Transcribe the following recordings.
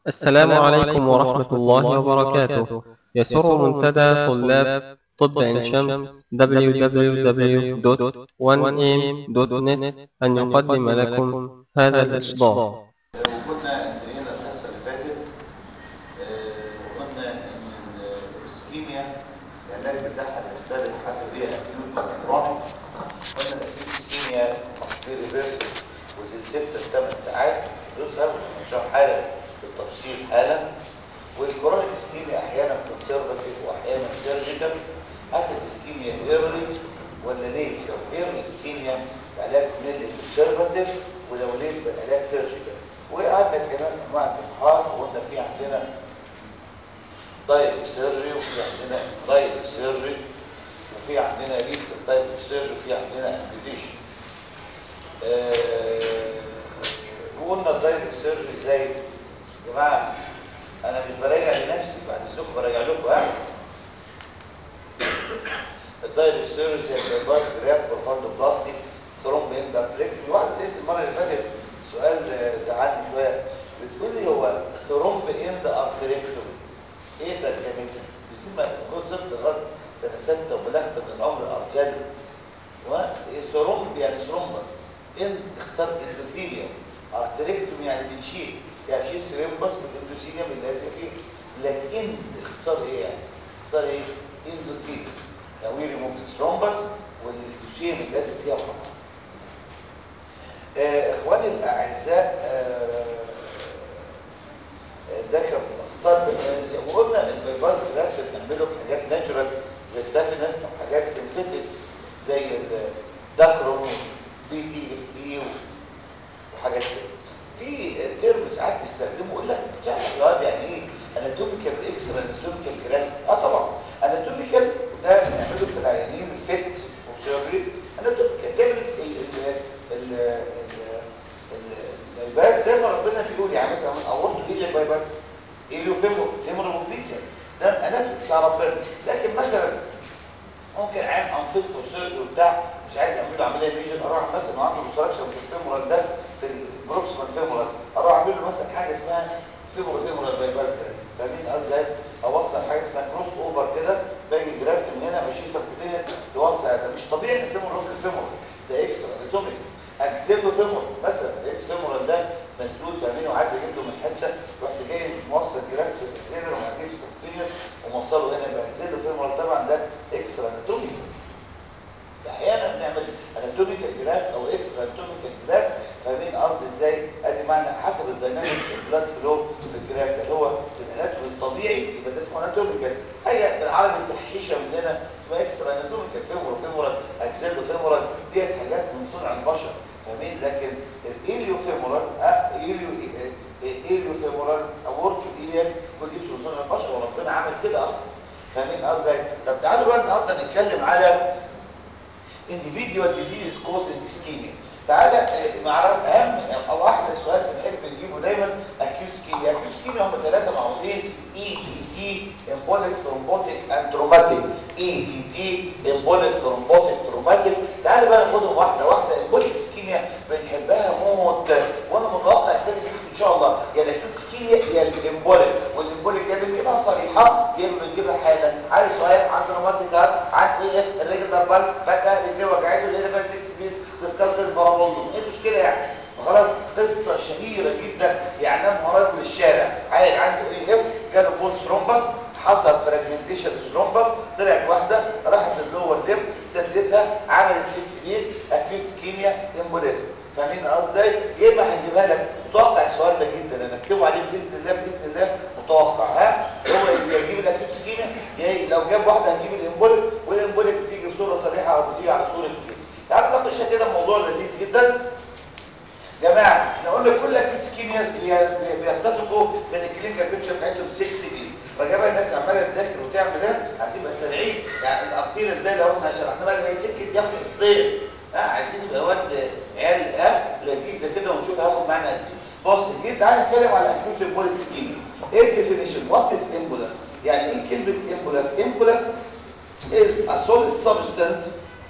السلام عليكم ورحمة الله وبركاته يسر منتدى طلاب طب عين شمس www.1am.net أن يقدم لكم هذا الإصدار لو كنا انتهينا الحصه اللي فاتت آه، قلنا ان الاسكيميا العلاج بتاعها بيختلف حسب هي اكيوت ولا كرونيك قلنا الاكيوت اسكيميا مصدر ريفيرس وزي 6 ل 8 ساعات فلوسها هنشرح حالا بالتفصيل حالا والكرونيك اسكيميا احيانا كونسرفاتيف واحيانا سيرجيكال حسب اسكيميا ايرلي ولا ليه لو ايرلي اسكيميا علاج ميدل كونسرفاتيف ولو ليه يبقى علاج سيرجيكال وقعدنا كمان انواع الجراحات وقلنا في عندنا دايركت سيرجري وفي عندنا دايركت سيرجري وفي عندنا ريسل دايركت سيرجري وفي عندنا امبيتيشن آه وقلنا الدايركت سيرجري ازاي يا جماعه انا مش براجع لنفسي بعد اذنكم براجع لكم ها الدايركت سيرجري زي البايباس جراف بروفاندو بلاستيك ثرومب اندرتريكتومي واحد سالت المره اللي فاتت سؤال زعلني شويه بتقول لي هو ثرومب اند ارتريكتومي ايه ترجمتها؟ بسمة خلصت لغايه سنه سته وبلغت من العمر ارسالي وثرومب يعني ثرومبس ان اختصار اندوثيليوم ارتريكتومي يعني بنشيل يعني شيل سيرمبس من الاندوثيليوم اللي لازق فيه لكن اختصار ايه يعني؟ اختصار ايه؟ اندوثيليوم يعني وي ريموف ثرومبس والاندوثيليوم اللي لازق فيها فقط آه اخواني الاعزاء آه ده كان اخطاء وقلنا البيباز جراف بنعمله بحاجات ناتشورال زي السافينس او حاجات سنسيتيف زي الداكرون بي تي اف اي وحاجات كده في ترم ساعات بيستخدمه يقول لك بتاع الرياض يعني ايه اناتوميكال اكسترا اناتوميكال جراف اه طبعا اناتوميكال وده بنعمله في العيانين الفيت وسيرجري اناتوميكال ده ال البايباس زي ما ربنا بيقول يعني مثلا من اورطه ايه البايباس ايليو فيمور فيمور موبليتيا ده الاناتومي بتاع ربنا لكن مثلا ممكن عين انفيست وسيرجري وبتاع مش عايز اعمل له عمليه ميجر اروح مثلا عنده مستراكشر في الفيمورال ده في البروكسيمال فيمورال اروح اعمل له مثلا حاجه اسمها فيمور فيمورال بايباس فاهمين قصدي اوصل حاجه اسمها كروس اوفر كده باجي جرافت من هنا ماشي سبكتينيا توسع ده مش طبيعي ان الفيمور يروح للفيمور ده اكسترا اناتوميك اجسام له فيمور مثلا الاكس فيمورال ده مسدود فاهمين وعايز اجيب له من حته رحت جاي موصل جراف في الاكسيلر وهجيب سبكتينيوس وموصله هنا يبقى اجسام له فيمورال طبعا ده اكسترا اناتومي احيانا بنعمل اناتوميكال جراف او اكسترا اناتوميكال جراف فاهمين قصدي ازاي ادي معنى حسب الدايناميك البلاد فلو في الجراف ده هو في الاناتومي الطبيعي يبقى ده اسمه اناتوميكال حاجه بالعربي تحشيشه من هنا اسمها اكسترا اناتوميكال فيمور فيمورال اجسام له فيمورال ديت حاجات من صنع البشر فاهمين لكن الاليو فيمورال اه اليو اليو فيمورال اورتو ديت كل دي من صنع البشر وربنا عمل كده اصلا فاهمين قصدي طب تعالوا بقى النهارده نتكلم على individual disease causing ischemia تعالى نعرف اهم او احلى سؤال بنحب نجيبه دايما acute ischemia acute ischemia هم ثلاثه معروفين ETT embolic thrombotic and traumatic ETT embolic thrombotic traumatic تعالى بقى ناخدهم واحده واحده embolic ischemia بنحبها موت وانا متوقع السنه دي ان شاء الله يا الاكيوت ischemia يا الامبوليك والامبوليك يا بنجيبها صريحه يا بنجيبها حالا عايز سؤال عن روماتيك عن ايه الريجولار بالس بقى رجليه وجعته اللي بقى 6 بيس ديسكاس البارابوندوم ايه المشكله يعني خلاص قصه شهيره جدا يعلمها رجل الشارع عيل عنده ايه اف جاله بول ثرومبس حصل فراجمنتيشن ثرومبس طلعت واحده راحت اللور ليب سدتها عملت 6 بيس اكيوت سكيميا امبوليزم فاهمين ازاي يا اما هجيبها لك متوقع السؤال ده جدا انا اكتبه عليه باذن الله باذن الله متوقع ها هو يجيب الاكيوت سكيميا يا لو جاب واحده هجيب الامبوليك والامبوليك بتيجي بصوره صريحه او بتيجي على صوره كيس تعالوا نناقشها كده موضوع لذيذ جدا جماعه احنا قلنا كل اكيوت سكيميا بيتفقوا في ان الكلينيكال بيكتشر بتاعتهم 6 بيز رجاء الناس عماله تذاكر وتعمل ده عايزين يبقى سريعين يعني الارتير ده لو احنا شرحنا بقى اللي هيتشكل ياخد اسطير ها عايزين يبقى واد عيال اه لذيذه كده ونشوف هاخد معانا قد ايه بص جيت تعالى نتكلم على اكيوت امبوليك سكيميا ايه الديفينيشن وات از امبولاس يعني ايه كلمه امبولاس امبولاس is a solid substance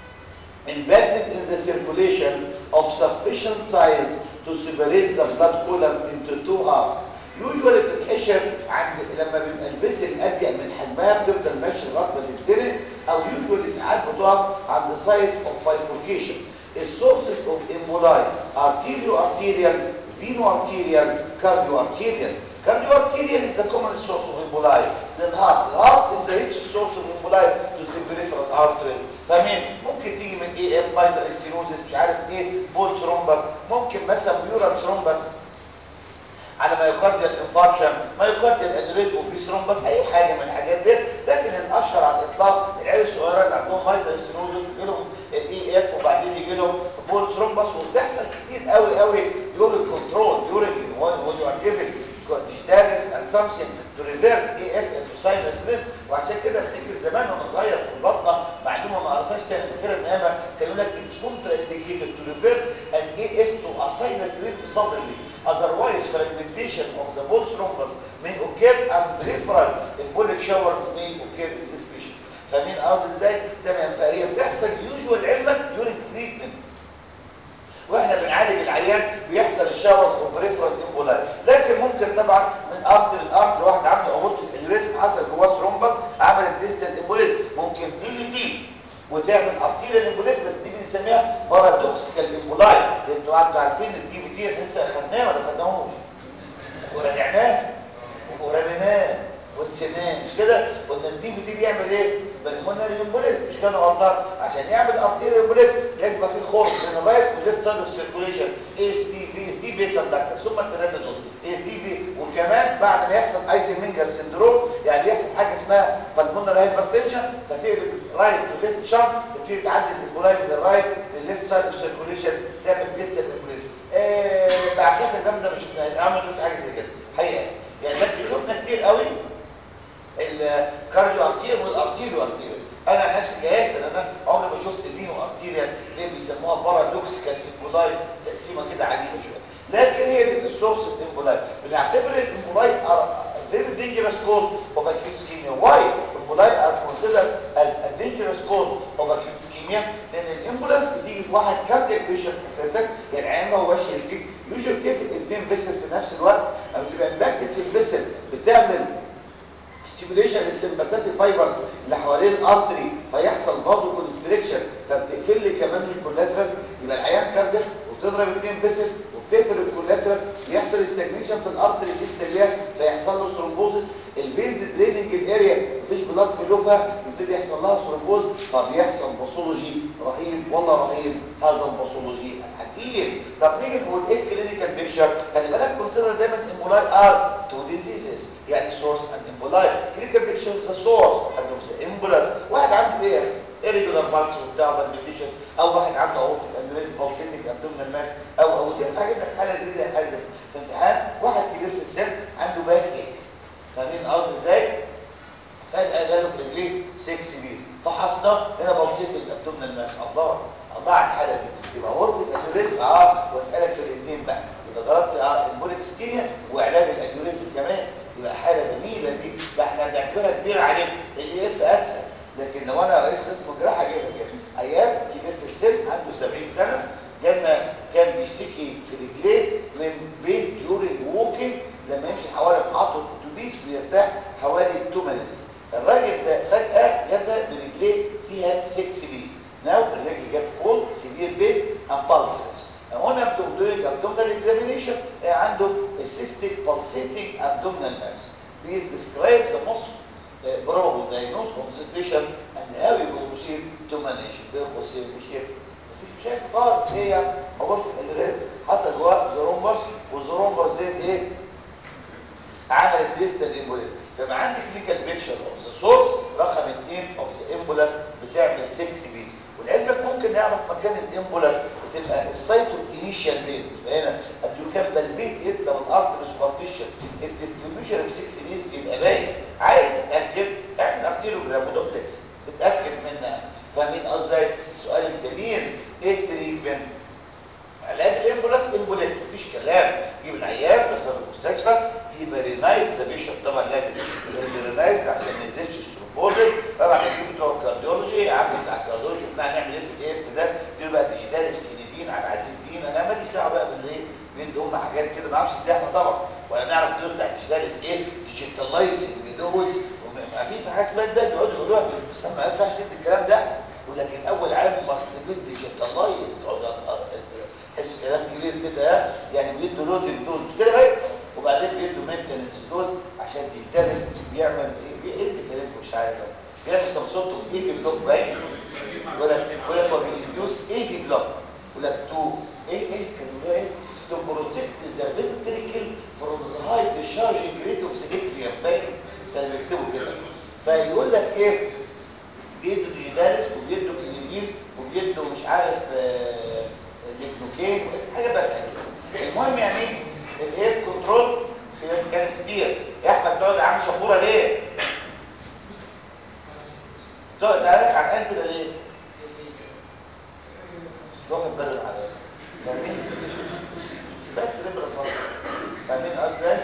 embedded in the circulation of sufficient size to separate the blood column into two halves usually بتحس منتشر عند لما بيبقى الفيسل اضيق من حجمها بتفضل ماشي لغايه ما تتزنق او يوجوالي ساعات بتقف عند سايت اوف بايفوركيشن السورسز اوف امبولاي ارتيريو ارتيريال فينو ارتيريال كارديو ارتيريال كارديو ارتيريال is the common source of emboli the heart the heart is the richest source of emboli to the peripheral arteries فاهمين ممكن تيجي من ايه اف مايتر ستينوزس مش عارف ايه بول ثرومبس ممكن مثلا بيورال ثرومبس على مايوكارديال انفاركشن مايوكارديال انوريزم وفي ثرومبس اي حاجه من الحاجات دي لكن الاشهر على الاطلاق العيال الصغيره اللي عندهم مايتر ستينوزس يجي لهم الاي اف وبعدين يجي لهم بول ثرومبس وبتحصل كتير قوي قوي يورين كنترول يورين when you are giving digitalis and something to revert AF into sinus rhythm وعشان كده افتكر زمان وانا صغير في البطنه معلومه ما قريتهاش تاني فاكرها من ايامها كان يقول لك it's contraindicated to revert an AF to a sinus rhythm suddenly otherwise fragmentation of the bone thrombus may occur and peripheral embolic showers may occur in this patient فاهمين قصدي ازاي؟ تمام فهي بتحصل يوجوال علمك during treatment واحنا بنعالج العيان بيحصل الشاور بريفرال امبولاي لكن ممكن طبعا من ارض للارض واحد عنده اورتيك انيوريزم حصل جواه ثرومبس عملت ديستال امبوليزم ممكن دي بي تي وتعمل ارتيريال امبوليزم بس دي بنسميها بارادوكسيكال امبولاي انتوا انتوا عارفين الدي بي تي لسه اخدناه ولا خدناهوش وراجعناه ورميناه ونسيناه مش كده قلنا الدي في تي بيعمل ايه بالمونري امبوليزم مش كانوا غلطان عشان يعمل ارتيريال امبوليزم لازم يبقى في خرم بين الرايت والليفت سايد اوف سيركوليشن اي اس دي في اس دي بيتا داكتس ثم الثلاثه دول اي اس دي في وكمان بعد ما يحصل ايزنمنجر سندروم يعني بيحصل حاجه اسمها بالمونري هايبرتنشن فتقلب رايت تو ليفت شنك تبتدي تعدي الامبولاي من الرايت للليفت سايد اوف سيركوليشن تعمل ديستال امبوليزم آه بعكاكه جامده ما شفناهاش انا ما شفت حاجه زي كده حقيقه يعني لكن شفنا كتير قوي الكارديو ارتيريال والارتيريو ارتيريال انا عن نفسي جهاز ان انا عمري ما شفت فينو ارتيريال ليه بيسموها بارادوكسيكال امبولاي تقسيمه كده عجيبه شويه لكن هي دي السورس الامبولاي بنعتبر الامبولاي very dangerous cause of acute ischemia why الامبولاي are considered as a dangerous cause of acute ischemia لان الامبولاس بتيجي في واحد كاردياك بيشنت اساسا يعني العيان ما هوش هيلثي يوجد تقفل اثنين فيسل في نفس الوقت لما تبقى امباكتد في الفيسل بتعمل ستيميوليشن للسمباثيك فايبر اللي حوالين الارتري فيحصل فازو كونستريكشن فبتقفل لي كمان الكولاترال يبقى العيان كاردياك وتضرب اثنين فيسل وبتقفل الكولاترال يحصل استجنيشن في الارتري ديستاليا فيحصل له ثرومبوزس الفينز دريننج الاريا مفيش بلاد فلوفها يبتدي يحصل لها ثرومبوز فبيحصل باثولوجي رهيب والله رهيب هذا الباثولوجي الحكيم طب نيجي نقول ايه الكلينيكال بيكتشر خلي بالك كونسيدر دايما امبولاي ار تو ديزيزز يعني سورس اند امبولاي كلينيكال بيكتشر ذا سورس اند امبولاس واحد عنده ايه irregular pulse وبتاع بالبيتيشن او واحد عنده اورتيك انوريزم بالسيتك ابدومينال ماس او او دي ينفع اجيب لك حاله زي دي حاله في امتحان واحد كبير في السن عنده باك ايه فاهمين قصدي ازاي فجاه جاله في رجليه 6 بيز فحصنا هنا بالسيتك ابدومينال ماس الله الله على الحاله دي يبقى اورتيك انوريزم اه واسالك في الاثنين بقى يبقى ضربت اه البوليك سكينيا وعلاج الانوريزم كمان يبقى حاله جميله دي ده احنا بنعتبرها كبيره عليهم الاي اف اسهل لكن لو انا رئيس قسم الجراحه اجيبها كده ايام كبير في السن عنده 70 سنه جالنا كان بيشتكي في رجليه من بين جوري ووكينج لما يمشي حوالي محطه اتوبيس بيرتاح حوالي 2 مينتس الراجل ده فجاه جالنا برجليه فيها 6 بيز ناو الرجل جت كول سيفير بين امبالسز هنا بتقول abdominal examination عنده cystic pulsating abdominal mass. We describe the most uh, probable diagnosis of this patient and how we will proceed to manage. بيرقص بشير مفيش مشاكل خالص هي عبارة الرئة حصل جواه زرومبس وزرومبس زي ايه؟ عملت ديستال امبوليس فما عندي كلينيكال بيكشر اوف ذا سورس رقم 2 اوف ذا امبولاس بتعمل 6 بيز ولعلمك ممكن نعرف مكان الامبولاس بتبقى السايتو انيشال بين يبقى هنا اديو كان بالبيت يطلع من الارض مش سوبرفيشال الديستريبيوشن اوف 6 بيز بيبقى باين عايز تتاكد اعمل ارتيروجرام ودوبلكس تتاكد منها فاهمين قصدي السؤال الجميل ايه التريتمنت علاج الامبولاس امبوليت مفيش كلام جيب العيان دخل المستشفى يبقى رينايز ذا بيشن طبعا لازم يبقى رينايز عشان ما ينزلش سترومبوزس طبعا هنجيب بتوع الكارديولوجي عامل بتاع الكارديولوجي بتاع نعمل ايه في الاف ده بيبقى ديجيتال سكينيدين على عزيز دين انا ماليش دعوه بقى بالايه بيدوا هم حاجات كده ما اعرفش اديها طبعا ولا نعرف دول بتاع ديجيتال ايه ديجيتاليزنج دوز وما في في حاجه اسمها بقى بيقعدوا يقولوها بس ما ينفعش تدي الكلام ده يقول لك الاول عام ماست بي ديجيتاليز تحس كلام كبير كده ها؟ يعني بيدوا لودنج دوز مش كده بقى وبعدين بيدوا مينتنس دوز عشان بيدرس بيعمل ايه ايه الميكانيزم مش عارف بيعمل سمسوت ايه في بلوك باين ولا ولا هو بيدوس ايه في بلوك ولا تو ايه ايه كانوا ايه to protect the ventricle from the high discharging rate of the atrium باين كانوا بيكتبوا كده فيقول لك ايه بيدوا ديدالس وبيدوا كلينين وبيدوا مش عارف آه ليجنوكين حاجه بقى تانية المهم يعني الايه كنترول في كان كتير يا احمد تقعد يا عم شبوره ليه؟ تقعد عليك عن كده ليه؟ مش واخد باله من حاجه فاهمين؟ بس ربنا فاضل فاهمين قصدي ازاي؟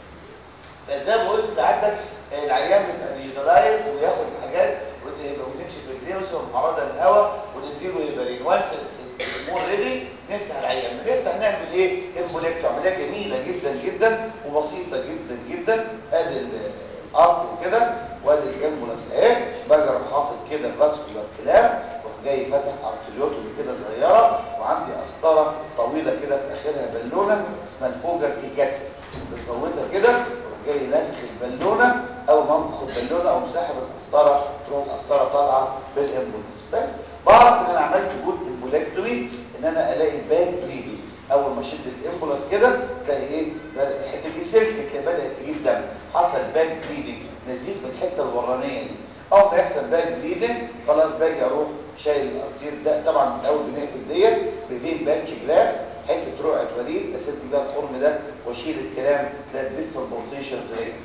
فزي ما قلت ساعتك العيان بيبقى بيدلايز وياخد حاجات ونمشي في رجليه ويوصل معرضه للهواء ونديله هيبرين وانس الامور ريدي نفتح العيان بنفتح نعمل ايه؟ امبوليكتو عمليه جميله جدا جدا وبسيطه جدا جدا ادي الارض وكده وادي الامبولاس اهي باجي اروح حاطط كده فاسكولار كلام واروح جاي فاتح ارتريوتومي كده صغيره وعندي قسطره طويله كده في اخرها بالونه اسمها الفوجر كيكاسي بتفوتها كده واروح جاي نافخ البالونه او منفخ البالونه او مسحب القسطره تروح القسطره طالعه بالامبوليس بس بعرف ان انا عملت جود امبوليكتومي ان انا الاقي الباد بليدنج اول ما اشد الامبولاس كده تلاقي ايه بدا الحته دي سلك تلاقي بدات تجيب دم حصل باك بليدنج نزيف من الحته الورانيه دي اول ما يحصل باك بليدنج خلاص باجي اروح شايل الارتير ده طبعا الاول بنقفل ديت بفين باتش جراف حته رقعه وريد اسد بيها الخرم ده واشيل الكلام تلاقي الديستال بولسيشنز ريت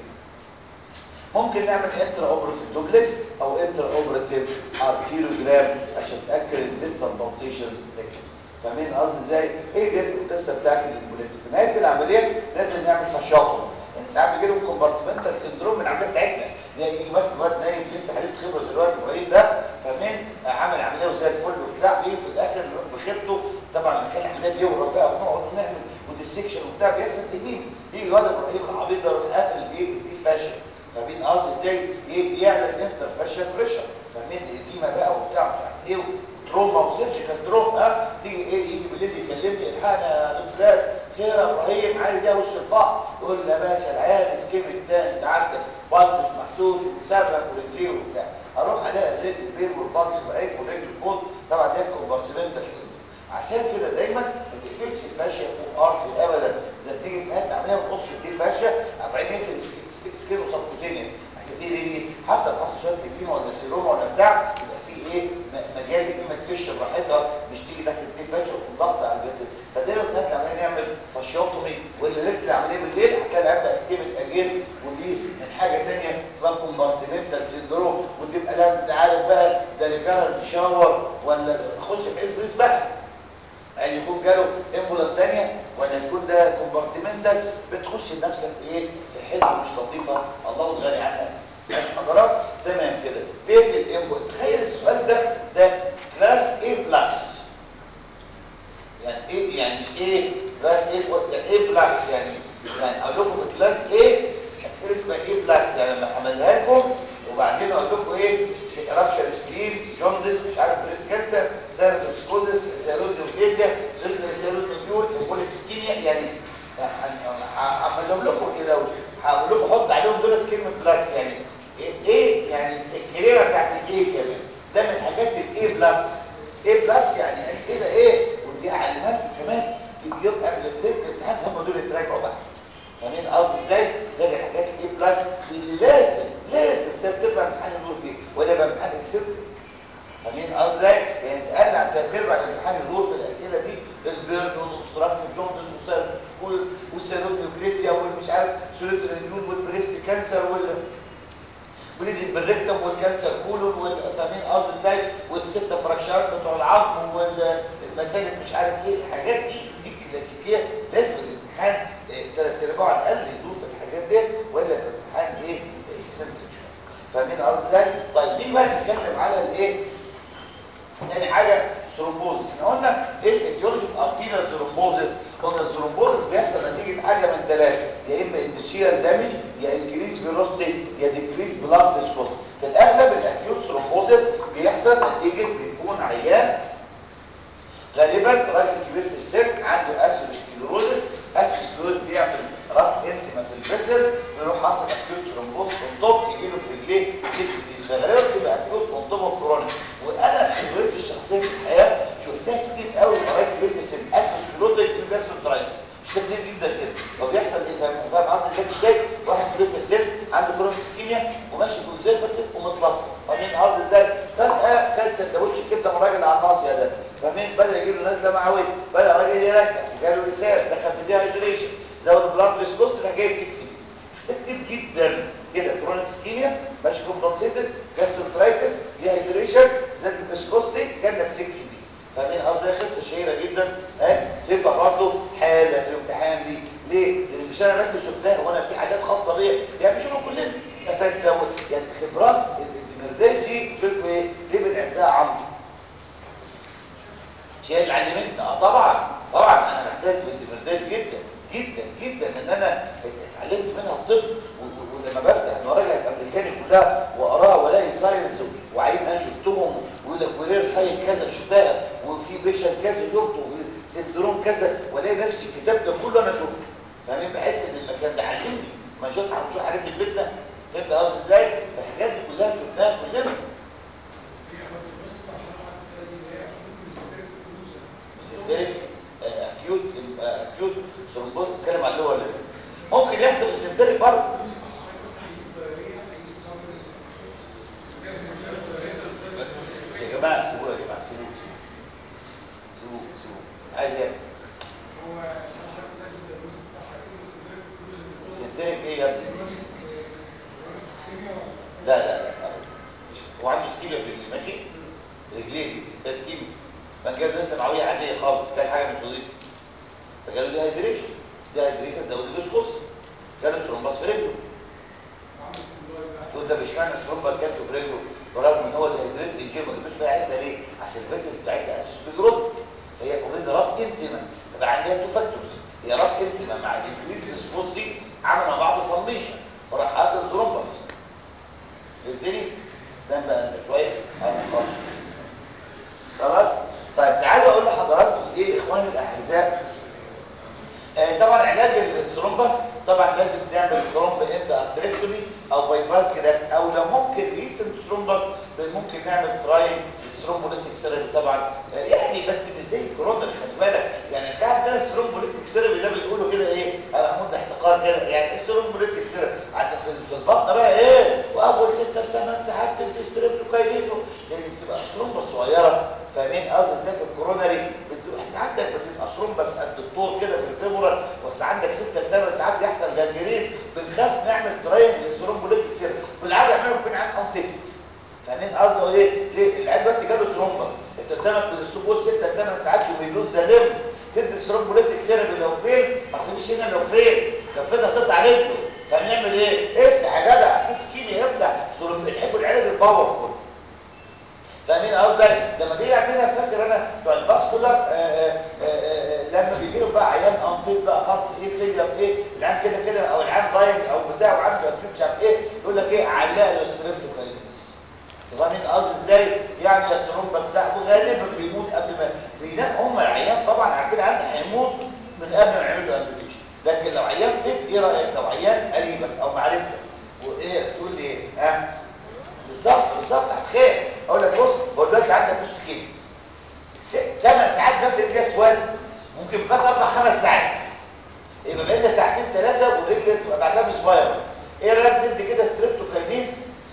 ممكن نعمل انترا اوبراتيف دوبلكس او انترا اوبراتيف ارتيروجرام عشان تاكد الديستال بولسيشنز ريت فاهمين قصدي ازاي ايه دي القصه بتاعت الامبوليكت في نهايه العمليه لازم نعمل فشاقه يعني ساعات بيجي لهم كومبارتمنتال سندروم من العمليه بتاعتنا يجي مثلا واد نايم لسه حديث خبره دلوقتي ابراهيم ده فاهمين عامل عمليه وزي الفل وبتاع بيجي في الاخر بخيرته طبعا مكان العمليه بيورم بقى ونقعد ونعمل وديسكشن وبتاع بيحصل ايدين يجي الواد ابراهيم العبيط ده يروح قافل الايه الايد فاشل فاهمين قصدي ازاي يعلى الانتر فاشل بريشر فاهمين ايديما بقى وبتاع مش عارف ايه تروما وسيرجيكال تروما ها تيجي ايه يجي بالليل يكلمني الحقنا يا دكتور خير يا ابراهيم عايز ايه وش الفقر يقول لي يا باشا العيال اسكيميك تاني سعادتك بطن مش محسوس وبيصرخ ورجليه وبتاع اروح الاقي الرجل البين والفرس ضعيف والرجل الكود طبعا ده كومبارتمنتال عشان كده دايما ما تقفلش الفاشيه فوق ارض ابدا ده بتيجي في حته عمليه بتقص دي فاشيه بعدين في سكين وسبكوتينيوس عشان في ريلي حتى تحط شويه تكيمه ولا سيروما ولا بتاع يبقى في ايه مجال دي ما تفش براحتها مش تيجي تحت الدي فاشيه وتكون ضغط على الجسد فدايما في العمليه نعمل فاشيوتومي واللي ليله العمليه بالليل هتلاقي العيال بقى اسكيميك اجين ودي من حاجه ثانيه اسمها كومبارتمنتال سيندروم وتبقى لازم انت عارف بقى ده ريكارنت شاور ولا خش في اسبريس بقى هل يكون جاله امبولاس ثانيه ولا يكون ده كومبارتمنتال بتخش نفسك في ايه في حته مش لطيفه الله الغني عنها اساسا ماشي حضرتك تمام كده ديت الامبو تخيل السؤال ده ده كلاس A بلس يعني ايه يعني مش ايه كلاس A يعني ايه بلس يعني يعني اقول لكم في كلاس A اسئله اسمها ايه بلس يعني لما احملها لكم وبعدين اقول لكم ايه رابشر سبلين جوندس مش عارف بريس كانسر سيرودوسكوزس سيرودوكيزيا سيرودوكيول امبوليك سكيميا يعني هعمل لكم كده هقول لكم حط عليهم دول كلمه بلس يعني ايه يعني الكلمه بتاعت الايه كمان ده من حاجات الايه بلس ايه بلس يعني اسئله ايه ودي علامات كمان يبقى قبل الامتحان هم دول يتراجعوا بقى فاهمين قصدي ازاي تراجع حاجات الايه بلس اللي لازم لازم ده بتبقى امتحان النور فيه ولا يبقى امتحان اكسبت فاهمين قصدي ازاي يعني سالنا عن تربع الامتحان النور في الاسئله دي البيرن والاوبستراكتيف جوندس والسيرفيكوز والسيروبيوكليسيا والمش عارف سيروترينيون والبريست كانسر وال وليد بالريكتم والكانسر كولون والفاهمين قصدي ازاي والسته فراكشرات بتوع العظم والمسالك مش عارف ايه الحاجات دي دي كلاسيكيه لازم الامتحان ثلاث ارباع على الاقل يدور في الحاجات دي ولا الامتحان ايه اكسنتريك فاهمين قصدي ازاي طيب نيجي بقى نتكلم على الايه تاني حاجه ثرومبوزس احنا قلنا ايه الايتيولوجي في ارتيريال ثرومبوزس قلنا الثرومبوزس بيحصل نتيجه حاجه من ثلاثه يا اما اندوثيال دامج يا انكريز فيلوسيتي يا ديكريز بلاد فيسكوس في الاغلب الاكيوت ثرومبوزس بيحصل نتيجه بيكون عيان غالبا راجل كبير في السن عنده اسيروسكليروزس اسيروسكليروز بيعمل رفع انتما في الفيسل بيروح حاصل اكيوت ثرومبوز اون يجي له في رجليه 6 بيس فغالبا بتبقى اكيوت اون توب اوف كرونيك وانا خبرتي الشخصيه في الحياه شفتها كتير قوي راجل كبير في السن اسيروسكليروز يجي له جاستروترايتس مش كتير جدا كده هو بيحصل ايه فاهم فاهم قصدي كده ازاي واحد كبير في السن عنده كرونيك اسكيميا وماشي كونزرفتيف ومتلصق فاهمين قصدي ازاي فجاه كان سندوتش كبده من الراجل على الناصيه ده فمين بدا يجيب له نزله معويه بدا الراجل يرجع جاله اسهال دخل في ديهايدريشن زود بلاد فيسكوست راح جايب 6 بيس ده كتير جدا كده كرونيك اسكيميا ماشي كومبنسيتد جاستروترايتس ديهايدريشن زاد الفيسكوستي جالنا ب 6 بيس فاهمين قصدي قصه شهيره جدا ها تبقى برضه حاله في الامتحان دي ليه؟ لان مش انا بس شفتها وانا في حاجات خاصه بيا يعني بيشوفوا كلنا بس هتزود يعني خبرات الدمرداش دي بتقول ايه؟ ليه بنعزها عمرو شيء اللي علمتنا اه طبعا طبعا انا محتاج بالدمردات جدا جدا جدا ان انا اتعلمت منها الطب ولما بفتح المراجع الامريكاني كلها واقراها والاقي ساينس وعين انا شفتهم ويقول لك ورير ساين كذا شفتها وفي بيشن كذا شفته سندروم كذا والاقي نفسي الكتاب ده كله انا شفته فاهمين بحس ان المكان ده علمني ما شفت شوف حاجات في بيتنا فهمت قصدي ازاي؟ الحاجات دي كلها شفناها كلنا سيستيريك اكيوت اكيوت ثرومبوز اتكلم عن اللي هو ممكن يحصل سيستيريك برضه يا جماعه سيبوه يا جماعه سيبوه سيبوه سيبوه عايز ايه سيستيريك ايه يا ابني لا لا لا هو عنده ستيبيا في رجليه ماشي رجليه دي ده ستيبيا ما كان لسه معويه عاديه خالص كان حاجه مش نظيفه فقالوا دي هايدريشن دي هايدريشن زود الجلوكوز جاله ثرومباس في رجله تقول ده مش معنى الثرومباس جات في رجله برغم ان هو الهيدريت الجيم ما جابش بقى عده ليه عشان الفيسلز بتاعتها اساس بيجرد هي اوريدي ربط انتما يبقى عندها تو فاكتورز هي ربط انتما مع الانكريز فيسفوسي عمل مع بعض سميشن فراح حاصل ثرومباس فهمتني؟ ده بقى انت شويه انا خلاص خلاص طيب تعالوا اقول لحضراتكم ايه اخواني الاعزاء آه طبعا علاج الثرومبس طبعا لازم تعمل ثرومب امتى ارتريكتومي او باي باس كده او لو ممكن ريسنت ثرومبس ممكن نعمل تراين الثرومبوليتيك سيرابي طبعا آه يعني بس مش زي الكورونا خلي بالك يعني في عندنا الثرومبوليتيك سيرابي ده بيقولوا كده ايه انا هموت باحتقار كده يعني الثرومبوليتيك سيرابي عند في البطن بقى ايه واول 6 ل 8 ساعات تستريبتوكاينيزو لان بتبقى ثرومبس صغيره فاهمين قصدي ازاي في الكوروناري احنا عندك بتبقى ثرومبس قد الطول كده في الفيمورال بس عندك 6 ل 8 ساعات بيحصل جنجرين بنخاف نعمل تراين للثرومبوليتيك سيرابي بالعاده يعملوا بين عن انفكت فاهمين قصدي ايه ليه العيال دلوقتي جاله ثرومبس انت قدامك من السبوت 6 ل 8 ساعات وبيلوز ذا ليم تدي الثرومبوليتيك سيرابي لو فين اصل مفيش هنا لو فين لو فين هتقطع رجله فنعمل ايه افتح يا جدع اكيد سكيمي افتح بنحب العلاج الباورفول فاهمين قصدي لما بيجي عندنا فاكر انا بتوع الفاسكولار لما بيجي له بقى عيان انفيد بقى خط ايه فيلير ايه العيان كده كده او العيان ضايق او بتاع وعنده مش عارف ايه يقول لك ايه علق له ستريبتوكاينس فاهمين قصدي ازاي يعني الثرومبا بتاع وغالبا بيموت قبل ما بينام هم العيان طبعا عارفين عنده هيموت من قبل ما يعملوا امبيليشن لكن لو عيان فيت ايه رايك لو عيان قريبك او معرفتك وايه تقول لي ايه ها بالظبط بالظبط هتخيل اقول لك بص هو دلوقتي عندك نص كيلو ثمان ساعات فات رجلك سواد ممكن فات اربع خمس ساعات يبقى بقينا ساعتين ثلاثه ورجلك تبقى بعدها مش فاير ايه رايك ندي كده ستريبتوكاينيز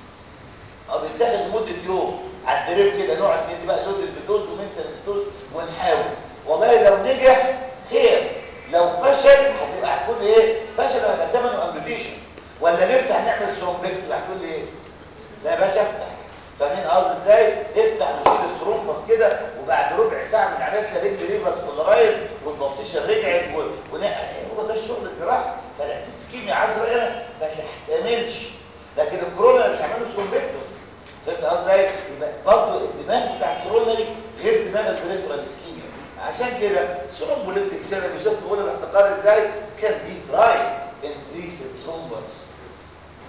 او بيتاخد لمده يوم على الدريب كده نقعد ندي بقى دوز بدوز ومنتنس دوز ونحاول والله لو نجح خير لو فشل هتبقى هتكون ايه فشل هيبقى ثمنه امبليشن ولا نفتح نعمل ثرومبكتومي هتقول لي ايه لا يا باشا افتح فاهمين قصدي ازاي افتح وشيل الثرومبس كده وبعد ربع ساعه من عمليه رجل ريفرس كولارايز والبلسيشن رجعت ونقل هو ده الشغل الجراحي فالسكيميا عذراء هنا ما تحتملش لكن الكورونا مش هعمله ثرومبكتومي فهمت قصدي ازاي يبقى برضه الدماغ بتاع الكوروناري غير دماغ البريفرال اسكيميا عشان كده ثرومبوليتيك سيرابي شفت بقول الاحتقار ازاي كان بي تراي ان ريسنت ثرومبس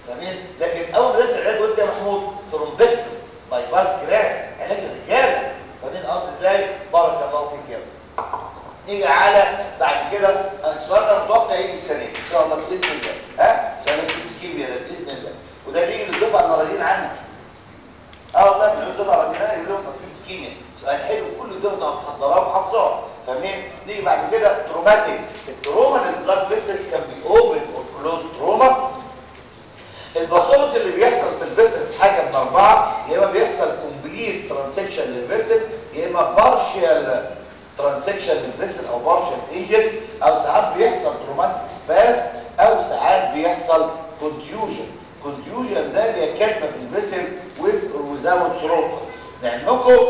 فاهمين لكن اول ما بدات العلاج قلت يا محمود ثرومبكتوم باي باس جراف علاج الرجاله فاهمين قصدي ازاي بارك الله فيك يا ابني نيجي على بعد كده السؤال ده متوقع يجي السنه دي ان شاء الله باذن الله ها عشان انتوا كيمياء باذن الله وده بيجي للدفعه اللي راضيين عنها اه والله من الدفعه راضيين عنها يقول لهم تطبيق كيمياء سؤال حلو كل الدفعه محضراه وحافظاه فاهمين نيجي بعد كده تروماتيك التروما للبلاد فيسلز كان بي اوبن اور كلوز تروما الباثولوجي اللي بيحصل في الفيسلز حاجه من اربعه يا اما بيحصل كومبليت ترانسكشن للفيسل يا اما بارشال ترانسكشن للفيسل او بارشال انجري او ساعات بيحصل تروماتيك سباز او ساعات بيحصل كونتيوجن كونتيوجن ده اللي هي كلمه في الفيسل with or without ثرومبا لانكم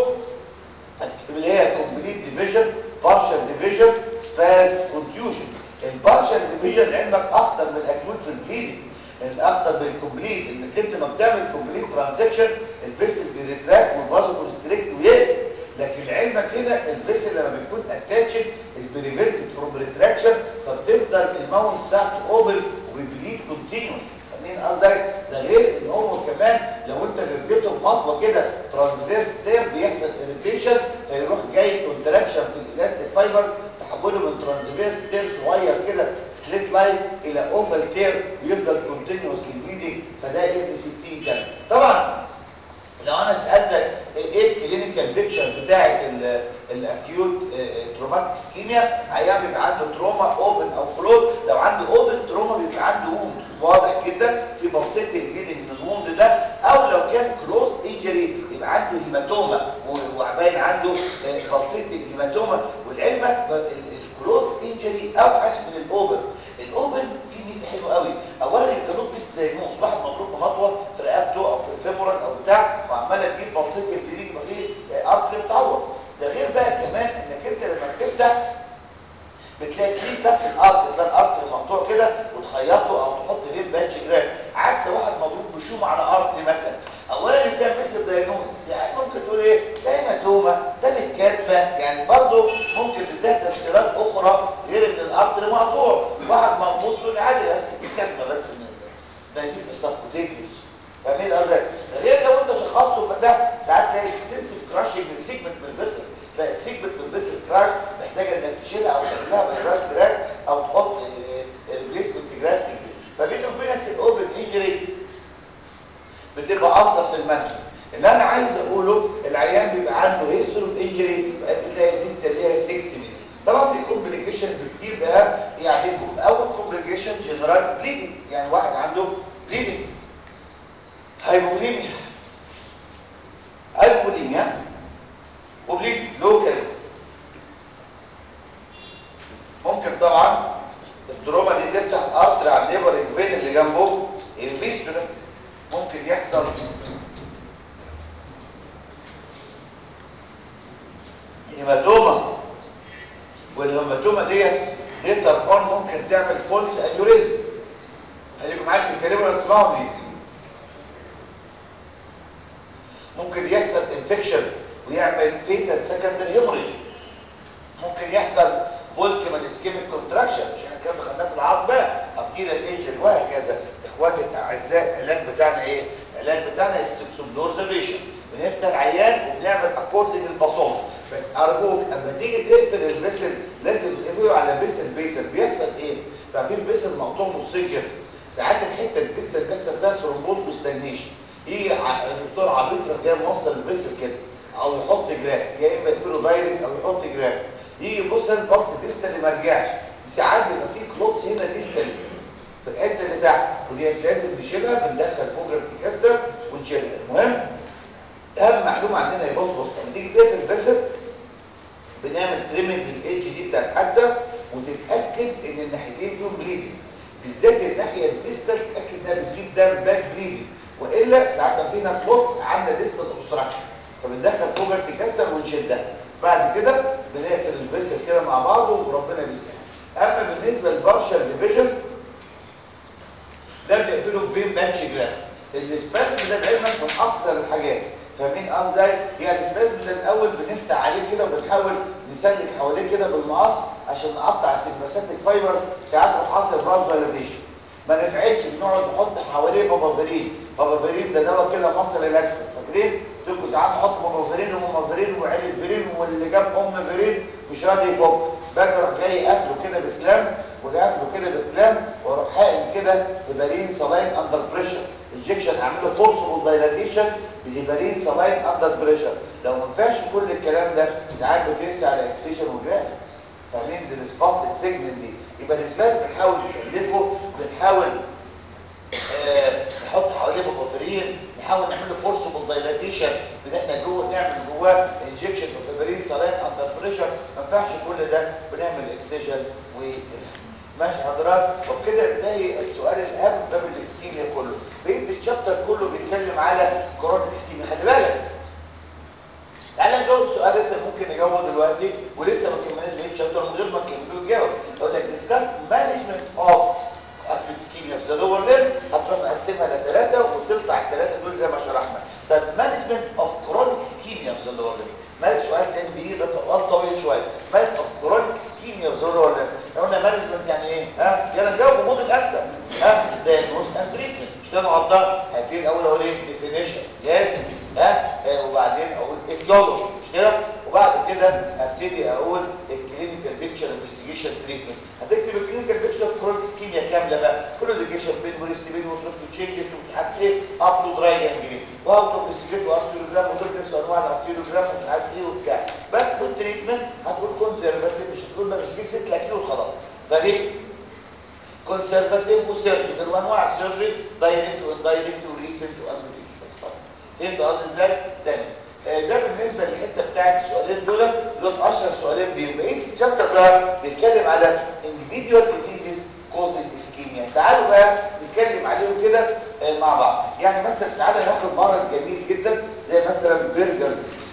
اللي هي كومبليت ديفيجن بارشال ديفيجن سباز كونتيوجن البارشال ديفيجن علمك اخطر من الاكيوت في البليدنج الاخطر بالكومبليت انك انت لما بتعمل كومبليت ترانزكشن الفيسل بيريتراكت والفازو كونستريكت ويقفل لكن لعلمك هنا الفيسل لما بيكون اتاتشد بريفنتد فروم ريتراكشن فبتفضل الماوس بتاعته اوبن وبيبليد كونتينوس فاهمين قصدي ده غير ان هو كمان لو انت غزيته بخطوه كده ترانسفيرس تير بيحصل اريتيشن فيروح جاي كونتراكشن في الالاستيك فايبر تحوله من ترانسفيرس تير صغير كده سليت لاين الى اوفال تير ويفضل كونتينوسلي بليدنج فده ابن 60 كام طبعا لو انا سالتك ايه الكلينيكال بيكتشر بتاعه الاكيوت تروماتيك سكيميا عيان بيبقى عنده تروما اوبن او كلوز لو عنده اوبن تروما بيبقى عنده ووند واضح جدا في بلسيت بليدنج من الووند ده او لو كان كلوز انجري يبقى عنده هيماتوما وباين عنده بلسيت هيماتوما والعلمك الكلوز انجري اوحش من الاوبن الاوبن فيه ميزه حلوه قوي اولا الكلوز ميز دايجنوز واحد مضروب بمطوه في رقبته او في الفيمورال او بتاع وعماله تجيب بلسيت بليدنج يبقى فيه ارتري بتعور ده غير بقى كمان انك انت لما بتفتح بتلاقي في كف الارض تلاقي الارض مقطوع كده وتخيطه او تحط فيه باتش جراف عكس واحد مضروب بشوم على ارض مثلا اولا انت مثل دايجنوستس يعني ممكن تقول ايه ده هيماتوما ده متكاتبه يعني برضه ممكن تديها تفسيرات اخرى غير ان الارض مقطوع واحد مربوط له عادي بس متكاتبه بس من ده يزيد في السبكوتيكنس فاهمين قصدي غير لو انت شخصته فده ساعات تلاقي اكستنسيف كراشنج من سيجمنت من الفيسل تلاقي سيجمنت من الفيسل كراش محتاجه انك تشيلها او تعملها بايباس جراف او تحط ريبليسمنت جرافتنج فبيني وبينك الاوبس انجري بتبقى افضل في المنهج اللي انا عايز اقوله العيان بيبقى عنده هيستوري اوف انجري بتلاقي الديستا اللي هي 6 متر طبعا في كومبليكيشنز كتير ده يعني اول كومبليكيشن جنرال بليدنج يعني واحد عنده بليدنج هايبوليميا هايبوليميا وبليد لوكال ممكن طبعا التروما دي تفتح ارتر على الليبر الفين اللي جنبه الفيستولا ممكن يحصل هيماتوما والهيماتوما ديت ليتر اون ممكن تعمل فولس انيوريزم خليكم معاك في الكلمه اللي تسمعوا دي ممكن يحصل انفكشن ويعمل فيتال سكندري هيموريج ممكن يحصل فولكمان اسكيميك كونتراكشن مش احنا كده خدناه في العظم بقى ارتيريال انجن وهكذا اخواتي الاعزاء العلاج بتاعنا ايه العلاج بتاعنا استكسوبلورزابيشن بنفتح عيان وبنعمل اكوردنج الباصوم بس ارجوك اما تيجي تقفل الفيسل لازم تقفله على فيسل بيتر بيحصل ايه بقى في الفيسل مقطوع نصين كده ساعات الحته الفيسل بيحصل فيها ثرومبوز وستاجنيشن يجي الدكتور عبيط راح جاي موصل الفيسل كده او يحط جراف يا اما يقفله دايركت او يحط جراف يجي يبص البلس ديستال اللي ما رجعش ساعات بيبقى في كلوبس هنا ديستال في الحته اللي تحت ودي لازم نشيلها بندخل فوجر تكسر ونشيلها المهم اهم معلومه عندنا يا بص بص لما تيجي تقفل الفيسل بنعمل تريمنج للاتش دي بتاع الحادثه وتتاكد ان الناحيتين فيهم بليدنج بالذات الناحيه الديستال تتاكد انها بتجيب دم باك بليدنج والا ساعات بقى فينا كلوبس عامله ديستال اوبستراكشن فبندخل فوجر تكسر ونشدها بعد كده بنقفل الفيسل كده مع بعضه وربنا بيسهل اما بالنسبه للبارشال ديفيجن ده بنقفله بفين باتش جراف السبازم ده دايما من اكثر الحاجات فاهمين اه ازاي يعني السبازم ده الاول بنفتح عليه كده وبنحاول نسلك حواليه كده بالمقص عشان نقطع السيمباثيك فايبر ساعات بنحصل فازولاريشن ما نفعتش بنقعد نحط حواليه بابافيرين بابافيرين ده دواء كده مصر الاكسل فاكرين تقول تعالوا نحط بابافيرين ومامافيرين وعلب فيرين واللي جاب ام فيرين مش راضي يفك باجي اروح جاي قافله كده بكلام وجاي قافله كده بكلام واروح حاقن كده هيبارين سلاين اندر بريشر انجكشن اعمله فورسبل دايلاتيشن بهيبارين سلاين اندر بريشر لو ما ينفعش كل الكلام ده ساعات بتنسى على اكسيشن وجرافيكس فاهمين دي السباستيك سيجنال دي يبقى الاسباس بنحاول نشلكه بنحاول آه نحط حواليه بابافيرين نحاول نعمل له فورسبل دايلاتيشن ان احنا جوه نعمل جواه انجكشن وفيبرين سلاين اندر بريشر ما ينفعش كل ده بنعمل اكسجن و ماشي حضرتك وبكده انتهي السؤال الاهم باب الاسكيميا كله بقيت الشابتر كله بيتكلم على كورونا اسكيميا خلي بالك تعالى نجاوب السؤال انت ممكن نجاوبه دلوقتي ولسه ما كملناش بقيه الشابتر من غير ما نكمله نجاوب اقول لك ديسكاس مانجمنت اوف اكيوت اسكيميا في ذا لور ليم هتروح مقسمها لثلاثه وتطلع الثلاثه دول زي ما شرحنا طب مانجمنت اوف كرونيك اسكيميا في ذا لور ليم مالك سؤال تاني بيجي ده سؤال طويل شويه مانجمنت اوف كرونيك اسكيميا في ذا لور ليم لو قلنا مانجمنت يعني ايه ها يلا نجاوب موديل امثل ها دايجنوز اند تريتمنت مش كده غلطان هبتدي الاول اقول ايه ديفينيشن لازم ها آه وبعدين اقول ايتيولوجي مش كده وبعد كده ابتدي اقول الكلينيكال بيكتشر انفستيجيشن تريتمنت هتكتب الكلينيكال بيكتشر اوف كرونيك اسكيميا كامله بقى كل انديكيشن بين وريستبين وتروفيو تشينجز ومش عارف ايه ابلو دراي جانجرين وهاو تو انفستيجيت وارتيولوجرام ودول انواع الارتيولوجرام ومش عارف ايه وبتاع بس بالتريتمنت هتقول كونزرفاتيف مش هتقول ما مش فيك ست لاكيوت خلاص فدي كونسرفاتيف وسيرجيكال وانواع السيرجي دايركت واندايركت وريسنت وامبيوتيشن بس خلاص فهمت قصدي ازاي؟ تمام ده بالنسبه للحته بتاعت السؤالين دول دول اشهر سؤالين بيهم بقيه الشابتر بقى بيتكلم على individual diseases causing ischemia تعالوا بقى نتكلم عليهم كده مع بعض يعني مثلا تعالى ناخد مرض جميل جدا زي مثلا بيرجر ديزيز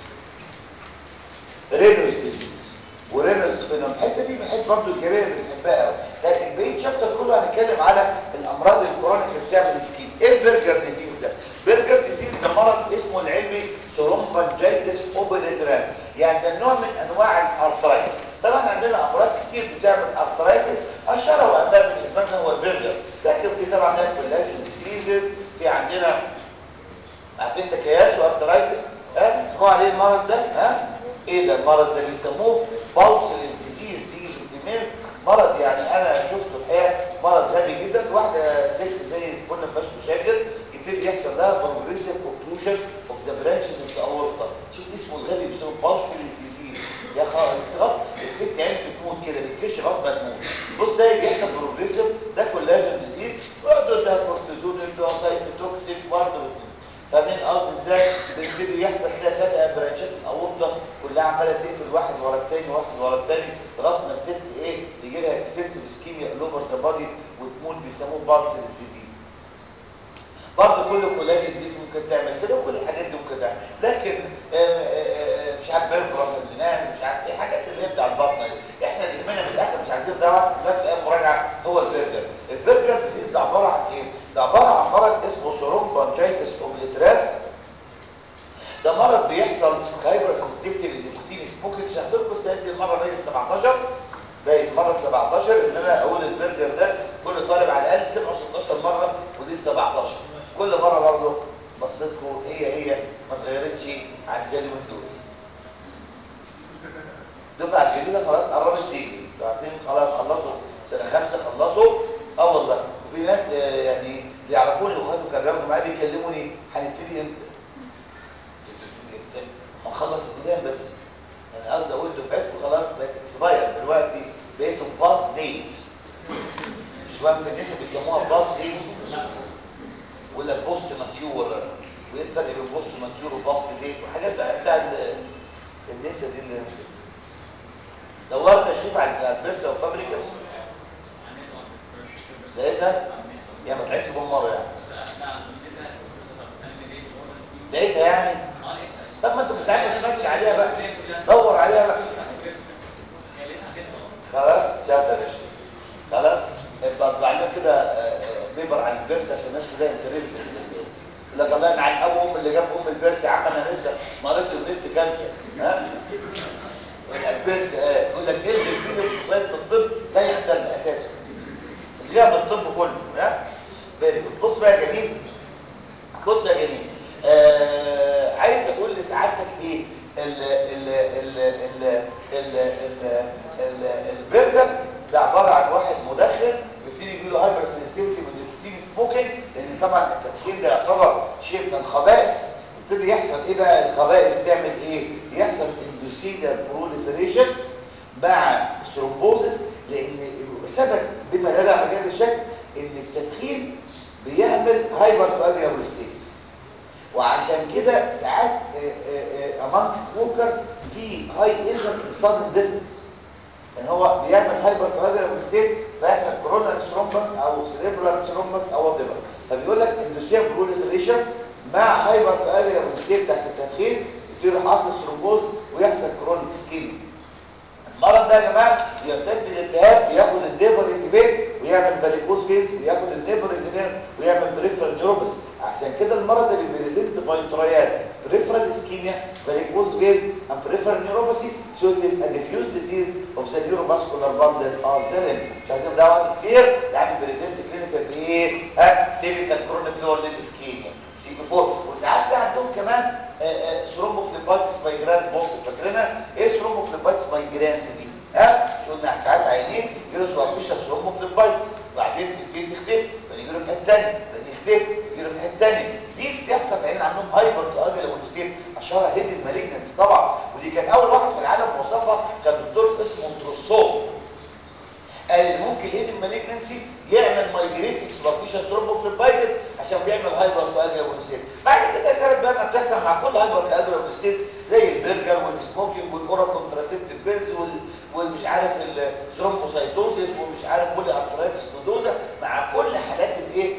رينوس ديزيز ورينوس فينوم الحته دي من الحته برضه الجميله اللي بنحبها قوي بقيه الشابتر كله هنتكلم على الامراض الكرونيك اللي بتعمل اسكيم ايه البرجر ديزيز ده برجر ديزيز ده مرض اسمه العلمي سورومبانجيتس اوبليترانس يعني ده نوع من انواع الارترايتس طبعا عندنا امراض كتير بتعمل ارترايتس اشهرها واهمها بالنسبه لنا هو البرجر لكن في طبعا ناس كولاجين ديزيزز في عندنا عارفين تكياس وارترايتس ها اسمعوا عليه المرض ده ها ايه ده المرض ده بيسموه باوسلس ديزيز دي في مرض يعني انا شفته الحقيقه مرض غبي جدا واحده ست زي الفل ما فيهاش مشاكل يبتدي يحصل لها بروجريسيف اوكلوجن اوف ذا برانشز اوف ذا اورتا شوف اسمه الغبي بيسموه باوسلس ديزيز يا خلاص الست يعني بتموت كده بتكش لغايه ما تموت بص ده بيحصل بروجريسيف ده كولاجين ديزيز ويقعدوا ده كورتيزون يدوا سايتوتوكسيك برضه بتموت فاهمين قصدي ازاي بيبتدي يحصل كده فجاه برانشات الاورطه كلها عماله تقفل واحد ورا الثاني واحد ورا الثاني لغايه ما الست ايه يجي لها اكسسيف اسكيميا اوفر ذا بادي وتموت بيسموه بالسل ديزيز برضه كل كولاجين ديزيز ممكن تعمل كده وكل الحاجات دي ممكن تعمل لكن آآ آآ مش عارف بيربرا في البنان مش عارف ايه حاجات اللي هي بتاع البطن دي احنا اللي يهمنا من الاخر مش عايزين نعرف دلوقتي في اي مراجعه هو البرجر البرجر ديزيز ده عباره عن ايه؟ ده عباره عن مرض اسمه سورومبانجيتس اوبليترانس ده مرض بيحصل هايبر سنسيتيفيتي للنيكوتين سموكينج شرحت لكم السنه دي المره باين 17 باين مره 17 ان انا اقول البرجر ده كل طالب على الاقل سمعه 16 مره ودي 17 كل مره برضه بصيتكم هي هي ما اتغيرتش عن جالي من دول الدفعه الجديده خلاص قربت تيجي عارفين خلاص خلصوا سنه خمسه خلصوا اه والله وفي ناس يعني اللي يعرفوني واخواتي كانوا بياخدوا معايا بيكلموني هنبتدي امتى؟ ما نخلص القدام بس انا قصدي اقول دفعتكم خلاص بقت اكسباير دلوقتي بقيتوا باس ديت مش فاهم في الناس بيسموها باس ديت ولا بوست ماتيور وايه الفرق بين بوست ماتيور وباست ديت وحاجات بقى بتاعت النسا دي اللي دورت تشريف على البرسا وفابريكاس لقيتها يعني ما طلعتش بمره يعني لقيتها يعني طب ما انتوا ساعات ما سمعتش عليها بقى دور عليها بقى خلاص شاطر يا شيخ خلاص يبقى اطلع لنا كده بيبر عن البرس عشان الناس كلها انترست لك الله عن ابو ام اللي جاب ام البرس يا عم انا لسه ما قريتش ولسه كانسر ها البرس اه يقول لك الغي فيه الصيد بالطب لا يختل اساسا الغيها بالطب كله ها بص يا جميل آه عايز اقول لسعادتك ايه ال ال ال ال ال ال ال البرجر ده عباره عن واحد مدخن بيبتدي يجي له هايبر سنسيتيفيتي من النيكوتين سموكينج لان طبعا التدخين ده يعتبر شيء من الخبائث يبتدي يحصل ايه بقى الخبائث تعمل ايه يحصل اندوسيليا بروليفريشن مع ثرومبوزس لان سبب بما لا داعي مجال الشك ان التدخين بيعمل هايبر كواجولابل ستيت وعشان كده ساعات امانج سموكر في هاي انزل الصدم ديث يعني هو بيعمل هايبر كواجولابل ستيت فيحصل كورونا ثرومبس او سيريبرال ثرومبس او وات فبيقول لك اندوسيا بروليفريشن مع هايبر كواجولابل ستيت تحت التدخين يصير حاصل ثرومبوز ويحصل كرونيك سكيميا المرض ده يا جماعه يمتد الالتهاب ياخد النيفر انفيت ويعمل فاريكوز فيز وياخد النيفر انفيت ويعمل بريفرال نيوروبس عشان كده المرض ده بيبريزنت باي تريات بريفرال اسكيميا فاريكوز فيز and peripheral neuropathy so it is a diffuse disease of the neuromuscular bundle of the limb مش عايزين ده وقت كتير يعني بريزنت كلينيكال بايه ها تيبيكال كرونيك لور ليمب اسكيميا سي بي 4 وساعات في عندهم كمان ثرومبوفليبايتس مايجرانز بص فاكرينها ايه ثرومبوفليبايتس مايجرانز دي ها شو قلنا ساعات عينين يجيله سوافيشا ثرومبوفليبايتس وبعدين تبتدي تختفي بعدين يجيله في حته ثانيه بعدين يختفي يجيله في حته ثانيه دي بتحصل في عينين عندهم هايبر تواجل ونسيت اشهرها هيد المالجنسي طبعا ودي كان اول واحد في العالم وصفها كان دكتور اسمه تروسو قال ان ممكن الهيد المالجنسي يعمل مايجريت اكسبافيشن ثرومبوفليبايتس عشان بيعمل هايبر تواجل ونسيت بعد كده ثابت بقى ما بتحصل مع كل هايبر تواجل ونسيت زي البرجر والسموكينج والاورا كونتراسيبتيف بيلز وال ومش عارف الثرومبوسايتوزيس ومش عارف بولي ارترايتس نودوزا مع كل حالات الايه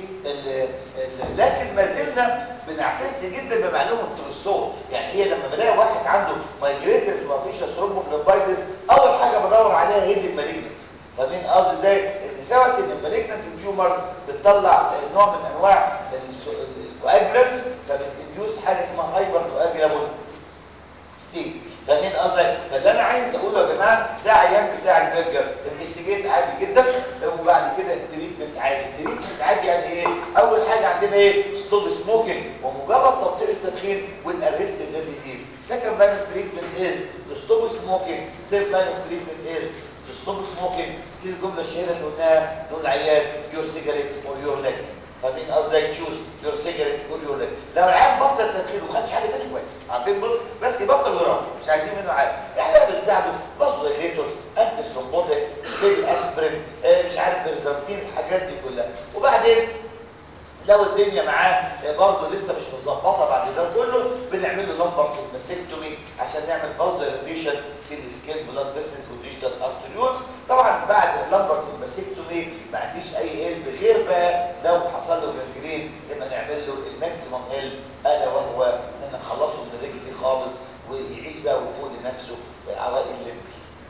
لكن ما زلنا بنعتز جدا بمعلومه التروسو يعني هي لما بلاقي واحد عنده مايجريتد ومفيش ثرومبوفليبايتس اول حاجه بدور عليها هيد المالجنس فاهمين قصدي ازاي ان سبب ان المالجنت تيومرز بتطلع نوع من انواع الكواجلانس فبتديوس حاجه اسمها هايبر كواجلابل ستيت فاهمين قصدي فاللي انا عايز اقوله يا جماعه ده عيان بتاع البرجر انفستيجيت عادي جدا وبعد كده التريتمنت عادي التريتمنت عادي يعني ايه اول حاجه عندنا ايه ستوب سموكينج ومجرد تبطيل التدخين والارست ذا ديزيز سكند لاين اوف تريتمنت از ستوب سموكينج ثيرد لاين اوف تريتمنت از ستوب سموكينج دي الجمله الشهيره اللي قلناها نقول العيان يور سيجاريت اور يور ليج فاهمين قصدي تشوز يور سيجاريت اور يور ليج لو العيان بطل تدخين وما خدش حاجه ثانيه كويس عارفين بس يبطل ويراجع مش عايزين منه حاجه احنا بنساعده بازوليتورز انتي ثرومبوتكس زي الاسبرين اه مش عارف بيرزنتين الحاجات دي كلها وبعدين لو الدنيا معاه برضه لسه مش مظبطه بعد ده كله بنعمل له لمبر سيجماسيكتومي عشان نعمل فازوليتيشن في السكين بلاد فيسلز والديجيتال ارتريولز طبعا بعد اللمبر سيجماسيكتومي ما عنديش اي علم غير بقى لو حصل له جنجرين يبقى نعمل له الماكسيمم علم الا وهو ان نخلصه من الرجل دي خالص ويعيش بقى ويفوق لنفسه عراء اللب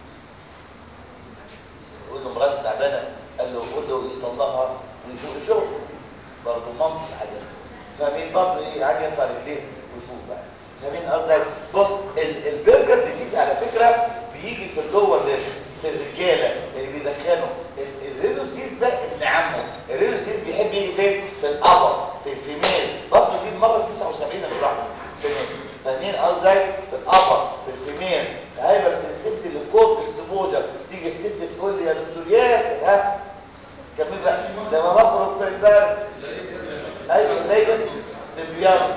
يقول له مراته تعبانه قال له قول له يطلقها ويفوق لشغله برضه منطق حاجه فاهمين برضه ايه يعني يقطع رجليه ويفوق بقى فاهمين قصدي بص البرجر ديزيز على فكره بيجي في اللور ليفل في الرجاله اللي بيدخنوا الرينو ديزيز ده ابن عمه الرينو ديزيز بيحب يجي فين في الابر في الفيميل برضه دي المره 79 مش واحده سنه فاهمين قصدي في الابر في الفيميل هايبر سنسيتيفيتي للكورت اكسبوجر تيجي الست تقول لي يا دكتور ياسر ها كمل بقى لما بخرج في البرد ايوه ايديا تبيض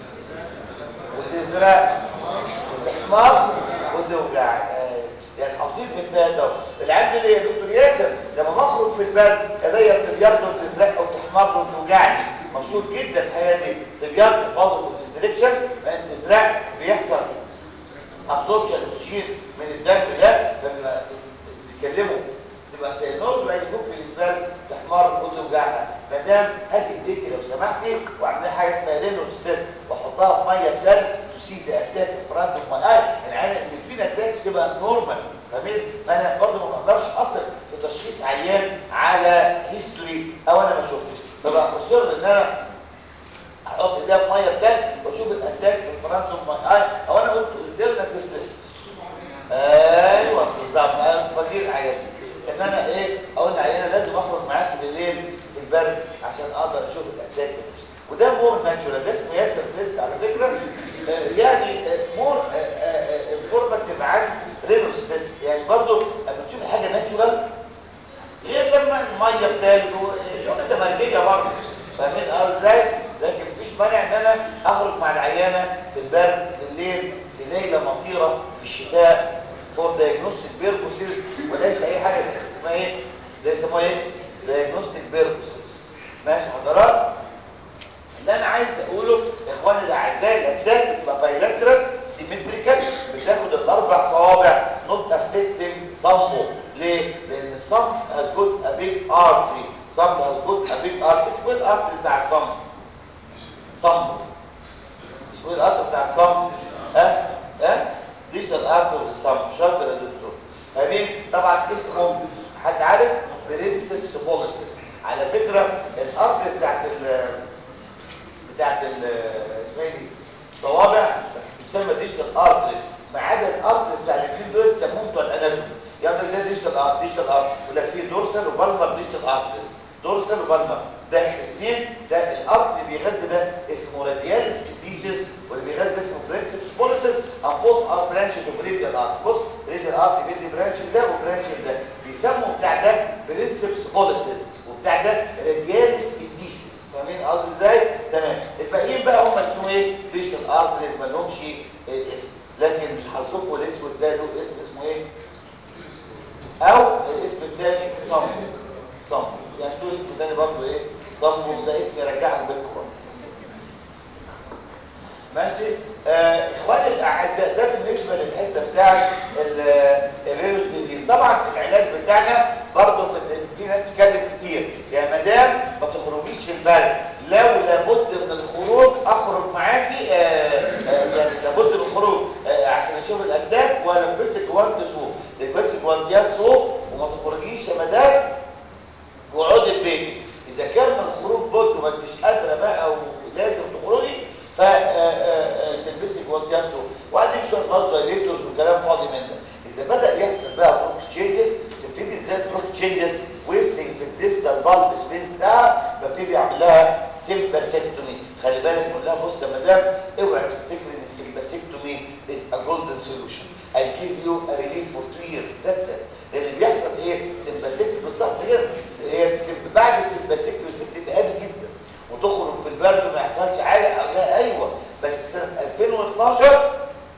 وتزرق وتحمر وتوجع يعني حاطين افاده العيال اللي يا دكتور ياسر لما بخرج في البرد ايديا بتبيض وتزرق وتحمر وتوجعني مبسوط جدا الحياه دي تبيض بازل وتستريكشن تزرق بيحصل ابسوربشن تشيل من الدم ده لما بيتكلموا تبقى سينوز وبعد يفك الاسبال تحمر وتوجعها مدام هات ايديكي لو سمحتي واعملي حاجه اسمها رينوس تيست واحطها في ميه بتلج تسيز اتاك في فرانت اوف ماي اي العيان البين اتاكس تبقى نورمال فاهمين فانا برضه ما بقدرش اثق في تشخيص عيان على هيستوري او انا ما شفتش فبقى مصر ان انا احط ايديها في ميه بتلج واشوف الاتاك في فرانت اوف ماي اي او انا قلت الترناتيف تيست ايوه بالظبط انا فاكر الحاجات دي ان انا ايه اقول لعيانه لازم اخرج معاكي بالليل في البرد عشان اقدر اشوف الاتاك بنفسي وده ده مور ناتشورال ده اسمه ياسر تيست على فكره آه، يعني مور انفورماتيف عن رينوس تيست يعني برضو لما تشوف حاجه ناتشورال غير لما الميه بتلج شغل تمرجيه برضه فاهمين اه ازاي لكن مفيش مانع ان انا اخرج مع العيانه في البرد بالليل في ليله مطيره في الشتاء فور دايجنوستيك بيربوسز وليس اي حاجه اسمها ايه ده يسموها ايه دايجنوستيك بيربوسز ماشي حضرات اللي انا عايز اقوله يا اخواني الاعزاء الابدان بتبقى بايلاترال سيمتريكال بتاخد الاربع صوابع نوت افكتنج صمه ليه؟ لان الصمت هاز جوت ا بيج ارتري صمت هاز جوت ا بيج ارتري اسمه ايه الارتري بتاع الصمت؟ صمت اسمه ايه الارتري بتاع الصمت؟ ها؟ ها؟ ديجيتال ارتري في الصمت شاطر يا دكتور فاهمين؟ طبعا اسمه حد عارف؟ برنسبس بوليسيس على فكره الارتري بتاعت ال بتاعت ال اسمها دي صوابع بتسمى ديجيتال ارتري ما عدا الارتريز بتاع الاثنين دول سموهم بتوع الاناتومي يعني ده ديجيتال ارت ديجيتال ارت ولا في دورسال وبالمر ديجيتال ارتريز دورسال وبالمر ده الاثنين ده الارت اللي بيغذي ده اسمه رادياليس انديسيس واللي بيغذي اسمه برنسبس بوليسيس and both are branches of radial art بص radial art بيدي برانش ده وبرانش ده بيسموا بتاع ده برنسبس بوليسيس وبتاع ده رادياليس انديسيس فاهمين قصدي ازاي تمام الباقيين بقى هم اسمهم ايه ديجيتال ارتريز ما لهمش إيه اسم لكن حظكم الاسود ده له اسم اسمه ايه او الاسم الثاني صمم صمم يعني له اسم ثاني برضه ايه صمم ده اسم يرجعك بالكم ماشي آه اخواني الاعزاء ده بالنسبه للحته بتاعت الرينوس ديزيز طبعا العلاج بتاعنا برضه في في ناس بتتكلم كتير يا مدام ما تخرجيش في البرد لو لابد من الخروج اخرج معاكي آه آه يعني لابد من الخروج آه عشان اشوف الاجداد والبسك جوانت صوف تلبسي جوانتيات صوف وما تخرجيش يا مدام واقعدي في بيتك اذا كان من الخروج بد وما انتش قادره بقى ولازم تخرجي فتلبسي جوانتيات صوف وعندك شويه برضه دايليتورز وكلام فاضي من ده اذا بدا يحصل بقى تروح تشينجز تبتدي ازاي تروح تشينجز ويستنج في الديستال بالب سبيس بتاعها ببتدي اعمل لها سيمباسيكتومي خلي بالك بقول لها بص يا مدام اوعي تفتكري ان السيمباسيكتومي از ا جولدن سوليوشن I give you a relief for two years that's it لان اللي بيحصل ايه سيمباسيكتومي بالظبط كده هي بعد السيمباسيكتومي الست تبقى هابي جدا وتخرج في البرد وما يحصلش حاجه او لا ايوه بس سنه 2012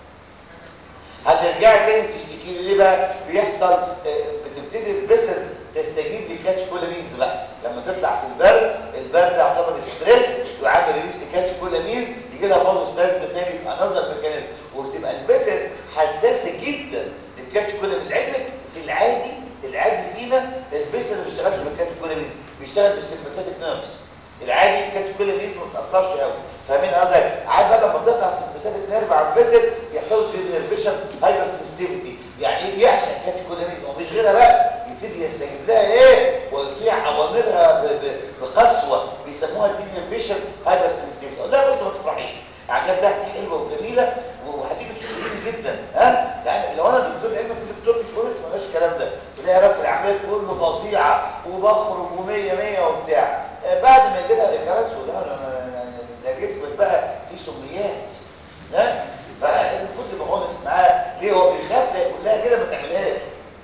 هترجعي تاني تشتكي لي ليه بقى بيحصل بتبتدي الفيسلز تستجيب لكاتش كولامينز بقى لما تطلع في البرد البرد يعتبر ستريس وعامل ريليس لكاتش كولامينز يجي لها برضه سبازم تاني يبقى نظر ميكانيزم وتبقى الفيسلز حساسه جدا للكاتش كولامينز علمك في العادي العادي فينا الفيسل ما بيشتغلش بالكاتش كولامينز بيشتغل بالسيمباثيك نيرفز العادي الكاتش كولامينز ما بتاثرش قوي فاهمين قصدي عارف بقى لما تقطع السيمباثيك نيرف على الفيسل يحصل دينيرفيشن هايبر سنسيتيفيتي يعني ايه بيعشق كاتش كولامينز ومفيش غيرها بقى يبتدي يستجيب لها ايه ويطيع اوامرها بقسوه بيسموها الدينيرفيشن هايبر سنسيتيفيتي اقول لها بص ما تفرحيش العمليه بتاعتي حلوه وجميله وهتيجي تشوفيني جدا ها يعني لو انا دكتور علم في دكتور مش كويس ما الكلام ده تلاقي رف العمليه كله فظيعه وبخرج و100 100 وبتاع آه بعد ما يجي لها ريكارنس وده ده جسمك بقى فيه سميات ها فالمفروض تبقى اونست معاه ليه هو بيخاف يقول لها كده ما تعملهاش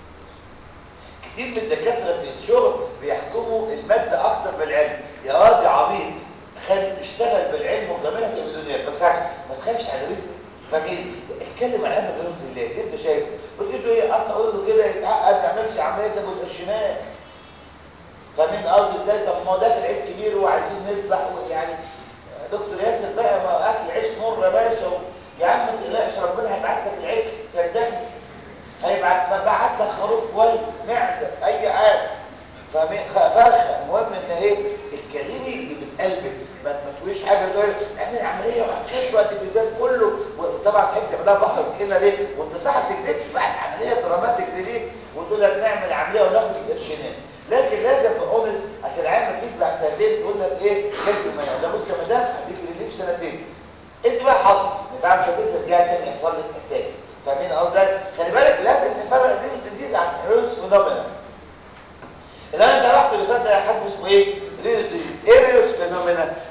كتير من الدكاتره في الشغل بيحكموا الماده اكتر من العلم يا واد يا عبيط خلي اشتغل بالعلم وجمالك يا مليونير ما تخافش ما تخافش على رزقك فاكين اتكلم عن هم بنود الله انت شايف بتقول له ايه اصل اقول له كده يتعقد ما يعملش عمليه تاخد قرشينات فمين قصدي ازاي طب ما هو داخل عيد كبير وعايزين نذبح يعني دكتور ياسر بقى ما اكل عيش مر يا باشا و... يا عم ما تقلقش ربنا هيبعت لك العيش صدقني هيبعت بعت لك خروف كويس معزه اي حاجه فاهمين فرخه المهم ان ايه اتكلمي باللي في قلبك ما تقوليش حاجه تقول اعمل عمليه وهتخف وهتبقى زي الفل وطبعا تحب تعملها بحر هنا ليه وانت صاحب تكذبش بقى العمليه دراماتيك دي ليه وتقول لك نعمل عمليه وناخد القرشينات لكن لازم تبقى عشان العيال ما تجيش بعد سنتين تقول لك ايه كذب المناعه لا بص يا مدام هديك ريليف سنتين انت بقى حافظ بعد سنتين ترجعي تاني يحصل لك اتاكس فاهمين قصدي خلي بالك لازم نفرق بين الديزيز عن هيروس فينومينا اللي انا شرحته اللي فات ده حاسب اسمه ايه ريوس ايه ريوس فينومينا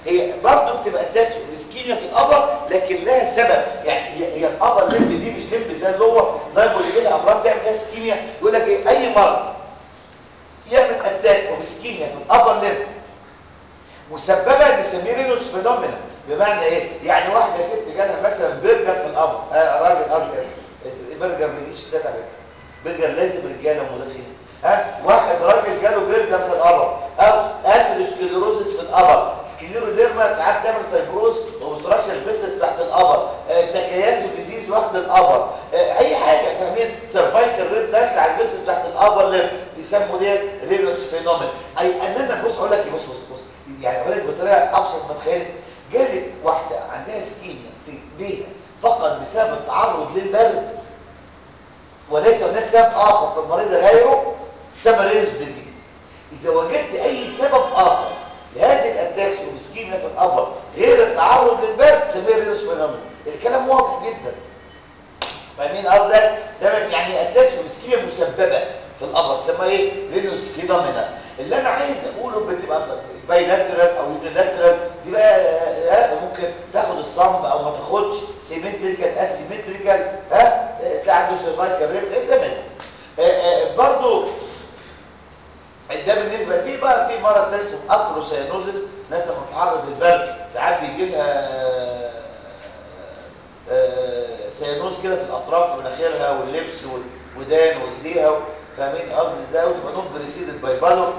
هي برضه بتبقى اتاتش الاسكيميا في الابر لكن لها سبب يعني هي, هي الابر لمب دي مش لمب زي اللي هو ضرب اللي لها امراض تعمل فيها اسكيميا يقول لك ايه اي مرض يعمل اتاك اوف اسكيميا في الابر لمب مسببه لسمير رينوس فينومينا بمعنى ايه يعني واحده ست جالها مثلا برجر في الابر آه راجل قصدي اسف برجر ما يجيش ستات على برجر لازم رجاله ومدخنين ها واحد راجل جاله برجر في الابر او اثيروسكليروزس في الابر سكليروديرما ساعات تعمل فايبروز وبستراكشر بيسس تحت الابر تكياس وديزيز واخد الابر آه اي حاجه فاهمين سيرفايكال ريب دانس على البيسس تحت الابر ليب بيسموا ديت رينوس فينومين اي اننا بص اقول لك بص بص بص يعني اقول لك بطريقه ابسط ما تخيل جالت واحده عندها سكيميا في بيها فقط بسبب التعرض للبرد وليس هناك سبب اخر في المريض غيره سمريز ديزيز اذا وجدت اي سبب اخر لهذه الاتاكس والسكيميا في الابر غير التعرض للبرد سميه رينوس فينومين الكلام واضح جدا فاهمين قصدي تمام يعني اتاكس والسكيميا مسببه في الابر تسمى ايه رينوس فينومينا اللي انا عايز اقوله بتبقى بايلاترال او يونيلاترال دي بقى ممكن تاخد الصمب او ما تاخدش سيمتريكال اسيمتريكال ها تلاقي عنده سيرفايكال ريب ايه زمان برضو ده بالنسبه في بقى في مرض تاني اسمه اكروسيانوزس ناس لما بتتعرض للبرد ساعات بيجي لها سيانوز كده في الاطراف ومناخيرها واللبس والودان وايديها فاهمين قصدي ازاي وتبقى نون بريسيدد باي بالور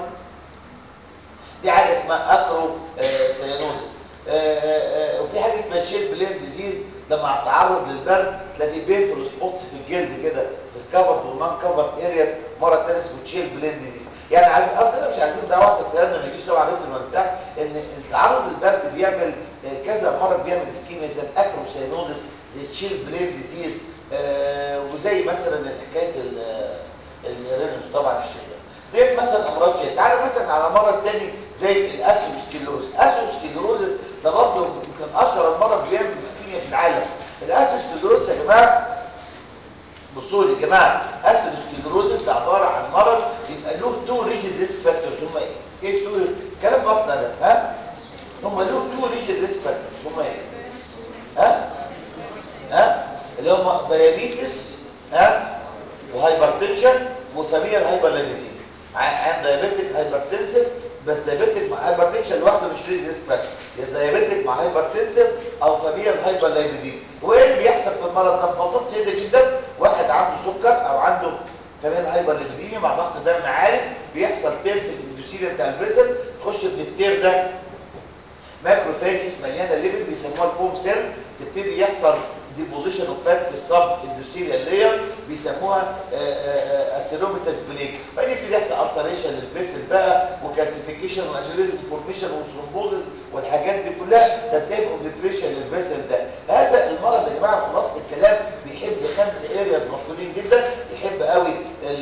دي حاجه اسمها اكرو آه سيانوزس آه آه وفي حاجه اسمها شيل بلين ديزيز لما التعرض للبرد تلاقي في بينفول سبوتس في الجلد كده في الكفر والنون كفر ارياز مرض تاني اسمه تشيل بلين ديزيز يعني عايز اصلا مش عايزين ده وقت الكلام ده ما يجيش طبعا ريتم ولا بتاع ان التعرض للبرد بيعمل كذا مرض بيعمل اسكيميا زي الاكرو سيانوزس زي تشيل بلين ديزيز وزي مثلا حكايه الرينوس طبعا الشهير ديت مثلا امراض كده تعالى مثلا على مرض تاني زي الاسوسكليروز اسوسكليروزس ده برضه يمكن اشهر المرض بيعمل اسكيميا في العالم الاسوسكليروز يا جماعه بصوا لي يا جماعه اسوسكليروزس ده عباره عن مرض يبقى له تو ريجيد ريسك فاكتورز هم ايه؟ ايه تو كلام بطنه ده ها؟ هم له تو ريجيد ريسك فاكتورز هم ايه؟ ها؟ ها؟ اللي هم دايابيتس ها؟ وهايبرتنشن وفاميليال هايبرلايبيديميا عن دايابيتك هايبرتنسيف بس دايابيتك مع هايبرتنشن لوحده مش ريد ريسك فاكتور يا دايابيتك مع هايبرتنسيف او فاميليال هايبرلايبيديميا وايه اللي بيحصل في المرض ده ببساطه شديده جدا واحد عنده سكر او عنده فاميليال هايبرلايبيديميا مع ضغط دم عالي بيحصل تير في الاندوثيليوم بتاع الفيزل تخش من التير ده ماكروفاجز مليانه ليبل بيسموها الفوم سيل تبتدي يحصل ديبوزيشن اوف فات في السب اندوثيليال لاير بيسموها اسيروميتاس بليك بعدين يبتدي يحصل السريشن للفيسل بقى وكالسيفيكيشن وانجوريزم فورميشن وثرومبوزس والحاجات دي كلها تنتهي اوبليتريشن للفيسل ده هذا المرض يا جماعه خلاصه الكلام بيحب خمس ارياز مشهورين جدا يحب قوي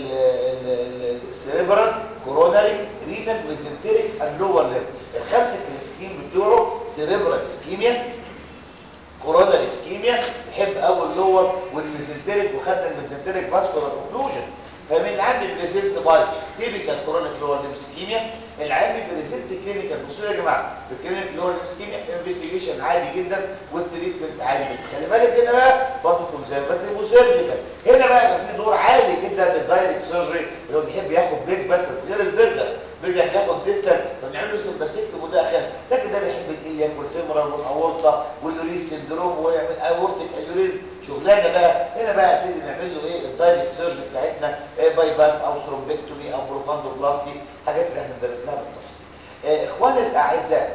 السيريبرال كوروناري رينال ميزنتريك اند لور ليف الخمسه كلاسيكيين بتوعه سيريبرال اسكيميا كوروناري اسكيميا يحب اول لور والميزنتريك وخدنا الميزنتريك فاسكولار اوكلوجن فمن عندي بريزنت باي تيبيكال كورونيك لور اسكيميا العام بريزنت كلينيكال بصوا يا جماعه الكلينيك لور اسكيميا انفستيجيشن عادي جدا والتريتمنت عادي بس خلي بالك هنا بقى برضه كونزرفاتيف وسيرجيكال هنا بقى يبقى في دور عالي جدا للدايركت سيرجري اللي هو بيحب ياخد بيج بس غير البرجر برجر بياخد ديستال فبنعمل له سمباسيكت مداخل لكن ده بيحب الالياك والفيمورال والاورطه واللوريس سندروم ويعمل اورتيك اليوريز شغلانه بقى هنا بقى نبتدي نعمل له ايه الدايركت سيرجري بتاعتنا إيه باي باس او ثرومبكتومي او بروفاندوبلاستي حاجات اللي احنا درسناها بالتفصيل إيه اخواني الاعزاء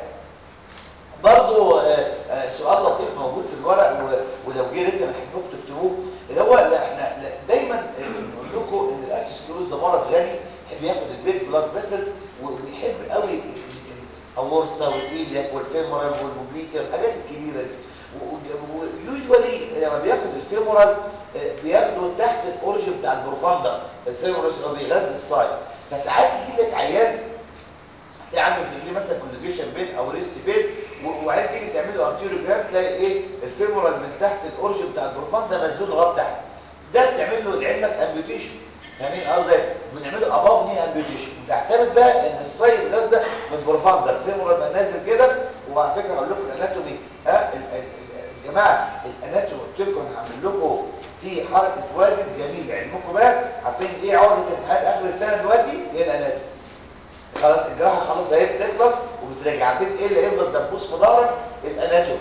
برضو آه آه سؤال لطيف موجود في الورق ولو جه ريت انا احبكم تكتبوه اللي هو لا احنا لا دايما نقول لكم ان الاسيسكلوز ده مرض غني يحب ياخد البيت بلاد فيسلز وبيحب قوي الاورطه والايلياك والفيمورال والبوبليتيا والحاجات الكبيره دي ويوجوالي لما بياخد الفيمورال بياخده تحت الاورجن بتاع البروفاندا الفيمورال هو بيغذي السايد فساعات يجي لك عيان تلاقي عنده في رجليه مثلا كوليجيشن بين او ريست بين وعايز تيجي تعمل له ارتيروجرام تلاقي ايه الفيمورال من تحت الاورجن بتاع البروفاندا مسدود لغايه تحت ده بتعمل له لعلمك امبيوتيشن فاهمين قصدي بنعمله اباف ني امبيوتيشن بتعتمد بقى ان السايد غزه من بروفاندا الفيمورال بقى نازل كده وعلى فكره هقول لكم الاناتومي ها ال- ال- ال- الجماعه الاناتومي قلت لكم انا هعمل لكم في حركه واجب جميل علمكم بقى عارفين ايه عقده امتحانات اخر السنه دلوقتي هي الاناتومي خلاص الجراحه خلاص اهي بتخلص وبتراجع عارفين ايه اللي هيفضل دبوس في ظهرك الاناتومي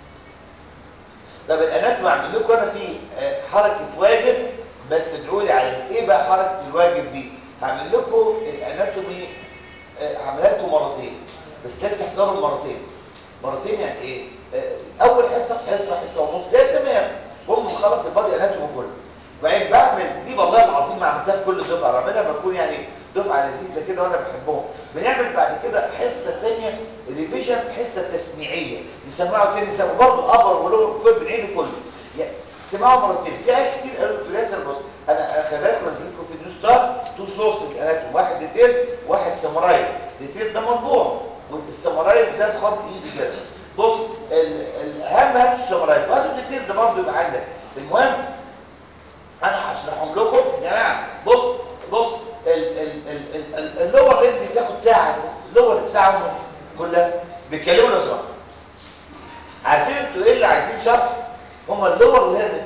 طب الاناتومي عامل لكم انا في آه، حركه واجب بس ادعوا لي على ايه بقى حركه الواجب دي هعمل لكم الاناتومي آه، هعملها لكم مرتين بس لازم تحضروا المرتين مرتين يعني ايه آه، اول حصه حصه حصه ونص زي زمان بقوم مخلص البادي اناتومي كله وبعدين بعمل دي والله العظيم ما عملتها في كل دفعه بعملها لما اكون يعني دفعه لذيذه كده وانا بحبهم بنعمل بعد كده حصه ثانيه ريفيجن حصه تسميعيه يسمعوا تاني يسمعوا برضه ابر ولور كل بنعيد كله يعني سمعوا مرتين في عيال كتير قالوا دكتور ياسر بص انا انا خلي بالكم نزلتكم في النيوز ستار تو سورسز اناتوم واحد ديتيل واحد سامورايز ديتيل ده مطبوع والسامورايز ده بخط ايدي كده بص ال- الاهم هاتوا السامورايز وهاتوا الديتيل ده برضه يبقى عندك المهم انا هشرحهم لكم يا جماعه بص بص ال- ال- ال- ال- ال- اللور لينك دي بتاخد ساعه بس اللور ساعه ونص كلها بيتكلموا لو سمحتوا عارفين انتوا ايه اللي عايزين شرح هم اللور والهيرنك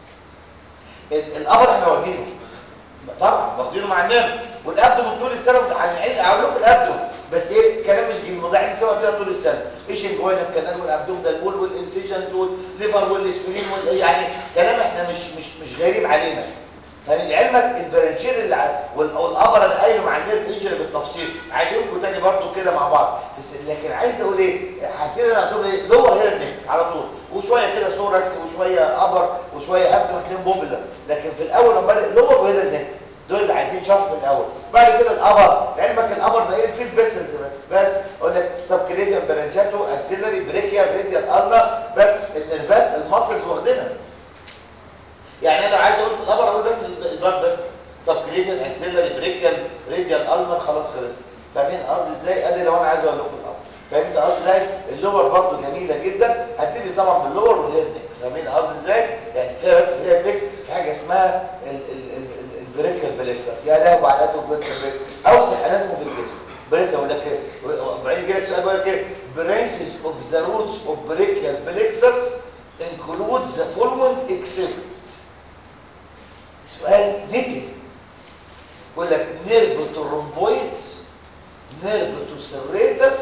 الابر احنا واخدينه طبعا واخدينه مع النمر والابدو طول السنه هنعيد اقول لكم الابدو بس ايه كلام مش جديد مضاعفين فيه واخدينها طول السنه ايش الجوانب الكنال والابدومينال وول والانسيجنز والليفر والاسبرين وال... يعني كلام احنا مش مش مش غريب علينا فمن علمك الفرنشير اللي ع... وال- والابر اللي قايله مع النيرف انجري بالتفصيل هجيبكم تاني برضو كده مع بعض بس لكن عايز اقول ايه هتلاقي انا هتقول ايه لور هيرنك على طول وشويه كده سوركس وشويه ابر وشويه ابدو هتلاقيهم بوبلر لكن في الاول لما بادئ لور وهيرنك دول اللي عايزين شرح في الاول بعد كده الابر لعلمك الابر ما ايه فيل بيسلز بس بس اقول لك سب كليفيان برانشاتو اكسيلري بريكيا راديال الله بس النرفات الماسلز واخدينها يعني انا عايز اقول في الابر اقول بس البلاد بس سب كليفيان اكسيلري بريكيا راديال الله خلاص خلص فاهمين قصدي ازاي ادي لو انا عايز اقول لكم الابر فهمت قصدي ازاي اللور برضه جميله جدا هبتدي طبعا باللور والهيدنك فاهمين قصدي ازاي يعني كده بس في الهيدنك في حاجه اسمها ال- ال- ال- ال- البريكال بليكسس يا له بعدته البريكال اوسخ اناتوم في الجسم بريكال يقول لك ايه وبعدين يجي لك سؤال بيقول لك ايه branches of the roots of brachial plexus include the following except سؤال نتن يقول لك نيرف تو رومبويدز نيرف تو سيريتس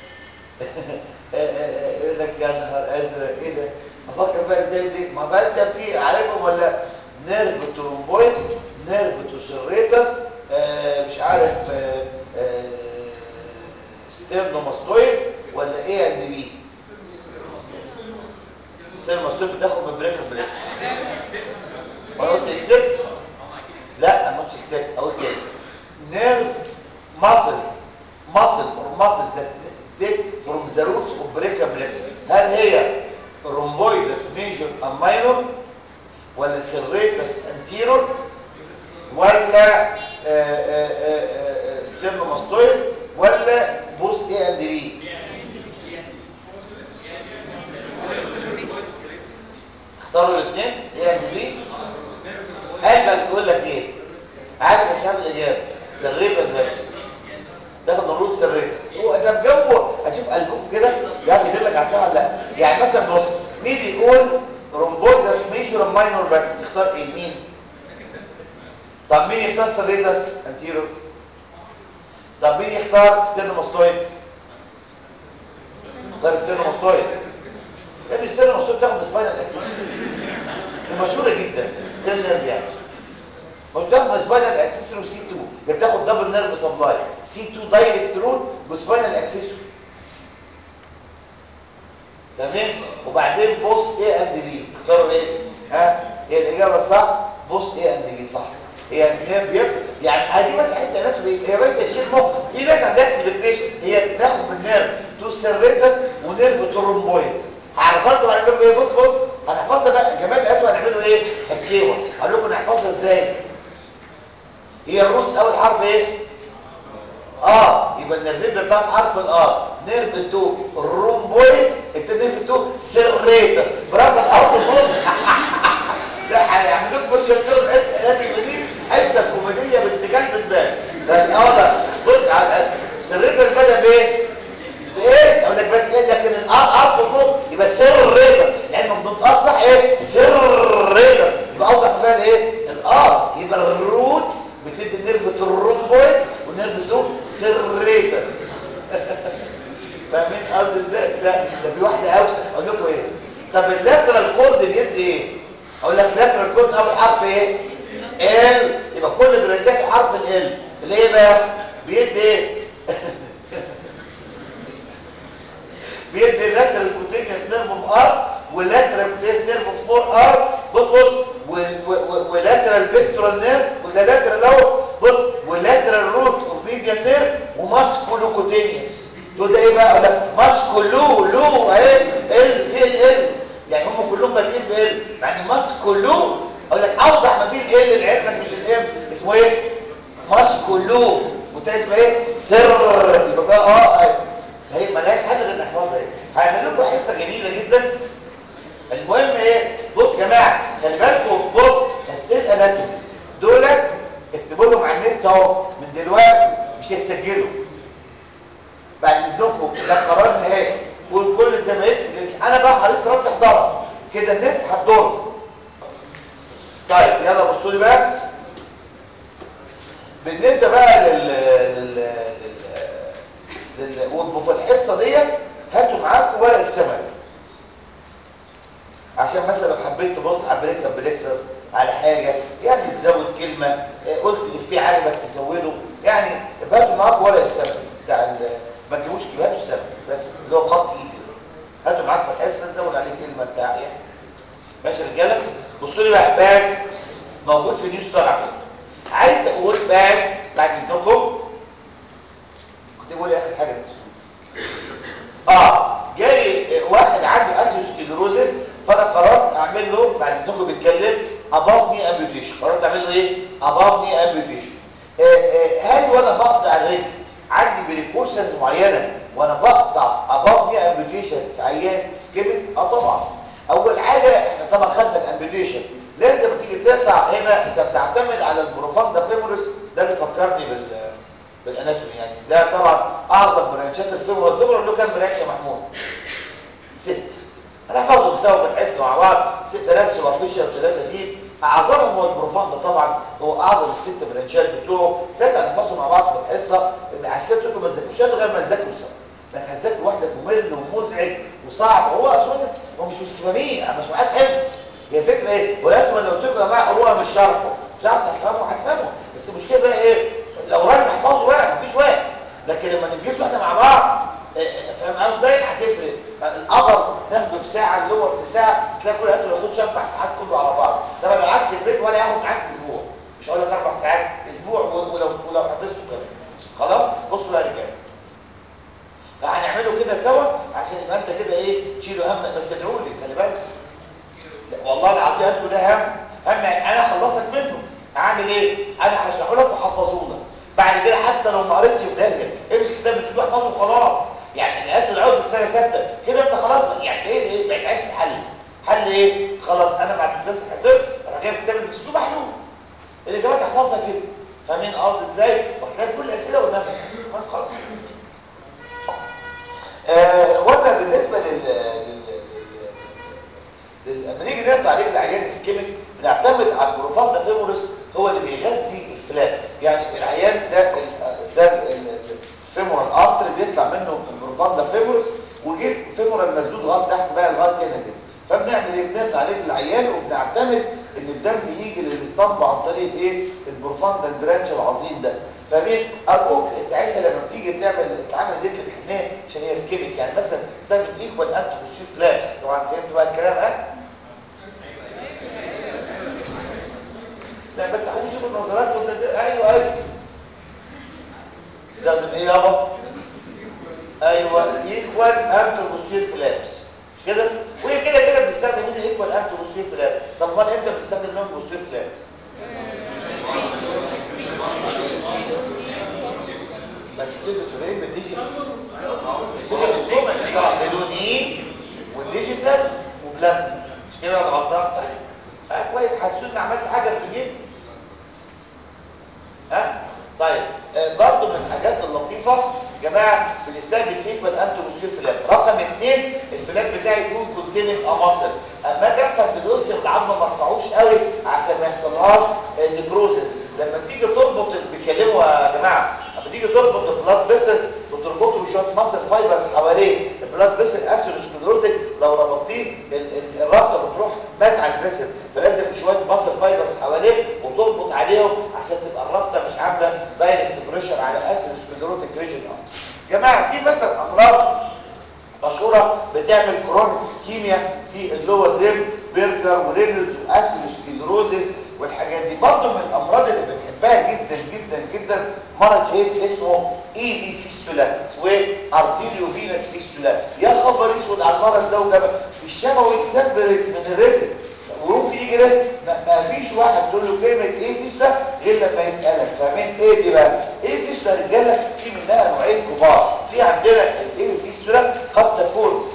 يقول لك يا نهار ازرق ايه ده افكر بقى ازاي دي ما بقى التفكير عارفهم ولا نيرف تو رومبويدز نيرف تو سيريتس آه مش عارف آه آه ستيرنوماستويد ولا ايه اند بي ستيرنوماستويد بتاخد من بريك بريكس ما قلت اكسبت لا ما قلتش اكسبت اقول تاني نيرف ماسلز ماسل اور ماسلز ذات تيك فروم ذا روتس اوف بريكا بريكس هل هي رومبويدس ميجور ام ماينور ولا سيريتس انتيرور ولا ستيرنوماستويد ولا بوس اي اند بي اختاروا الاثنين اي اند بي قلبك بيقول لك ايه عارف مش عارف الاجابه سريتس بس تاخد الروت سريتس هو ده بجو اشوف قلبكم كده يعني يدلك على الساعه ولا لا يعني مثلا بص مين يقول رومبويدس ميجور ماينور بس يختار ايه مين طب مين يختار سريتس انتيرو طب مين يختار ستيرنوماستويد اختار ستيرنوماستويد ايه الستيرنوماستويد تاخد سباينال اكسس دي مشهوره جدا كل نيرف يعني بتاخد سباينال اكسسوري سي 2 هي بتاخد دبل نيرف سبلاي سي 2 دايركت روت بسباينال اكسسوري تمام وبعدين بوس اي اند بي تختاروا ايه ها هي الاجابه الصح بوس اي اند بي صح هي هي بيض يعني هذه بس حته اناتومي هي بس تشكيل مخ في ناس عندها اكسبكتيشن هي بتاخد من نيرف تو سيريتس ونيرف ترومبويدز هعرفها بعد كده ايه بص بص هنحفظها بقى جمال الاتوا هنعمله ايه حكيوه هقول لكم نحفظها ازاي هي الروتس اول حرف ايه اه يبقى النيرفين بتاع حرف الار نيرف 2 الرومبويد التاني نيرف 2 سيريتس برافو الحرف النص لا هيعملوا لكم بص شفتوا الاس ادي جديد حصه كوميديه بنت كلب زباله اه ده بص على سيريتس بدا بايه بايه اقول لك بس ايه لكن ده في واحده اوسخ اقول لكم ايه طب اللاترال كورد بيدي ايه اقول لك لاترال كورد اول حرف ايه ال يبقى كل برانشات حرف ال اللي ايه بقى بيدي ايه بيدي اللاترال كوتينيوس نيرف اوف ار واللاترال كوتينيوس نيرف اوف 4 ار بص بص واللاترال بيكتورال نيرف وده لاترال اهو بص واللاترال روت اوف ميديان نيرف وماسكولو كوتينيوس دول ده ايه بقى اقول لك ماسكولو لو اهي ال في ال ال يعني هم كلهم بادئين بال يعني ماسكولو اقول لك اوضح ما فيه ال لعلمك مش الام اسمه ايه ماسكولو والتاني اسمه ايه سر يبقى فيها اه هي ملهاش حل غير نحفظها ايه هعمل لكم حصه جميله جدا المهم ايه بص يا جماعه خلي بالكم بص حصتين اناتومي دولت اكتبوا لهم على النت اهو من دلوقتي مش هتسجلوا بعد اذنكم ده قرار نهائي وكل الزمايل انا بقى حضرتك رد تحضرها كده النت هتضر طيب يلا بصوا لي بقى بالنسبه بقى لل لل لل وابقوا في الحصه ديت هاتوا معاكم ورق السمك عشان مثلا لو حبيت تبص على بريك بريكسس على حاجه يعني تزود كلمه قلت في عجبك تزوده يعني هاتوا معاكم ورق السمك بتاع ما تجيبوش كده هاتوا السمك بس اللي هو خط ايدي هاتوا معاكم في الحصه نزود عليه كلمه بتاع يعني ماشي يا رجاله بصوا لي بقى باس موجود في نيوز طالع عايز اقول باس بعد اذنكم كنت بقول اخر حاجه بس اه جالي واحد عنده اسيوسكليروزس فانا قررت اعمل له بعد اذنكم بيتكلم اباف ني امبيوتيشن قررت اعمل له ايه اباف ني امبيوتيشن هل وانا بقطع الرجل عندي بريكوشنز معينه وانا بقطع اباف ني امبيوتيشن في عيان سكيمت اه طبعا اول حاجه احنا طبعا خدنا الامبيوتيشن لازم تيجي تقطع هنا انت بتعتمد على البروفاندا فيمورس ده اللي فكرني بال بالاناتومي يعني ده طبعا اعظم برانشات الفيمور الفيمور له كام برانش يا محمود ست انا احفظهم سوا في الحصه مع بعض ست برانش وارفيشال وثلاثه دي اعظمهم هو البروفاندا طبعا هو اعظم الست برانشات بتوعه ساعتها هنحفظهم مع بعض في الحصه عشان كده لكم ما تذاكروش غير ما تذاكروا سوا لانك هتذاكر لوحدك ممل ومزعج وصعب هو اصلا هو مش مستفهمين مش عايز حفظ هي الفكره ايه ولكن لو قلت لكم يا جماعه قروها مش شرحه مش عارف تفهموا هتفهموا بس المشكله بقى ايه لو راجل احفظه بقى مفيش وقت لكن لما نجلسوا احنا مع بعض فاهم قصدي هتفرق القمر ناخده في ساعه اللي هو في ساعه تلاقي كل هاته ما ياخدش اربع ساعات كله على بعض ده ما قعدت في البيت ولا ياخد معاك اسبوع مش هقول لك اربع ساعات اسبوع ولو ولو حفظته كمان خلاص بصوا يا رجاله فهنعمله كده سوا عشان يبقى انت كده ايه تشيلوا هم بس ادعوا لي خلي بالك والله العظيم انتوا ده هم هم انا اخلصك منه اعمل ايه انا هشرحه لك وحفظه لك بعد كده حتى لو ما قريتش في داهيه امسك كتاب مش احفظه وخلاص يعني الآيات العود السنه سته كده انت خلاص يعني ايه ايه بقيت عايز حل حل ايه خلاص انا بعد ما حفظت انا جايب كتاب المسلوب محلول الاجابات احفظها كده فاهمين قصدي ازاي وهتلاقي كل الاسئله قدامك بس خلاص آه ولا بالنسبه لل لما نيجي نقطع عليك العيان اسكيميك بنعتمد على البروفاندا فيمورس هو اللي بيغذي الفلاب يعني العيان ده ده الفيمورال ارتري بيطلع منه البروفاندا فيمورس وجه فيمورال مسدود لغايه تحت بقى لغايه هنا كده فبنعمل ايه بنقطع عليك العيان وبنعتمد ان الدم يجي للاسطمبه عن طريق ايه البروفاندا البرانش العظيم ده فاهمين ارجوك ساعتها لما بتيجي تعمل تعمل ديك الحنان عشان هي سكيميك يعني مثلا استخدم ايكوال انت بوسير فلابس طبعا فهمتوا بقى الكلام ها لا بس اقوم شوف النظرات وانت ايوه ايوه استخدم ايه يابا ايوه ايكوال انت بوسير فلابس مش كده وهي كده كده بنستخدم هنا ايكوال انت بوسير فلابس طب ما انت بتستخدم لون بوسير فلابس تكتبوا تبين بالديجيتال طبعا بلونين والديجيتال وبلاند مش كده ولا غلطان طيب اه كويس حسسوني عملت حاجه في دنيتي ها طيب آه برضه من الحاجات اللطيفه يا جماعه بنستخدم ايكوال انتروسير فلاب رقم اثنين الفلاب بتاعي يكون كونتيننج اماسل اما اجي ارفع الفلوسيوم العظمه ما ارفعوش قوي عشان ما يحصلهاش نيكروزس لما تيجي تربط بيكلموا يا جماعه لما تيجي تربط البلاد فيسلز بتربطه بشويه ماسل فايبرز حواليه بلاد فيسل اثيروسكليروتيك لو ربطتيه ال- ال- الرابطه بتروح ماسعه الفيسل فلازم شويه ماسل فايبرز حواليه وتربط عليهم عشان تبقى الرابطه مش عامله دايركت بريشر على اثيروسكليروتيك ريجن جماعه دي مثلا امراض مشهوره بتعمل كرونيك اسكيميا في اللور ليم بيرجر ورينولدز واسيروسكليروزيس والحاجات دي برضه من الامراض اللي بنحبها جدا جدا جدا مرض ايه اسمه اي في فيستولا وارتيريو فينس فيستولا يا خبر اسود على المرض ده وجاب في الشفوي سبب من الريتم ويمكن يجي ريتم ما ما فيش واحد تقول له كلمه ايه فيستولا غير لما يسالك فاهمين ايه دي بقى ايه فيستولا يا رجاله في منها نوعين كبار في عندنا الايه فيستولا قد تكون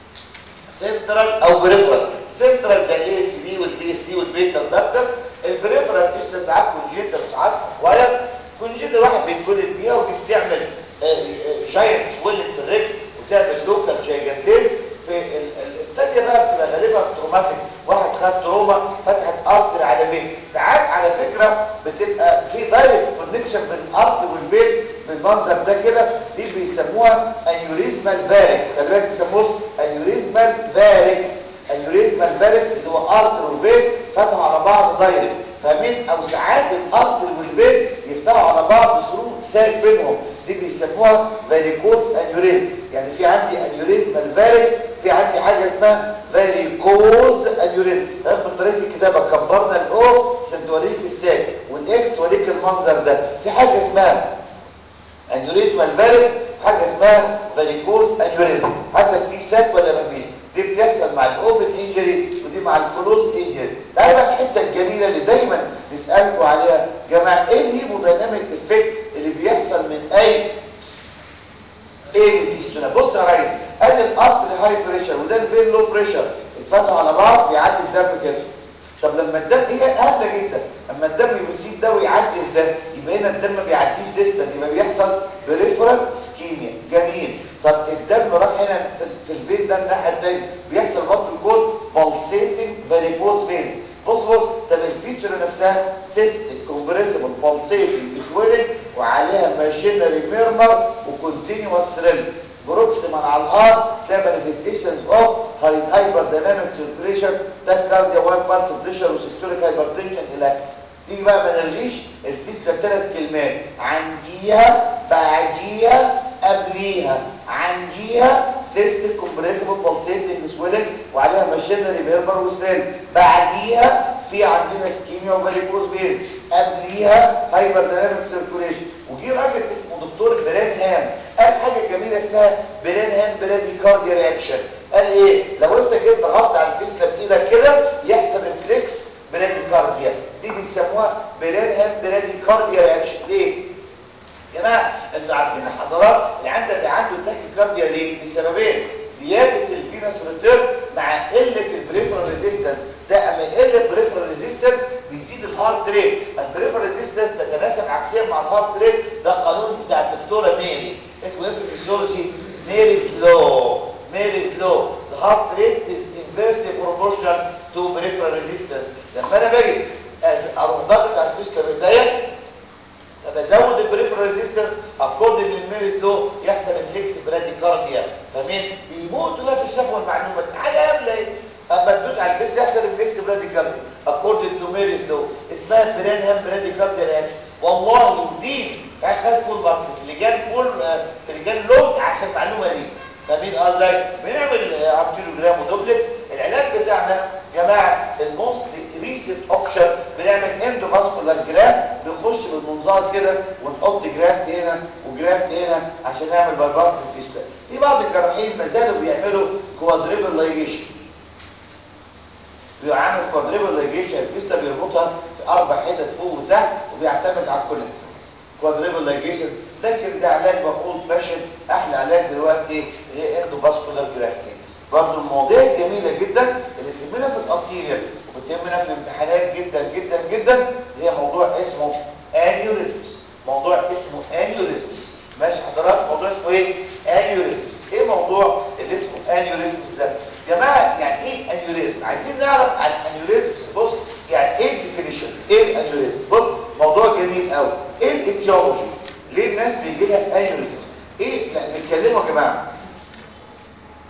سنترال او بريفرال سنترال زي الاي اس دي والدي اس دي والبيتا داكتس البريفرال فيش ساعات كونجيتا وساعات اكواير كونجيتا واحد بيتولد بيها ودي بتعمل جاينت سويلت في الرجل وتعمل لوكال جايجانتيز في ال- ال- الثانيه بقى بتبقى غالبا تروماتيك واحد خد تروما فتحت ارتر على فين ساعات على فكره بتبقى في دايركت كونكشن بين الارتر والفين بالمنظر ده كده دي بيسموها انيوريزمال فاركس خلي بالك بيسموه انيوريزمال فاركس انيوريزمال فاركس اللي هو ارتر وفين فتحوا على بعض دايركت فاهمين او ساعات الارتر والفين يفتحوا على بعض ثرو ساك بينهم دي بيسموها فاريكوز انيوريزم يعني في عندي انيوريزمال فاركس في عندي حاجه اسمها فاريكوز انيوريزم فاهم بطريقه الكتابه كبرنا الاو عشان توريك الساك والاكس وريك المنظر ده في حاجه اسمها انيوريزم الفارس حاجه اسمها فاريكوز انيوريزم حسب في ساك ولا ما فيش دي بتحصل مع الاوبن انجري ودي مع الكلوز انجري تعالى بقى الحته الجميله اللي دايما نسالكم عليها يا جماعه ايه الهيمودايناميك افكت اللي بيحصل من اي ايه الفيستولا بص يا ريس ادي الارتري هاي بريشر وده الفين لو بريشر اتفتحوا على بعض بيعدي الدم كده طب لما الدم هي هبله جدا اما الدم بيسيب ده ويعدي في ده يبقى هنا الدم ما بيعديش ديستال يبقى بيحصل بريفرال سكيميا جميل طب الدم راح هنا في, في الفين ده الناحيه الثانيه بيحصل وات بيكون بالسيتنج فاريكوز فين بص بص طب الفيسولا نفسها سيستيك كومبريسبل بالسيتنج سويلنج وعليها ماشينري ميرمر وكونتينوس ثريل بروكسيمال على الهارت تلاقي مانيفستيشنز اوف هايبر دايناميك سيركيوليشن تاكارديا وان بالس بريشر وسيستوليك هايبرتنشن الى تيجي بقى ما نرغيش الفيسلا ثلاث كلمات عنديها بعديها قبليها عنديها سيستم كومبريسبل بالسيتنج سويلنج وعليها ماشينري بيربر وسريل بعديها في عندنا سكيميا وفاريكوز فين قبليها هايبر دايناميك سيركيوليشن وجي راجل اسمه دكتور بران هام قال حاجه جميله اسمها بران هام برادي كارديا رياكشن قال ايه لو انت جيت ضغطت على الفيسلا بايدك كده يحصل ريفلكس برادي كارديا دي بنسموها بران هام برادي كارديا رياكشن ليه يا جماعه انتوا عارفين الحضارات اللي عنده اللي عنده تاكيكارديا ليه لسببين زياده الفينس ريتيرن مع قله البريفرال ريزيستنس ده اما يقل البريفرال ريزيستنس بيزيد الهارت ريت البريفرال ريزيستنس تتناسب عكسيا مع الهارت ريت ده قانون بتاع الدكتوره ميري اسمه ايه في الفسيولوجي ميريز لو ميريز لو the heart rate is inversely proportional to peripheral resistance لما انا باجي اروح ضاغط على الفيستا بايديا فبزود البريفرال ريزيستنس اكوردنج للميريز لو يحصل ريفلكس براديكارديا فاهمين بيموتوا بقى في شافوا المعلومه دي حاجه قبل ايه اما تدوس على الفيس يحصل ريفلكس براديكارديا اكوردنج تو ميريز لو اسمها برانهام براديكارديا رياكشن والله ودين خد فول مارك في لجان فول في لجان لونج عشان المعلومه دي فاهمين ازاي بنعمل ارتيلوجرام ودوبلكس العلاج بتاعنا يا جماعه الموست ريسنت اوبشن بنعمل اندوفاسكولار جراف بنخش بالمنظار كده ونحط جرافت هنا وجرافت هنا عشان نعمل بايباس للفيستول في بعض الجراحين ما زالوا بيعملوا كوادريبل لايجيشن بيعمل كوادريبل لايجيشن الفيستول بيربطها في اربع حتت فوق وتحت وبيعتمد على الكولكترز كوادريبل لايجيشن لكن ده علاج مفروض فاشل احلى علاج دلوقتي هي اندوفاسكولار جرافتنج برضه المواضيع الجميله جدا اللي تهمنا في الارتيريا وبتهمنا في الامتحانات جدا جدا جدا هي موضوع اسمه انيوريزمز موضوع اسمه انيوريزمز ماشي حضرتك موضوع اسمه ايه انيوريزمز ايه موضوع اللي اسمه انيوريزمز ده يا جماعه يعني ايه انيوريزم عايزين نعرف عن انيوريزمز بص يعني ايه الديفينيشن ايه الانيوريزم بص موضوع جميل قوي ايه الايتيولوجي ليه الناس بيجي لها انيوريزم ايه لا نتكلموا يا جماعه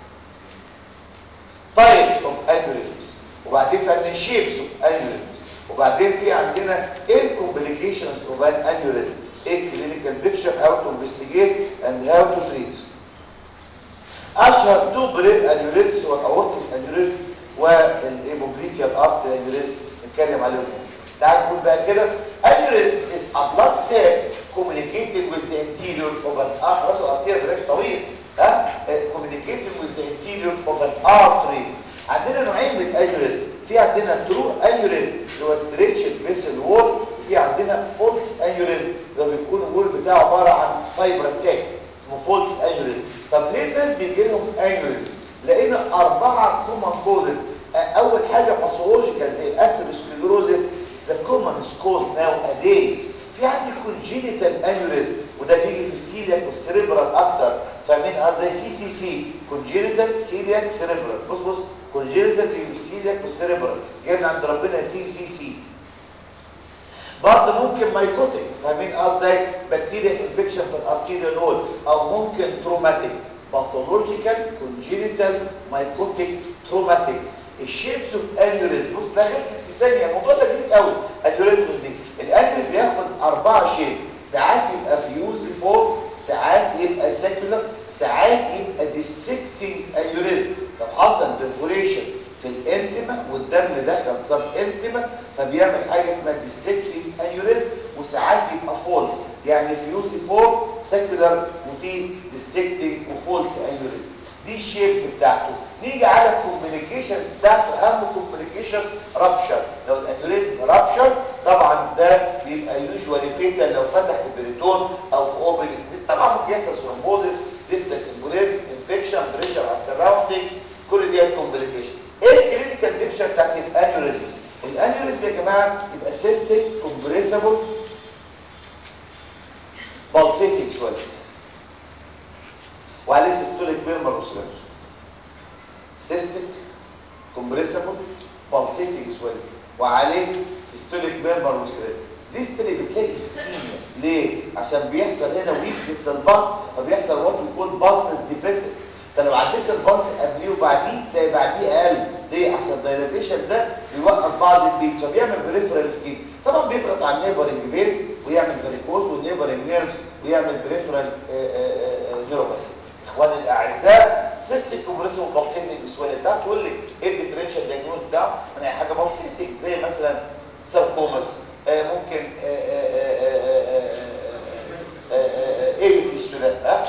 تايبس اوف انيوريزمز وبعدين في عندنا شيبس اوف انيوريزمز وبعدين في عندنا ايه الكومبليكيشنز اوف ان انيوريزم ايه الكلينيكال بيكتشر هاو تو انفستيجيت اند هاو تو تريت اشهر تو بريف انيوريزمز هو الاورتيك انيوريزم والايبوبليتيال ارت انيوريزم نتكلم عليهم تعال نقول بقى كده انيوريزم is a blood cell communicating with the interior of an artery الارتيريا بلاش طويل ها communicating with the interior of an artery عندنا نوعين من الانيوريزم في عندنا ترو انيوريزم اللي هو ستريتشد فيسل وول وفي عندنا فولس انيوريزم اللي هو بيكون الوول بتاعه عباره عن فايبرسات اسمه فولس انيوريزم طب ليه الناس بيجي لهم انيوريزم لان اربعه كومن كوزز اول حاجه باثولوجيكال زي الاسيروسكليروزس ذا كومن كوز ناو اداي في عندي كونجينيتال انيوريزم وده بيجي في السيلياك والسيريبرال اكتر فاهمين زي سي سي سي كونجينيتال سيلياك سيريبرال بص بص كونجينيتال في السيلياك والسيريبرال جاي من عند ربنا سي سي سي برضه ممكن مايكوتيك فاهمين قصدي بكتيريا انفكشن في الارتيريال وول او ممكن تروماتيك باثولوجيكال كونجينيتال مايكوتيك تروماتيك الشيبس اوف انيوريزم بص ده خلصت في ثانيه الموضوع ده لذيذ قوي انيوريزم دي الانيوريزم بياخد اربعه شيبس ساعات يبقى فيوزي فور ساعات يبقى سيكولار ساعات يبقى ديسكتنج انيوريزم طب حصل برفوريشن في الانتما والدم دخل سب انتما فبيعمل حاجه اسمها ديسكتنج انيوريزم وساعات يبقى فولس يعني فيوزي فور سيكولار وفي ديسكتنج وفولس انيوريزم دي الشيبس بتاعته نيجي على الكومبليكيشنز بتاعته اهم كومبليكيشن رابشر لو الانيوريزم رابشر طبعا ده بيبقى يوجوالي فيتال لو فتح في البريتون او في اوبن سبيس طبعا ممكن يحصل ثرومبوزس ديستال امبوليزم انفكشن بريشر على السراوندنجز كل دي كومبليكيشن ايه الكلينيكال بيكتشر بتاعت الانيوريزمز الانيوريزم يا جماعه يبقى سيستيك كومبريسبل بالسيتنج شويه وعليه سيستوليك ميرمر اوسيلر سيستيك كومبريسبل بالسيتنج شويه وعليه سيستوليك ميرمر اوسيلر ديستري بتلاقي سكيميا ليه عشان بيحصل هنا ويكنس للبلس فبيحصل وات يكون بالس ديفيسيت انت لو عديت البلس قبليه وبعديه تلاقي بعديه اقل ليه عشان الدايلاتيشن ده بيوقف بعض البيتس فبيعمل بريفرال سكيم طبعا بيضغط على النيبرنج فينز ويعمل فاريكوز والنيبرنج نيرفز ويعمل بريفرال نيوروباثي اخواني الاعزاء سيستيك كومبريسيف بالسيتنج سويل ده تقول لي ايه الديفرنشال دايجنوز بتاعه انا حاجه بالسيتنج زي مثلا ساركوماس آه ممكن ايه في ستولا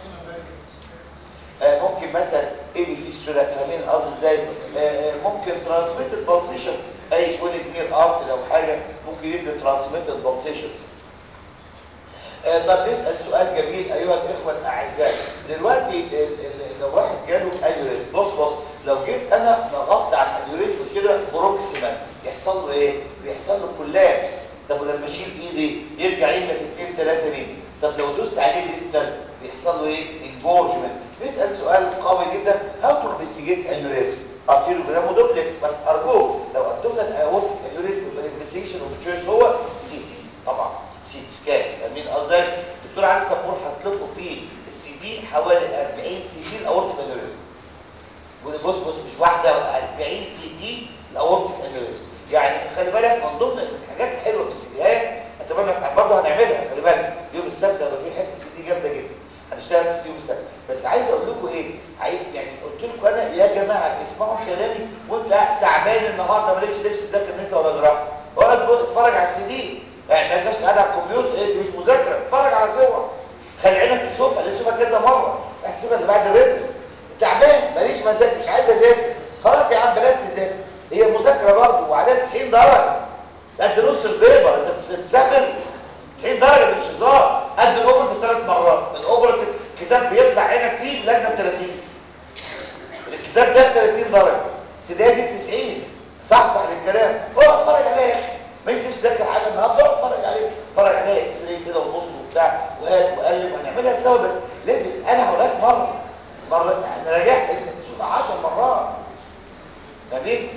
ممكن مثلا ايه في ستولا فاهمين القصد ازاي ممكن ترانسميتد بالسيشن اي سويلنج نير ارت او حاجه ممكن يدي ترانسميتد بالسيشنز طب نسال سؤال جميل ايها الاخوه الاعزاء دلوقتي لو واحد جاله انيوريزم بص بص لو جيت انا ضغطت على الانيوريزم كده بروكسيمال يحصل له ايه بيحصل له كولابس طب ولما اشيل ايدي يرجع يبقى في 2 3 متر طب لو دوست عليه ديستال بيحصل له ايه انجورجمنت نسال سؤال قوي جدا هاو تو انفستيجيت انيوريزم ارتيروجرام ودوبلكس بس ارجوك لو قدمنا الاورتيك انيوريزم بالانفستيجيشن اوف تشويس هو سي تي طبعا سي تي سكان فاهمين قصدي الدكتور علي صبور حاط لكم فيه السي دي حوالي 40 سي دي الاورتيك انيوريزم بص بص مش واحده 40 سي دي الاورتيك انيوريزم يعني خلي بالك من ضمن الحاجات الحلوه في السيديهات اتمنى برضه هنعملها خلي بالك يوم السبت هيبقى في حصه سي دي جامده جدا هنشتغل في يوم السبت بس عايز اقول لكم ايه عايز يعني قلت لكم انا يا جماعه اسمعوا كلامي وانت تعبان النهارده مالكش نفس تذاكر نسا ولا جراحه اقعد اتفرج على السي دي يعني انت نفسك قاعد على الكمبيوتر ايه دي مش مذاكره اتفرج على صور خلي عينك تشوفها لازم تشوفها كذا مره احسبها اللي بعد الرزق تعبان ماليش مزاج مش عايز اذاكر خلاص يا عم بلاش تذاكر هي مذاكره برضه وعليها 90 درجه قد نص البيبر انت بتسخن 90 درجه دي مش هزار قد الاوفر ثلاث مرات الاوفر كتاب بيطلع عينك فيه لجنه ب 30 الكتاب ده ب 30 درجه سيدات ب 90 صح صح الكلام اقعد اتفرج عليها يا اخي مش تذاكر حاجه النهارده اقعد اتفرج عليها اتفرج عليها اكس راي كده ونص وبتاع وهات وقلب وهنعملها سوا بس لازم انا هقولك مره مره انا رجعت انت تشوفها 10 مرات جميل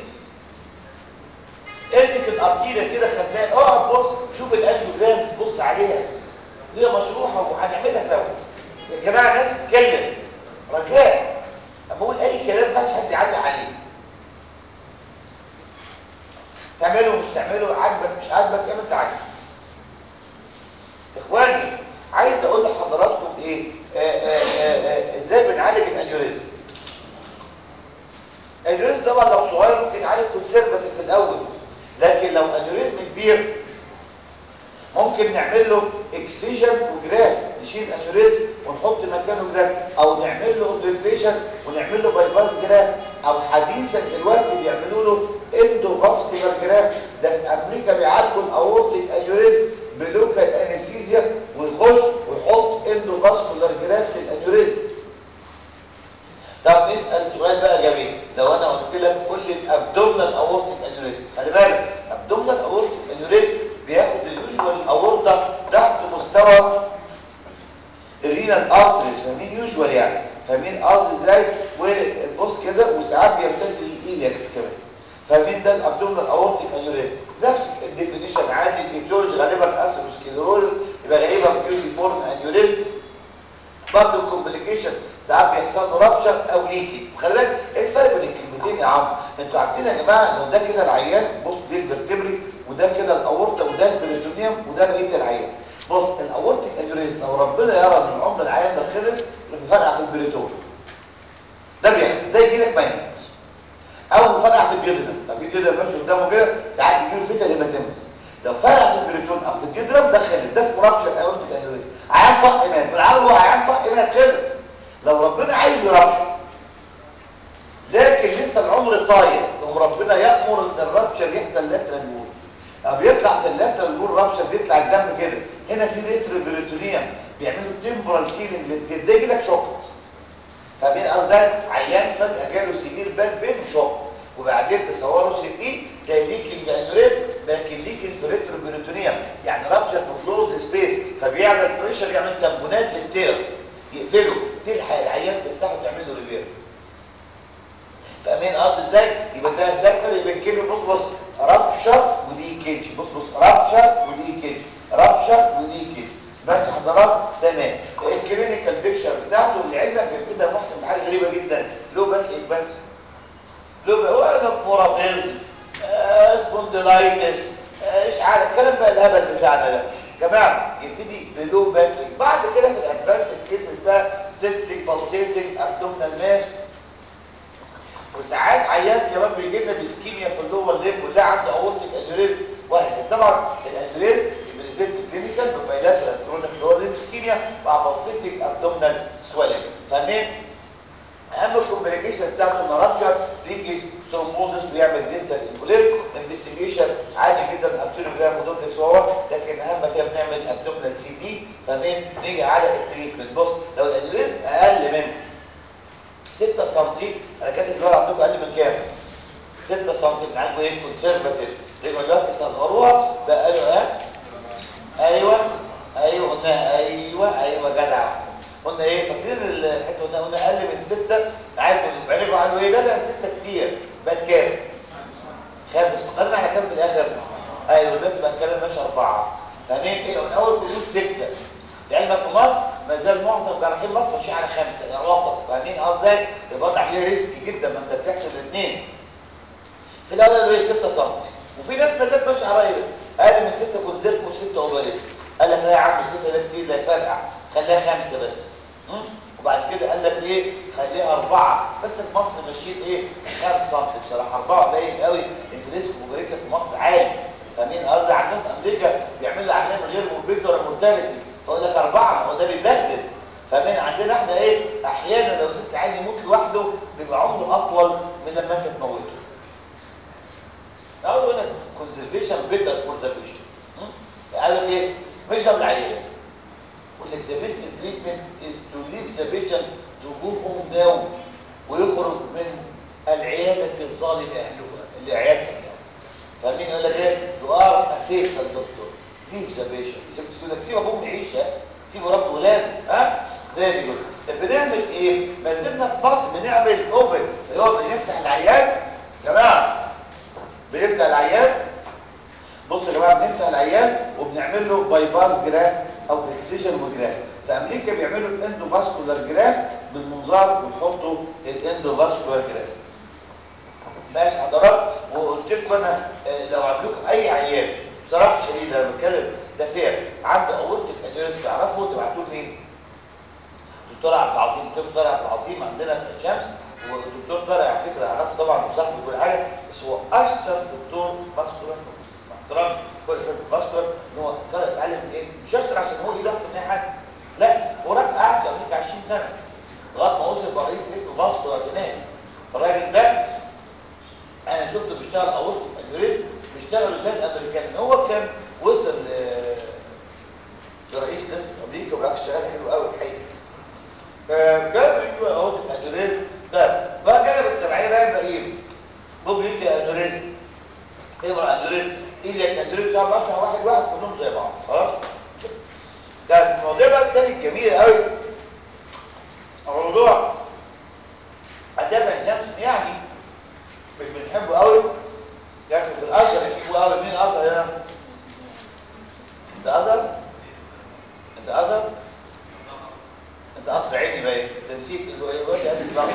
امسك الارتيريا كده خدناها اقعد بص شوف الانجيوجرامز بص عليها هي مشروحه وهنعملها سوا يا جماعه الناس تتكلم رجاء اما اقول اي كلام ما حد يعلق عليه الانيوريزم طبعا لو صغير ممكن يعالج كونسرفاتيف في الاول لكن لو انيوريزم كبير ممكن نعمل له اكسجن وجراف نشيل انيوريزم ونحط مكانه جراف او نعمل له اوبليتريشن ونعمل له بايباس جراف او حديثا دلوقتي بيعملوا له اندوفاسكولار جراف ده في امريكا بيعالجوا الاورتيك انيوريزم بلوكال انستيزيا ويخش ويحط اندوفاسكولار جراف للانيوريزم طب نسال سؤال بقى جميل لو انا قلت لك قول لي الابدومينال اورتيك انيوريزم خلي بالك ابدومينال اورتيك انيوريزم بياخد اليوجوال الاورطه تحت مستوى الرينال ارتريز فاهمين يوجوال يعني فاهمين ارض ازاي وبص كده وساعات بيمتد للايلياكس كمان فاهمين ده الابدومينال اورتيك انيوريزم نفس الديفينيشن عادي كيتولوجي غالبا اسيروسكليروز يبقى غالبا فيوتي فورم انيوريزم برضه الكومبليكيشن ساعات بيحصل له رابشر او ليكي خلي بالك ايه الفرق بين الكلمتين يا عم انتوا عارفين يا جماعه لو ده كده العيان بص دي الفرتبري وده كده الاورطه وده البريتونيوم وده بقيه العيان بص الاورتيك انيوريزم لو ربنا يرى ان العمر العيان ده خلص يروح يفرقع في البريتون ده بيحصل ده يجي لك ميت او يفرقع في الجدرم لو في جدرم ماشي قدامه كده ساعات يجي له فيتا هيماتيمس لو فرقع في البريتون او في الجدرم ده خلص ده اسمه رابشر اورتيك انيوريزم عيان طق مات بالعربي هو عيان طق مات خلص لو ربنا عايز يرابشر لكن لسه العمر طاير يقوم ربنا يأمر ان الرابشر يحصل لاترال وول أو بيطلع في اللاترال وول رابشر بيطلع الدم كده هنا في ريترو بريتونيوم بيعملوا تمبرال سيلينج للجلد ده يجي لك شوكت فاهمين قصدي عيان فجاه جاله سيفير باك بين شوك وبعدين تصوروا سي تي تلاقي ليكنج انيوريزم لكن ليكنج في ريترو بريتونيوم يعني رابشر في كلوز سبيس فبيعمل بريشر يعمل تمبونات للتير يقفله تلحق العيان تفتحه تعمل له ريبير فاهمين قصدي ازاي يبقى ده ده الفرق بين كلمه بص بص رابشر وليكيج بص بص رابشر وليكيج رابشر وليكيج بس حضرات تمام الكلينيكال بيكتشر بتاعته لعلمك غير كده محسن حاجه غريبه جدا له باك ايه بس له بقى موراتيزم آه سبوندلايتس آه اشعاع الكلام بقى الهبل بتاعنا ده جماعه يبتدي بلو باك بعد كده في الادفانس كيسز بقى سيستيك بالسيتنج ابدومينال ماس وساعات عيان كمان بيجي لنا بسكيميا في اللور ليب ولا عنده اورتيك انيوريزم وهكذا طبعا الانيوريزم بريزنت كلينيكال بفايلاترال كرونيك لور ليب سكيميا مع بالسيتنج ابدومينال سويلنج فاهمين اهم الكومبليكيشن بتاعته انه رابشر ليكيج ثرومبوزس ويعمل ديستال انفوليت انفستيجيشن عادي جدا ابتينوجرام ودوبلكس وهو لكن اهم فيها بنعمل ابدومينال سي دي فاهمين نيجي على التريتمنت بص لو الانيوريزم اقل من 6 سم انا كاتب دول عندكم اقل من كام 6 سم بنعالجوا ايه كونسرفاتيف لما دلوقتي صغروها بقى قالوا ايه ايوه ايوه قلنا ايوه ايوه جدع قلنا ايه فاكرين الحته قلنا قلنا اقل من 6 عارفوا بعرفوا قالوا ايه لا لا 6 كتير بقت كام خامس استقرنا على كام في الاخر ايوه دلوقتي بقى الكلام ماشي اربعه فاهمين ايه الاول كنت 6 لعلمك في مصر ما زال معظم جراحين مصر ماشيين على خمسه يعني وسط فاهمين قصدي يبقى عليه ريسك جدا ما انت بتحسب الاثنين في الاول قالوا ايه 6 سم وفي ناس ما زالت ماشيه على ايه اقل من 6 كونزيرف و6 اوبريت قال لك لا يا عم 6 ده كتير ده يفرقع خليها خمسه بس م? وبعد كده قال لك ايه خليها اربعه بس في مصر ماشيين ايه 5 سم بصراحه اربعه قليل قوي الريسك اوبريشن في مصر عالي فاهمين قصدي عندنا في امريكا بيعملوا عمليه من غير موربيد ولا مورتاليتي فاقول لك اربعه ما هو ده بيتبهدل فمن عندنا احنا ايه احيانا لو ست عيل يموت لوحده بيبقى عمره اطول من لما انت تموته اقول لك كونزرفيشن بيتر فور ذا بيشن قال لك ايه مش قبل العيان يقول لك ذا بيست تريتمنت از تو ليف ذا بيشن تو جو هوم ناو ويخرج من العياده الظالم اهلها اللي عيادتك يعني فاهمين قال لك ايه يو ار افيت دكتور ليف ذا بيشن يقول لك سيب ابوهم يعيش سيبوا رب ولاده ها فيري جود بنعمل ايه ما زلنا في مصر بنعمل اوبن هو بنفتح العيان يا جماعه بنفتح العيان بصوا يا جماعه بنفتح العيان وبنعمل له باي باس جراف او اكسجن وجراف في امريكا بيعملوا الاندوفاسكولار جراف بالمنظار ويحطوا الاندوفاسكولار جراف ماشي حضرات وقلت لكم انا لو عملوكم اي عيان بصراحه شديده انا بتكلم ده فير عنده اورتيك انيوريزم تعرفوا تبعتوه لمين دكتور عبد العظيم دكتور عبد العظيم عندنا في الشمس والدكتور طارق على فكره عرفه طبعا اشطر دكتور باسكولار في مصر مع احترامي كل استاذ باسكولار ان هو قرر يتعلم ايه مش اشطر عشان هو ايده احسن من اي حد لا هو راح قعد في امريكا 20 سنه لغايه ما وصل بقى رئيس اسمه باسكولار هناك الراجل ده انا شفته بيشتغل اورطه انيوريزم بيشتغل زي الامريكان هو كان وصل ل- لرئيس ناس في امريكا وبقى يشتغل حلو قوي الحقيقه فكان بيجوا اورطه انيوريزم ده بقى جانب التبعيه بقى الباقيين بوبليك انيوريزم ايبر انيوريزم ايلياك انيوريزم صعب عشان واحد واحد كلهم زي بعض خلاص ده الموضوع بقى التاني الجميل قوي الموضوع اداب عين شمس يعني مش بنحبه قوي لكن في الازهر يحبوه قوي مين الازهر هنا انت ازهر انت ازهر انت قصر عيني باين انت نسيت الواد قال لي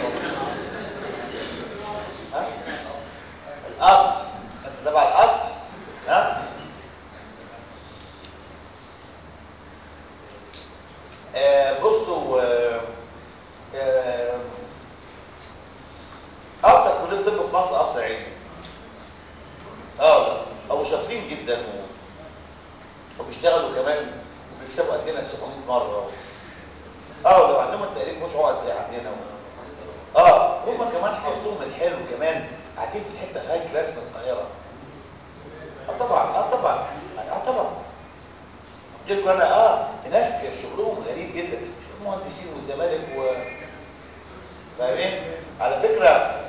ها القصر انت تبع القصر ها آه بصوا آه آه اكتر كليه طب في مصر قصر عيني اه او شاطرين جدا و... وبيشتغلوا كمان وبيكسبوا قدنا 700 مره اه لو عندهم التقريب مش عقد زي عندنا و... اه هم كمان حظهم الحلو كمان قاعدين في الحته الهاي كلاس من القاهره اه طبعا اه طبعا اه طبعا لكم انا اه هناك شغلهم غريب جدا شغل مهندسين والزمالك و فاهمين على فكره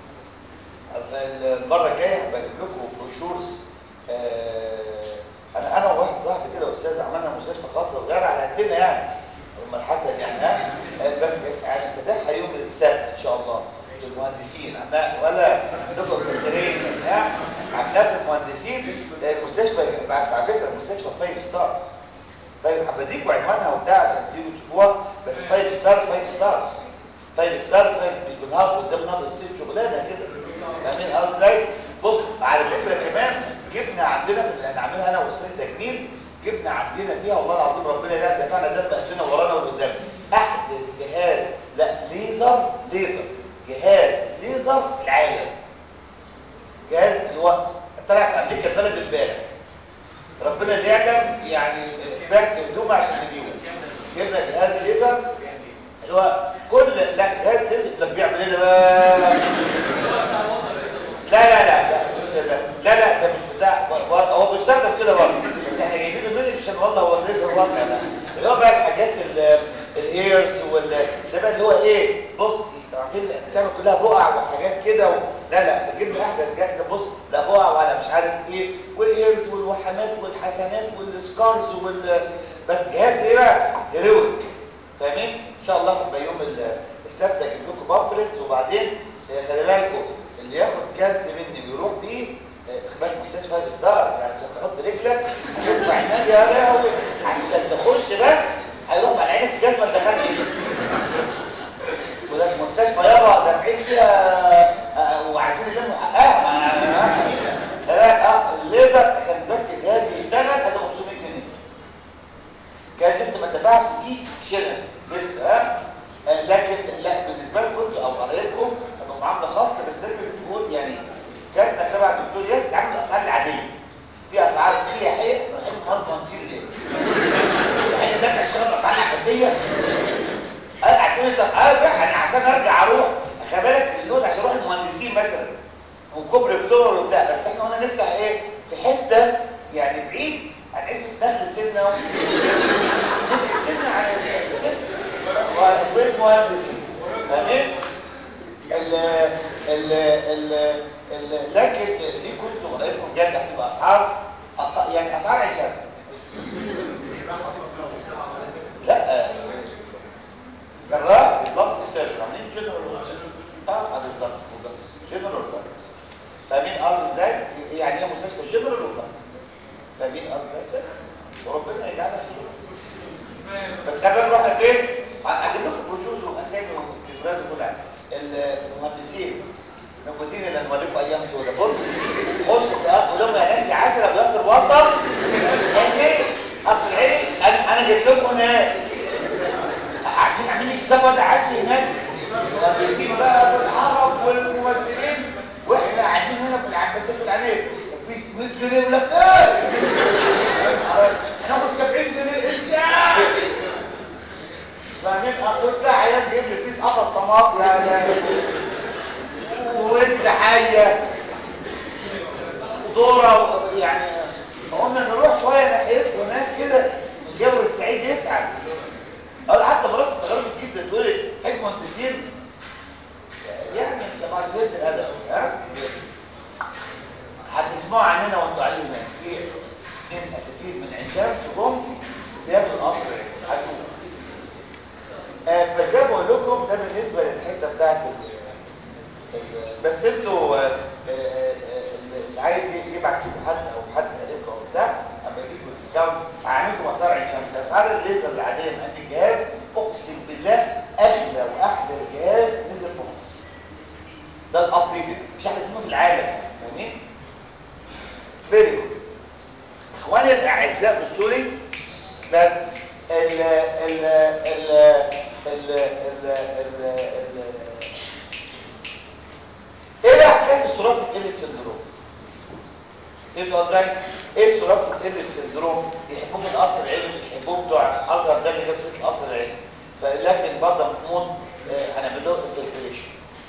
المره الجايه هبقى اجيب لكم بروشورز آه انا انا وواحد صاحبي كده استاذ عملنا مستشفى خاصه صغيره على قدنا يعني ام الحسن يعني ها بس هنفتتحها يوم السبت ان شاء الله في المهندسين عمال ولا دكتور فلترين ها عملنا في المهندسين مستشفى بس على فكره مستشفى فايف ستارز طيب هبديكوا عنوانها وبتاع عشان تيجوا تشوفوها بس فايف ستارز فايف ستارز فايف ستارز مش بنهار قدام ناظر الست شغلانه كده فاهمين قصدي ازاي؟ بص على فكره كمان جبنا عندنا في اللي هنعملها انا واستاذ تجميل جبنا عندنا فيها والله العظيم ربنا لا دفعنا دم قفلنا ورانا والقدام احدث جهاز لا ليزر ليزر جهاز ليزر في العالم جهاز اللي هو طلع في امريكا البلد امبارح ربنا اللي يعلم يعني بعت هدوم عشان نجيبه جبنا جهاز ليزر اللي هو كل لا جهاز ليزر ده بيعمل ايه ده بقى لا لا لا لا لا لا ده مش بتاع هو بيستخدم كده برضه بس احنا جايبينه منه عشان والله هو الليزر والله لا اللي هو بقى الحاجات الايرز وال ده بقى اللي هو ايه بص عارفين بتعمل كلها بقع وحاجات كده و... لا لا بجيب له احدث جهاز بص لا بقع ولا مش عارف ايه والايرز والوحمات والحسنات والسكارز وال بس جهاز ايه بقى هيرويك فاهمين ان شاء الله هيبقى يوم السبت اجيب لكم بامفلتس وبعدين خلي بالكم اللي ياخد كارت مني ويروح بيه اخبار مستشفى فايف ستار يعني عشان تحط رجلك هتدفع عمال يا لهوي عشان تخش بس هيروح مع عينك الجزمه اللي دخلت فيها ولك مستشفى يابا دافعين فيها وعايزين يلموا حقها ما الليزر عشان بس الجهاز يشتغل ادي 500 جنيه جهاز لسه ما اتدفعش فيه شراء بس ها لكن لا بالنسبه لكم انتوا او قرايبكم هتبقى معامله خاصه بس لازم تكون يعني كارتك تبع الدكتور ياسر تعمل الاسعار العاديه في اسعار سياحيه رايحين النهارده مهندسين ليه؟ رايحين ده اشتغل اسعار عباسيه هتقول انت اه انا عشان ارجع اروح خلي بالك اللون عشان اروح المهندسين مثلا وكوبري اكتوبر وبتاع بس احنا قلنا نفتح ايه في حته يعني بعيد عن اسم دخل سنه نبعد سنه عن والمهندسين فاهمين؟ ال ال ال ال لكن ليه كنتوا قرايبكم بجد هتبقى اسعار يعني اسعار عين شمس لا جراح بلاستيك سيرجن عاملين جنرال اه بالظبط جنرال بلاستيك فاهمين قصدي ازاي؟ يعني ايه مستشفى جنرال وبلاستيك فاهمين قصدي ازاي؟ وربنا يجعلها خير بس خلينا نروح لفين؟ اجيب لكم بروشورز واسامي وذكريات وكل حاجه المهندسين موجودين اللي هنوريكم ايام سوداء بص بص قول لهم يا ناس يا عسل ابو ياسر وصل ايه اصل العلم انا انا جيت لكم هناك عارفين عاملين يكسبوا ده عادي هناك المهندسين بقى والعرب والممثلين واحنا قاعدين هنا في العباسيه يعني ايه في 100 جنيه يقول لك ايه هناخد 70 جنيه ازاي فاهمين قلت ده عيال جيب لي كيس قفص طماط يعني ووز حيه ودوره يعني فقلنا نروح شويه ناحيه هناك كده الجو السعيد يسعد قال حتى مرات استغربت جدا تقول لي حاج مهندسين يعني انت ما فهمت الهدف ها هتسمعوا عننا وانتوا قاعدين هناك في اثنين اساتذه من عين شمس جم بياخدوا القصر هتقول آه بس زي ما بقول لكم ده بالنسبه للحته بتاعت بس انتوا آه آه اللي عايز يبعت لكم حد او حد قريبكم او بتاع اما يجيبوا ديسكاونت هعملكم اسعار عين شمس اسعار الليزر العاديه من عند الجهاز اقسم بالله اغلى واحدث جهاز نزل في مصر ده الابديت مش حاجه اسمه في العالم فاهمين فيري جود اخواني الاعزاء بصوا لي بس ال ال ال ال ال ال ايه بقى حكايه الثلاثي ال سندروم ايه قصدي ايه الثلاثي ال سندروم يحبوه في القصر العلمي يحبوه بتوع الازهر ده اللي جاب ست القصر العلمي فلكن برضه محمود هنعمل له انفلتريشن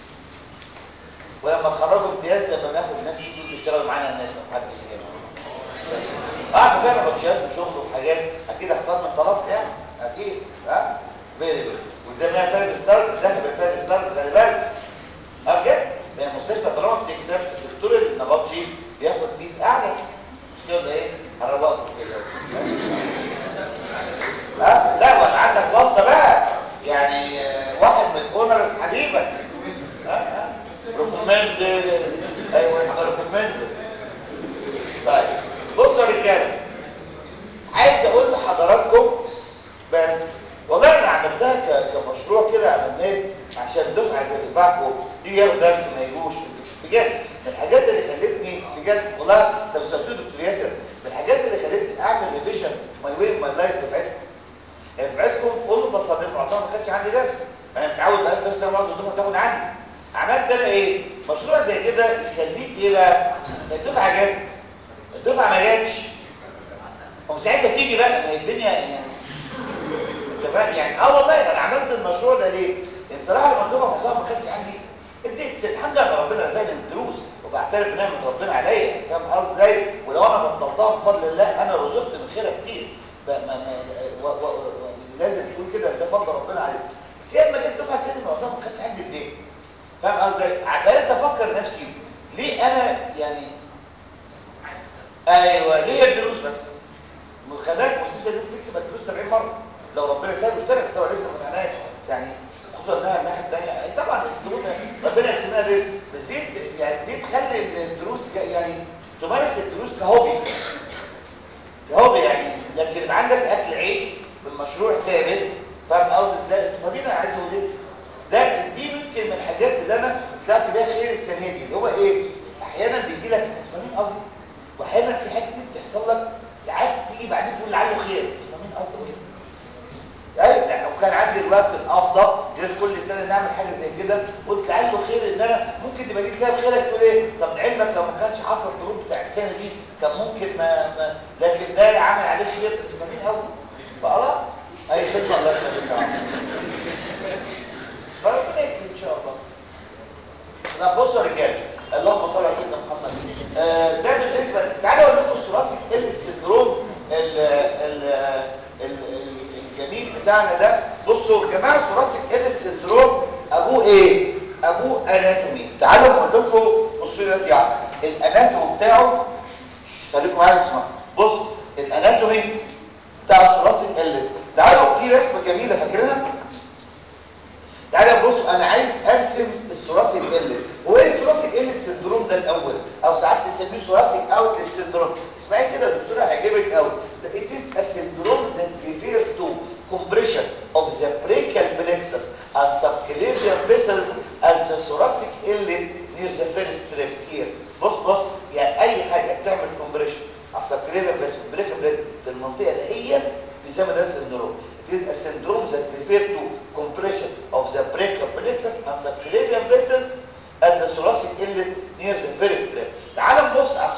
ولما تخرجوا امتياز لما ناخد ناس يجوا يشتغلوا معانا هناك لو حد يجي اه فعلا بطشات وشغل وحاجات اكيد اختار من طلب يعني اكيد ها فيري جود وزي ما هي فايف ستارز داخل بالفايف ستارز خلي بالك اه بجد هي مستشفى طالما بتكسب الدكتور النبطشي بياخد فيس اعلى مش كده ايه هنروقكم كده ها لا وانا عندك واسطه بقى يعني واحد من اونرز حبيبك ها ها ريكومند ايوه ريكومند طيب بصوا يا رجاله عايز اقول لحضراتكم بس والله انا عملتها كمشروع كده عملناه عشان دفعه زي دفعكم دي ياخدوا درس ما يجوش بجد من الحاجات اللي خلتني بجد والله انت بتسالتوا دكتور ياسر من الحاجات اللي خلتني اعمل ريفيجن ماي واي ماي لايف دفعتكم يعني دفعتكم كله بصادق معظمها ما خدش عندي درس انا متعود بقى السنه معظم الدفعه تاخد عندي عملت انا ايه مشروع زي كده يخليك ايه بقى الدفعه جت الدفعه ما جاتش وساعتها تيجي بقى ما هي الدنيا يعني انت فاهم يعني اه والله انا عملت المشروع ده ليه؟ لان بصراحه لما الدفعه والله ما كانتش عندي اديت الحمد لله ربنا رزقني من الدروس وبعترف بنعمه ربنا عليا فاهم قصدي ازاي؟ ولو انا بطلتها بفضل الله انا رزقت من خيرها كتير ما ما و و و لازم تقول كده ده فضل ربنا عليك بس هي لما جيت دفعه سنه معظمها ما كانتش عندي اديت فاهم قصدي ازاي؟ بقيت افكر نفسي ليه انا يعني ايوه ليه الدروس بس خداك مستشفى دي بتكسب الدروس 70 مره لو ربنا سايب اشترك طبعا لسه ما فتحناش يعني خصوصا انها الناحيه الثانيه طبعا الفلوس ربنا يكتبها رزق بس دي يعني دي تخلي الدروس يعني تمارس الدروس كهوبي كهوبي يعني لكن يبقى عندك اكل عيش بالمشروع ثابت فاهم قصدي ازاي؟ فمين انا عايز اقول ايه؟ ده دي يمكن من الحاجات اللي انا طلعت بيها خير السنه دي اللي هو ايه؟ احيانا بيجي لك فاهمين قصدي؟ واحيانا في حاجه بتحصل لك ساعات تيجي بعدين تقول لعله خير فاهمين قصدي ايه ايوه لو كان عندي الوقت الافضل غير كل سنه نعمل حاجه زي كده قلت لعله خير ان انا ممكن تبقى دي سبب خيرك تقول ايه طب لعلمك لو ما كانش حصل الظروف بتاع السنه دي كان ممكن ما, ما لكن ده عمل عليه خير انتوا فاهمين قصدي فخلاص اي خدمه الله يخليك فربنا يكرم ان شاء الله لا بصوا يا رجاله اللهم صل على سيدنا محمد آه ده بالنسبه تعالوا اقول لكم الثلاثي ال سندروم ال ال ال الجميل بتاعنا ده بصوا يا جماعه الثلاثي ال سندروم ابوه ايه ابوه اناتومي تعالوا اقول لكم بصوا لي يعني الاناتومي بتاعه خليكم معايا اسمعوا بص الاناتومي بتاع الثلاثي ال تعالوا في رسمه جميله فاكرينها تعالى بص انا عايز ارسم الثلاثي ال هو ايه الثلاثي ال سندروم ده الاول او ساعات نسميه ثلاثي اوتلت سندروم اسمعي كده يا دكتوره هيعجبك قوي it is a syndrome that refer to compression of the brachial plexus and subclavian vessels and the thoracic element near the first rib here بص بص يعني اي حاجه تعمل compression على subclavian vessels brachial plexus في المنطقه دهيت بيسمى ده سندروم it is a syndrome that refer to compression of the brachial plexus and subclavian vessels at the thoracic element near the first rib تعال نبص على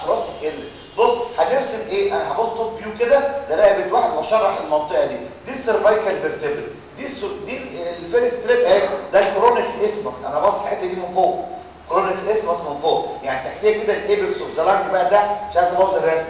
يعني تحتيه كده الايبكس اوف ذا لانج بقى ده مش عايز ابوظ الرسم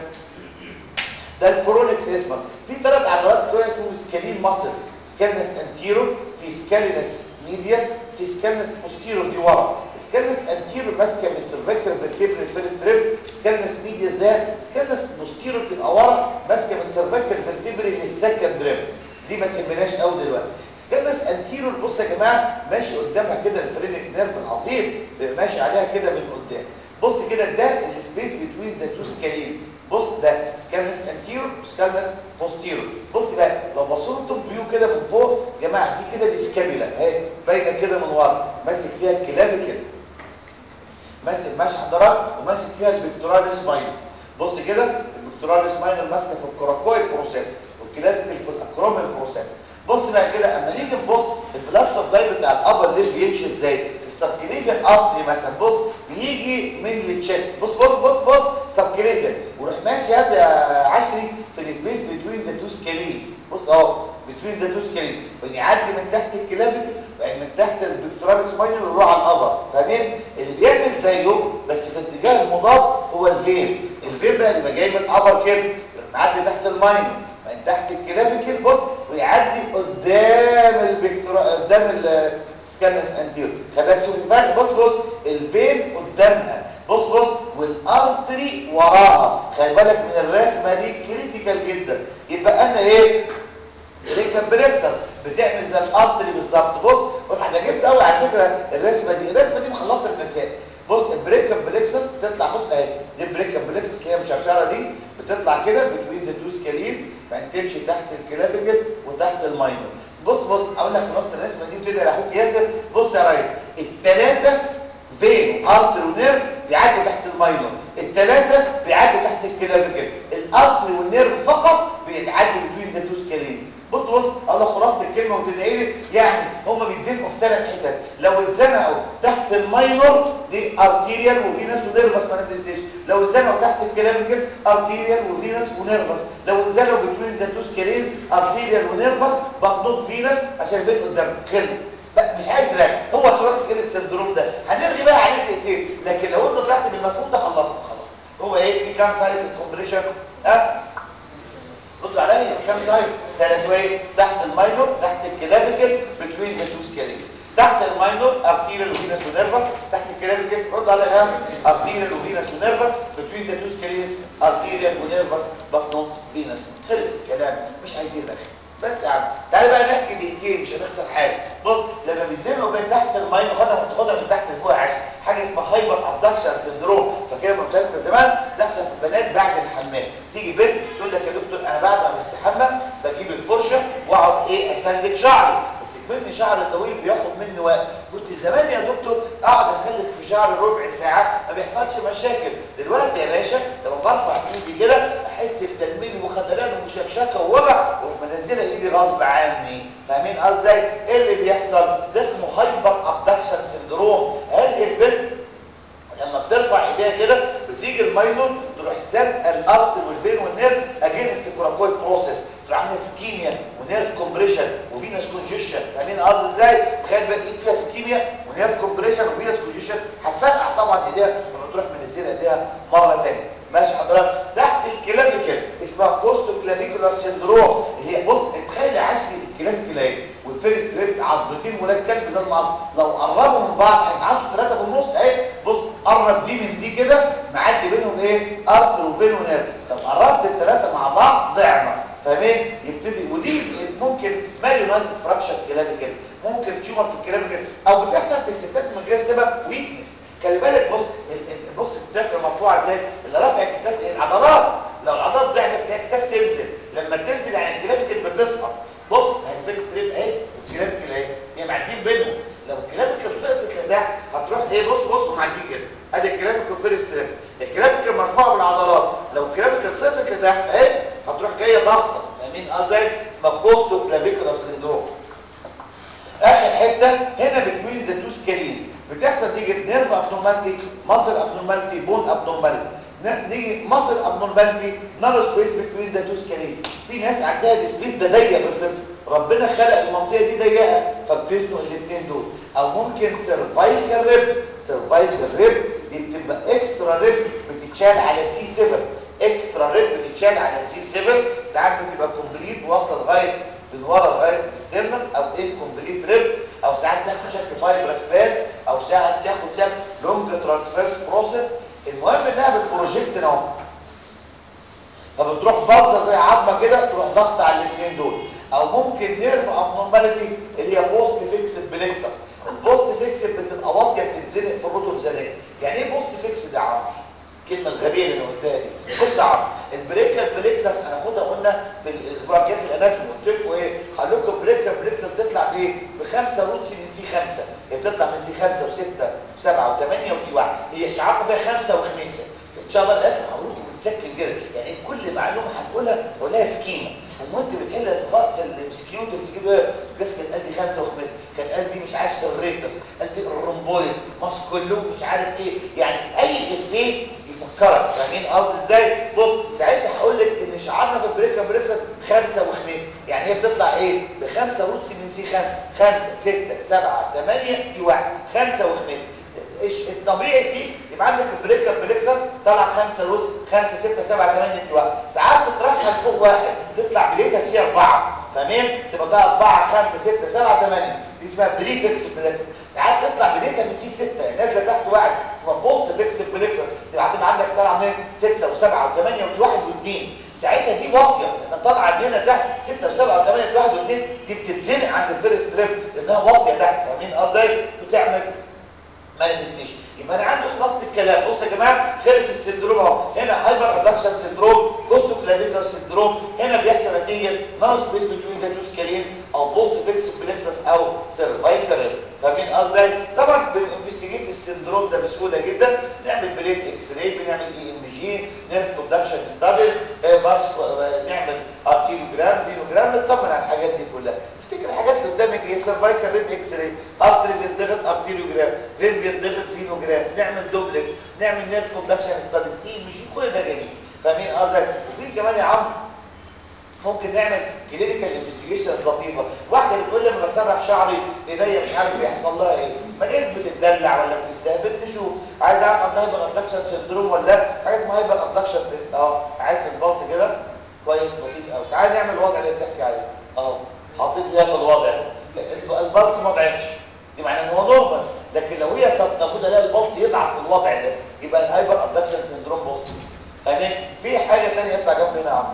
ده الكورونكس اسمس في ثلاث عضلات كده اسمهم سكالين ماسلز سكالنس انتيرو في سكالينس ميدياس في سكالنس بوستيرو دي ورا سكالنس انتيرو ماسكه من السيرفيكتر فيرتيبرال فيرست ريب سكالنس ميدياس ده سكالنس بوستيرو بتبقى ورا ماسكه من السيرفيكتر فيرتيبرال للسكند ريب دي ما تهمناش قوي دلوقتي سكالنس انتيرو بص يا جماعه ماشي قدامها كده الفرينك نيرف العظيم بيبقى ماشي عليها كده من قدام بص كده ده السبيس بتوين ذا تو سكالينز بص ده سكالنس انتيرو وسكالنس بوستيرو بص بقى لو بصوا توب فيو كده من فوق يا جماعه دي كده الاسكابيلا اهي باينه كده من ورا ماسك فيها الكلافيكل ماسك ماشي حضرتك وماسك فيها البكتوراليس ماينر بص كده البكتوراليس ماينر ماسكه في الكوراكويد بروسيس والكلافيكل في الاكروميل بروسيس بص بقى كده اما نيجي نبص البلاد سبلاي بتاع الابر ليف بيمشي ازاي السبكليفيان ارتري مثلا بص بيجي من التشست بص بص بص بص سبكليفيان ويروح ماشي يا عشري في السبيس بتوين ذا تو سكالينز بص اهو بتوين ذا تو سكالينز ويعدي من تحت الكلافيكل يعني من تحت البكتوراليس ماينر ويروح على الابر فاهمين اللي بيعمل زيه بس في اتجاه المضاد هو الفين الفين بقى بيبقى جاي من الابر كده معدي تحت الماينر من تحت الكلافيكل بص ويعدي قدام البكتورا قدام السكانس انتيرو خلي شوف الفرق بص بص الفين قدامها بص بص والارتري وراها خلي بالك من الرسمه دي كريتيكال جدا يبقى انا ايه ريكابريكسس بتعمل زي الارتري بالظبط بص بص احنا جبت قوي على فكره الرسمه دي الرسمه دي مخلصه المسائل بص البريكابريكسس بتطلع بص اهي دي البريكابريكسس اللي هي مشرشره دي بتطلع كده بتوين ذا تو سكالينز بعدين تمشي تحت الكلافيكل وتحت الماينر بص بص اقول لك خلاص الرسمه دي بتدي لاخوك ياسر بص يا ريس الثلاثه فين وارتر ونيرف بيعدوا تحت الماينر الثلاثه بيعدوا تحت الكلافيكل الارتر والنيرف فقط بيتعدوا بين ذا تو سكالينز بص بص اقول لك خلاصه الكلمه وتدعي لي يعني هم بيتزنقوا في ثلاث حتت لو اتزنقوا تحت الماينور دي ارتيريال وفينس ونيرفس ما ننساش لو اتزنقوا تحت الكلافيكل ارتيريال وفينس ونيرفس لو اتزنقوا بين ذا تو سكالينز ارتيريال ونيرفس بخطوط فينس عشان البيت قدام خلص مش عايز راجع هو ثلاثي كده السندروم ده هنرغي بقى عليه دقيقتين لكن لو انت طلعت بالمفهوم ده خلصنا خلاص هو ايه في كام سايت الكومبريشن ها ردوا عليا كام سايت ثلاث وايه تحت الماينور تحت الكلافيكل بتوين ذا تو سكالينز تحت الماينور ارتيريال وفينس ونيرفس تحت الكلافيكل ردوا عليا ارتيريال وفينس ونيرفس بتوين ذا تو سكالينز ارتيريال ونيرفس بطن فينس خلص الكلام مش عايزين رغي بس يا عم تعالى بقى نحكي دقيقتين مش هنخسر حاجه بص لما بينزلوا من تحت الماينور خدها تاخدها من تحت لفوق عشان حاجه اسمها هايبر ابدكشن سندروم فاكر ما قلت لك زمان تحصل في البنات بعد الحمام تيجي بنت تقول لك يا دكتور انا بعد ما بستحمى بجيب الفرشه واقعد ايه اسلك شعري بس مني شعر طويل بياخد مني وقت كنت زمان يا دكتور اقعد اسلك في شعري ربع ساعه ما بيحصلش مشاكل دلوقتي يا باشا لما برفع ايدي كده احس بتنميل وخدلان وشكشكه ووجع واروح منزله ايدي غصب عني فاهمين قصدي ايه اللي بيحصل ده اسمه هايبر ابدكشن سندروم هذه البنت لما بترفع ايديها كده بتيجي الماينور تروح زنقه الارض والفين والنيرف اجينست كوراكويد بروسيس تروح عامله سكيميا ونيرف كومبريشن وفينس كونجيشن فاهمين قصدي ازاي تخيل بقى ايد فيها سكيميا ونيرف كومبريشن وفينس كونجيشن هتفرقع طبعا ايديها لما تروح منزله ايديها مره ثانيه ماشي حضرتك تحت الكلافيكل اسمها كوستو كلافيكولار سيندروم هي بص اتخيل عشري الكلافيكل اهي والفيرست ريب عضلتين ولاد كلب زي المقص لو قربوا من بعض هيتعدوا ثلاثه في النص اهي بص قرب دي من دي كده معدي بينهم ايه ارتر وفين ونيرف لو قربت الثلاثه مع بعض ضعنا فاهمين يبتدي ودي ممكن ما يونايتد فراكشر كلافيكل ممكن تيومر في الكلافيكل او بتحصل في الستات من غير سبب ويكنس خلي بالك بص بص الكتاف مرفوعه ازاي اللي رافع الكتاف العضلات لو العضلات ضعفت تلاقي الكتاف تنزل لما تنزل يعني الكلافيكل بتسقط بص ما هي الفيرست ريب اهي والكلافيكل اهي هي معديين بينهم لو الكلافيكل سقطت لتحت هتروح ايه بص بص ومعديين كده ادي الكلافيكل فيرست ريب الكلافيكل مرفوعه بالعضلات لو الكلافيكل سقطت لتحت اهي هتروح جايه ضغطه فاهمين قصدي اسمها كوستو كلافيكولار سندروم اخر حته هنا بتوين ذا تو سكالينز بتحصل نيجي نيرف ابنورمالتي ماسل ابنورمالتي بون ابنورمالتي نيجي ماسل ابنورمالتي نارو سبيس بتوين ذا تو سكالينز في ناس عندها السبيس ده ضيق بالفطره ربنا خلق المنطقه دي ضيقه فبتزنق الاثنين دول او ممكن سيرفايكال ريب سيرفايكال ريب دي بتبقى اكسترا اكسترا ريب بتتشال على سي 7 اكسترا ريب بتتشال على سي 7 ساعات بتبقى كومبليت واصله لغايه من ورا لغايه الستيرنم او ايه كومبليت ريب او ساعات تاخد شكل فايبرس بان او ساعات تاخد شكل لونج ترانسفيرس بروسيس المهم انها بتبروجكت اهو فبتروح باصه زي عظمه كده تروح ضغط على الاثنين دول او ممكن نيرف ابنورماليتي اللي هي بوست فيكسد بليكسس البوست فيكسد بتبقى واطيه بتتزنق في الروت اوف زناق يعني ايه بوست فيكسد يا عمرو الكلمه الغبيه اللي انا قلتها دي بص يا عمرو البريكر بليكسس هناخدها قلنا في الاسبوع الجاي في الاناتومي قلت لكم ايه هقول لكم البريكر بليكسس بتطلع بايه بخمسه روتس من سي 5 هي بتطلع من سي 5 و6 و7 و8 ودي واحد هي شعارنا فيها خمسه وخميسه ان شاء الله الان هقول لكم بتسكن كده يعني كل معلومه هنقولها قولها سكيمه وانت بتحل صفات في الامسكيوتيف تجيب ايه بس كان قال دي خمسه وخمسه كان قال دي مش عارف سريتس قال دي الرومبويد ماسكولو مش عارف ايه يعني اي افيه يفكرك فاهمين قصدي ازاي بص ساعتها هقول لك ان شعارنا في البريكا بريكسس خمسه وخميس يعني هي بتطلع ايه بخمسه روتس من سي خمسه خمسه سته سبعه ثمانيه في واحد خمسه وخميس ايش الطبيعي فيه يبقى عندك البريكر بليكسس طلع خمسة روز خمسة ستة سبعة ثمانية دي واحد ساعات بترحل فوق واحد تطلع بليتها سي أربعة فاهمين؟ تبقى ده أربعة خمسة ستة سبعة ثمانية دي اسمها بريفكس بليكسس ساعات تطلع بليتها من سي ستة يعني نازلة تحت واحد اسمها بوست فيكس بليكسس تبقى هتبقى عندك طالعة من ستة وسبعة وثمانية ودي واحد واثنين ساعتها دي واطيه لان طالعه هنا تحت 6 و7 و8 1 و2 دي بتتزنق عند الفيرست تريب لانها واطيه تحت فاهمين قصدي وتعمل مانيفستيشن يبقى انا عندي خلاصه الكلام بصوا يا جماعه خلص السندروم اهو هنا هايبر ادكشن سندروم كوستو كلافيكر سندروم هنا بيحصل نتيجه ناقص بيس بتوين ذا توس كاريز او بوست فيكس بلكسس او سيرفايكال فاهمين قصدي طبعا بننفستيجيت السندروم ده بسهوله جدا نعمل بليت اكس راي بنعمل اي ام جي نيرف كوندكشن ستاديز بس نعمل ارتيلوجرام فينوجرام نطمن على الحاجات دي كلها افتكر الحاجات اللي قدامك ايه سيرفايكال ريب اكس راي ارتري بيتضغط ارتيلوجرام فين بيتضغط فينوجرام نعمل دوبلكس نعمل نيرف كوندكشن ستاديز ايه مش كل ده جميل فاهمين قصدي وفي كمان يا عم ممكن نعمل كلينيكال انفستيجيشن لطيفه واحده بتقول لي لما بسرح شعري ايديا مش عارف بيحصل لها ايه ما جايز بتدلع ولا بتستهبل نشوف عايز اعرف عندها هايبر ابدكشن سندروم ولا لا حاجه اسمها هايبر ابدكشن تيست اه عايز البلس كده كويس بسيط قوي تعال نعمل الوضع اللي بتحكي عليه اه حاطط لي في الوضع البلس ما ضعفش دي معناه ان هو نورمال لكن لو هي صدمه المفروض الاقي البلس يضعف في الوضع ده يبقى الهايبر ابدكشن سندروم بوزيتيف فاهمين في حاجه ثانيه يطلع جنب هنا يا عم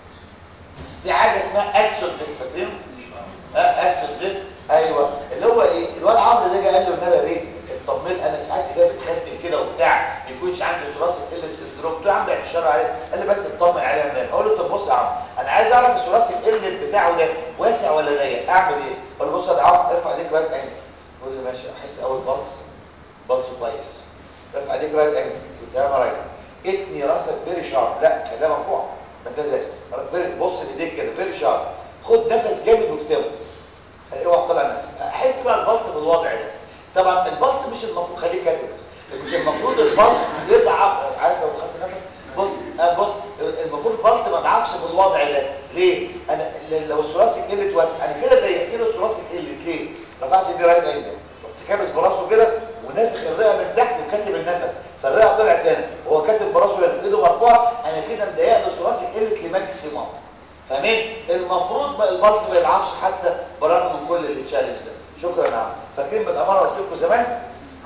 في حاجه اسمها اكسون تيست فاكرين ها اكسون تيست ايوه اللي هو ايه الواد عمرو ده جه قال له النبي ايه اطمن انا ساعات ايديا بتختم كده وبتاع ما يكونش عندي ثلاثي ال سندروم قلت له يا عم بعد الشر عليه قال لي بس اطمن عليها من اقول له طب بص يا عم انا عايز اعرف الثلاثي ال بتاعه ده واسع ولا ضيق اعمل ايه اقول له بص يا عم ارفع ايديك رايت انجل يقول لي ماشي احس اول بلس بلس كويس ارفع ايديك رايت انجل قلت له رايت اتني راسك فيري شارب لا ده مرفوع ما تنزلش بص لايديك كده فيري شارب خد نفس جامد واكتبه اوعى تطلع نفس احس بقى البلس بالوضع ده طبعا البلس مش المفروض خليك كاتب مش المفروض البلس يضعف عارف لو خدت نفس بص آه بص المفروض البلس ما ضعفش بالوضع ده ليه انا لو الثلاثي قلت واسع انا كده ضيقت له الثلاثي قلت ليه رفعت ايدي رايت انجل رحت كابس براسه كده ونافخ الرئه من تحت وكاتب النفس فالرئه طلعت هنا وهو كاتب براسه هنا ايده مرفوعه انا كده مضايق له الثلاثي قلت لماكسيمم فاهمين المفروض ما البلس ما يضعفش حتى برغم من كل التشالنج ده شكرا يا عم فاكرين بالاماره قلت لكم زمان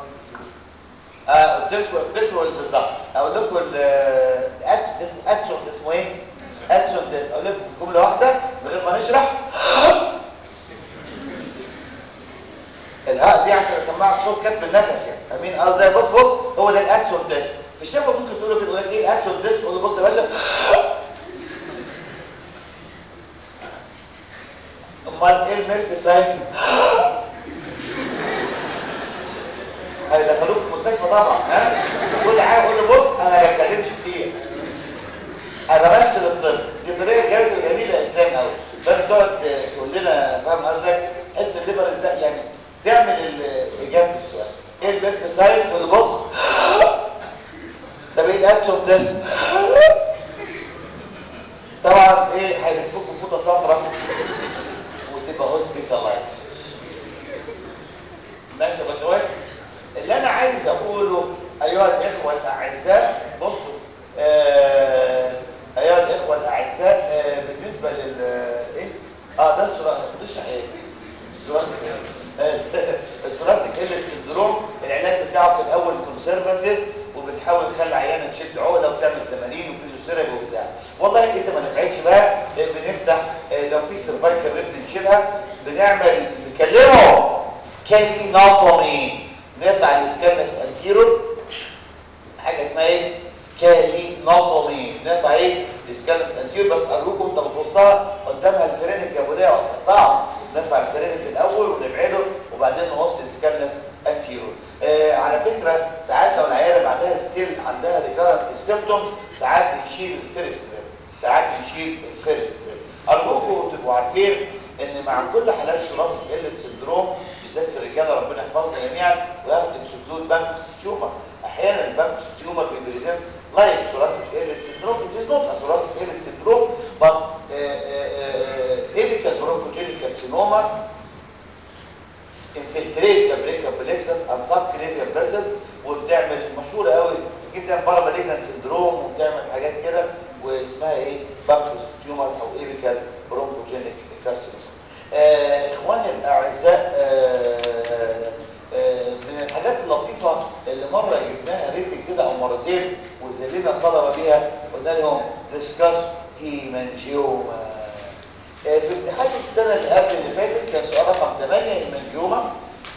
آه قلت لكم افتكروا بالظبط اقول لكم الاكشن اسمه اكشن اسمه ايه اكشن تيست اقول لكم جمله واحده من غير ما نشرح الهاء دي عشان اسمعك صوت كتب النفس يعني فاهمين قصدي بص بص هو ده الاكشن تيست في الشفه ممكن تقولوا كده يقول لك ايه الاكشن تيست تقول له بص يا باشا امال ايه الميرف سايكل هيدخلوك المستشفى طبعا ها كل حاجه قول له بص انا ما بتكلمش كتير انا بمثل الطب دي طريقه جميله جميله يا اسلام قوي فانت تقعد تقول لنا فاهم قصدك حس الليفر ازاي يعني تعمل الاجابه السؤال ايه الميرف سايكل تقول له بص طب ايه الاكشن تيست طبعا ايه هيلفوك بفوطه صفراء وتبقى هوسبيتالايز ماشي يا باشمهندس اللي انا عايز اقوله ايها الاخوه الاعزاء بصوا آه ايها الاخوه الاعزاء آه بالنسبه لل ايه اه ده الثلاثي تشرح ايه الثلاثي كيلر سندروم العلاج بتاعه في الاول كونسرفاتيف وبتحاول تخلي عيانه تشد عقله وتعمل تمارين وفيزيوثيرابي وبتاع والله اذا ما نفعتش بقى بنفتح لو في سيرفايكال ريب بنشيلها بنعمل نكلمه سكالينوتومي نقطع الاسكامس انتيرور حاجه اسمها ايه سكالينوتومي نقطع ايه الاسكامس انتيرور بس ارجوكم انت بتبصها قدامها الفرين الجبليه وهتقطعها نرفع الفرينك الاول ونبعده وبعدين نوصل السكالنس انتيرور آه على فكره ساعات لو العياله بعدها ستيل عندها ريكارنت سيمبتوم ساعات بنشيل الفيرست ساعات بنشيل الفيرست ارجوكم تبقوا عارفين ان مع كل حالات ثلاثي قله سندروم بالذات في الرجاله ربنا يحفظنا جميعا ويفتح سكلود بانك تيومر احيانا البانك تيومر بيبريزنت لايك ثلاثي قله سندروم it is not a ثلاثي قله سندروم but apical bronchogenic carcinoma infiltrate the brachial plexus and subclavian vessels وبتعمل مشهوره قوي بتجيب تعمل بارا مالجنت سندروم وبتعمل حاجات كده واسمها ايه بانكوس تيومر او ايبيكال برونكوجينيك كارسينوما آه اخواني الاعزاء آه آه من الحاجات اللطيفه اللي مره جبناها ريتنج كده او مرتين وزلنا الطلبه بيها قلنا لهم ديسكاس هيمانجيوما في امتحان السنه اللي قبل اللي فاتت كان سؤال رقم 8 هيمانجيوما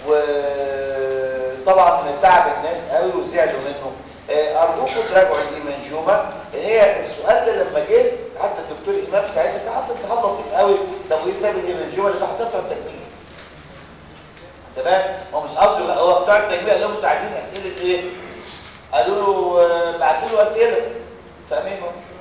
وطبعا تعب الناس قوي وزعلوا منه ارجوكم تراجعوا الايمانجيوما هي السؤال ده لما جه حتى الدكتور امام ساعتها كان حاطط امتحان لطيف قوي طب وايه سبب الايمانجيوما اللي حطيته بتوع التجميل تمام هو مش قصده هو بتوع التجميل قال لهم انتوا عايزين اسئله ايه قالوا له بعتوا له اسئله فاهمين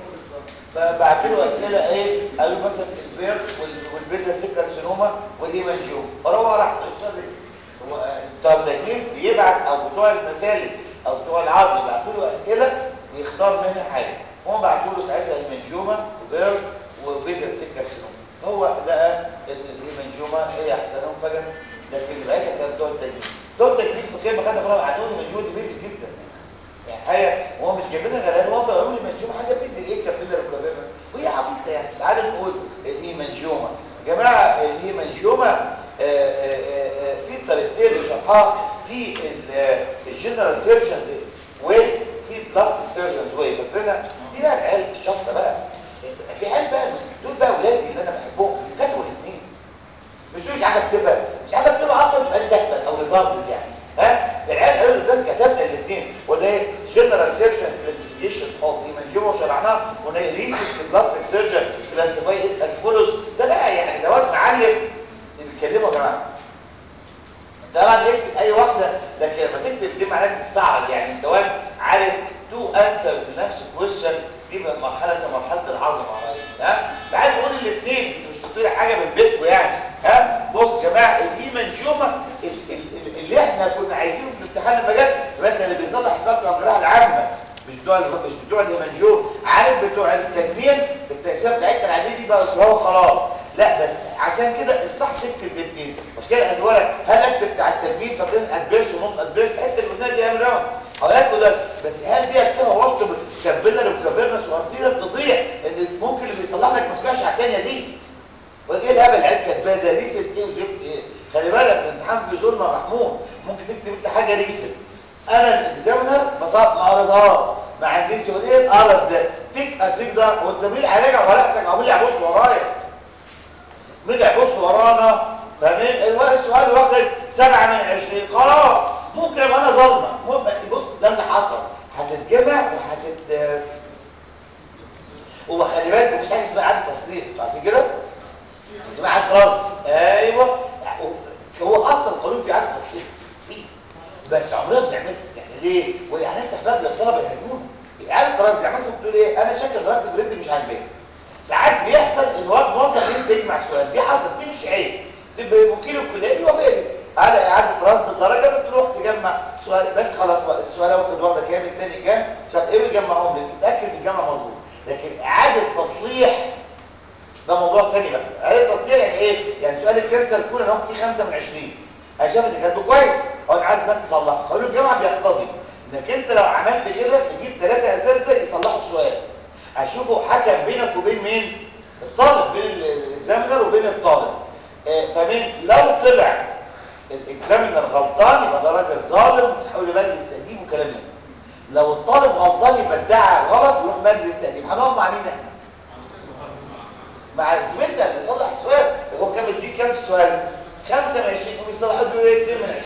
فبعت له اسئله ايه قالوا مثلا البير والبيزا سيكارسينوما والايمانجيوم فهو راح هو بتوع التجميل بيبعت او بتوع المسالك او بتوع العرض يبعتوا له اسئله ويختار منها حاجه هم بعتوا له ساعتها ايمانجيوما وبير وبيزا سيكارسينوما هو لقى ان الايمانجيوما هي احسنهم فجاه لكن اللي بقيتها كان بتوع التجميل بتوع التجميل في كلمه خدنا بالنا عندهم ايمانجيوما دي بيزك جدا يعني حاجه هو مش جايبينها غلابه هو قالوا لي منجومه حاجه بيزك ايه كابيلر وكافيرنس وهي عبيطه يعني تعالوا نقول الايمانجيوما يا جماعه الايمانجيوما في طريقتين لشرحها في الجنرال سيرجنز وفي بلاستيك سيرجنز واي فاكرينها دي بقى العيال الشطه بقى في عيال بقى دول بقى ولادي اللي انا بحبهم كتبوا الاثنين مش مش عارف اكتبها مش عارف اكتبها اصلا تبقى انت اهبل او لدرجه يعني ها العيال قالوا لي كتبنا الاثنين ولا ايه جنرال سيرجن كلاسيفيكيشن اوف ايمانجيوما وشرحناها ولا ريسنت بلاستيك سيرجن كلاسيفاي ات از فولوز ده بقى يعني دوت معلم اللي بيتكلموا يا جماعه طبعا يكتب اي واحده لكن لما تكتب دي معناها تستعرض يعني انت واحد عارف تو انسرز لنفس الكويشن دي بقى مرحله اسمها مرحله العظمه يا ريس ها تعال نقول الاثنين انت مش بتقول حاجه من بيتكم يعني ها بص يا جماعه الايمانجيوما اللي احنا كنا عايزينه في الامتحان لما جت دلوقتي اللي بيصلح حساب الجراحه العامه مش بتوع مش بتوع الايمانجيوم عارف بتوع التجميل التقسيمه بتاعتنا العاديه دي بقى هو خلاص لا بس عشان كده الصح تكتب الاثنين مش كده الورق هل اكتب بتاع التجميل فاكرين ادبيرس ونوت ادبيرس حته اللي قلناها دي اعمل حضرتك ده بس هل دي اكتبها وسط كابيلر وكافيرنس وارتيريا تضيع ان ممكن اللي بيصلح لك ما سمعش على الثانيه دي وايه الهبل اللي عيال كاتباه ده ريست ايه وشفت ايه خلي بالك الامتحان في ظلم محمود ممكن تكتب انت حاجه ريست انا الاكزامينر بساط ما قريتهاش ما عنديش ايه القرف ده تك اديك ده وانت مين هيراجع ورقتك او مين اللي هيبص ورايا مين اللي هيبص ورانا فاهمين الورق السؤال واخد سبعة من عشرين خلاص ممكن ابقى انا ظلمه بص ده اللي حصل هتتجمع وهتت وخلي بالك مفيش حاجه اسمها عدد تصريح عارفين كده اسمها عدد رصد ايوه هو اصلا القانون في عدد تصريح فيه بس عمرنا ما بنعملها يعني ليه ويعني انت احباب للطلبه يهاجمونا اعاده قرار يعني مثلا بتقول ايه انا شكل درجه بريد مش عاجباني ساعات بيحصل ان واد موظف ينسى يجمع سؤال دي حصلت دي مش عيب تبقى وكيل الكليه بيوافق لي على اعاده رصد الدرجه بتروح تجمع سؤال بس خلاص السؤال واخد واخده كام الثاني كام مش عارف ايه ويجمعهم لك اتاكد الجمع مظبوط لكن اعاده تصليح ده موضوع ثاني بقى اعاده تصليح يعني ايه يعني سؤال الكانسر كون انا فيه 5 من 20 انا شايف ان كاتبه كويس او انا عايز تصلح قانون الجامعه بيقتضي انك انت لو عملت كده تجيب ثلاثه اساتذه يصلحوا السؤال اشوفه حكم بينك وبين مين الطالب بين الاكزامينر وبين الطالب آه، فمين لو طلع الاكزامينر غلطان يبقى ده راجل ظالم تحاول مجلس تقديم وكلام من ده. لو الطالب غلطان يبقى ادعى غلط يروح مجلس تقديم هنقف مع مين احنا مع زميلنا اللي صلح السؤال هو كان مديك كام في السؤال 5 من 20 هم يصلحوا له ايه 2 من 20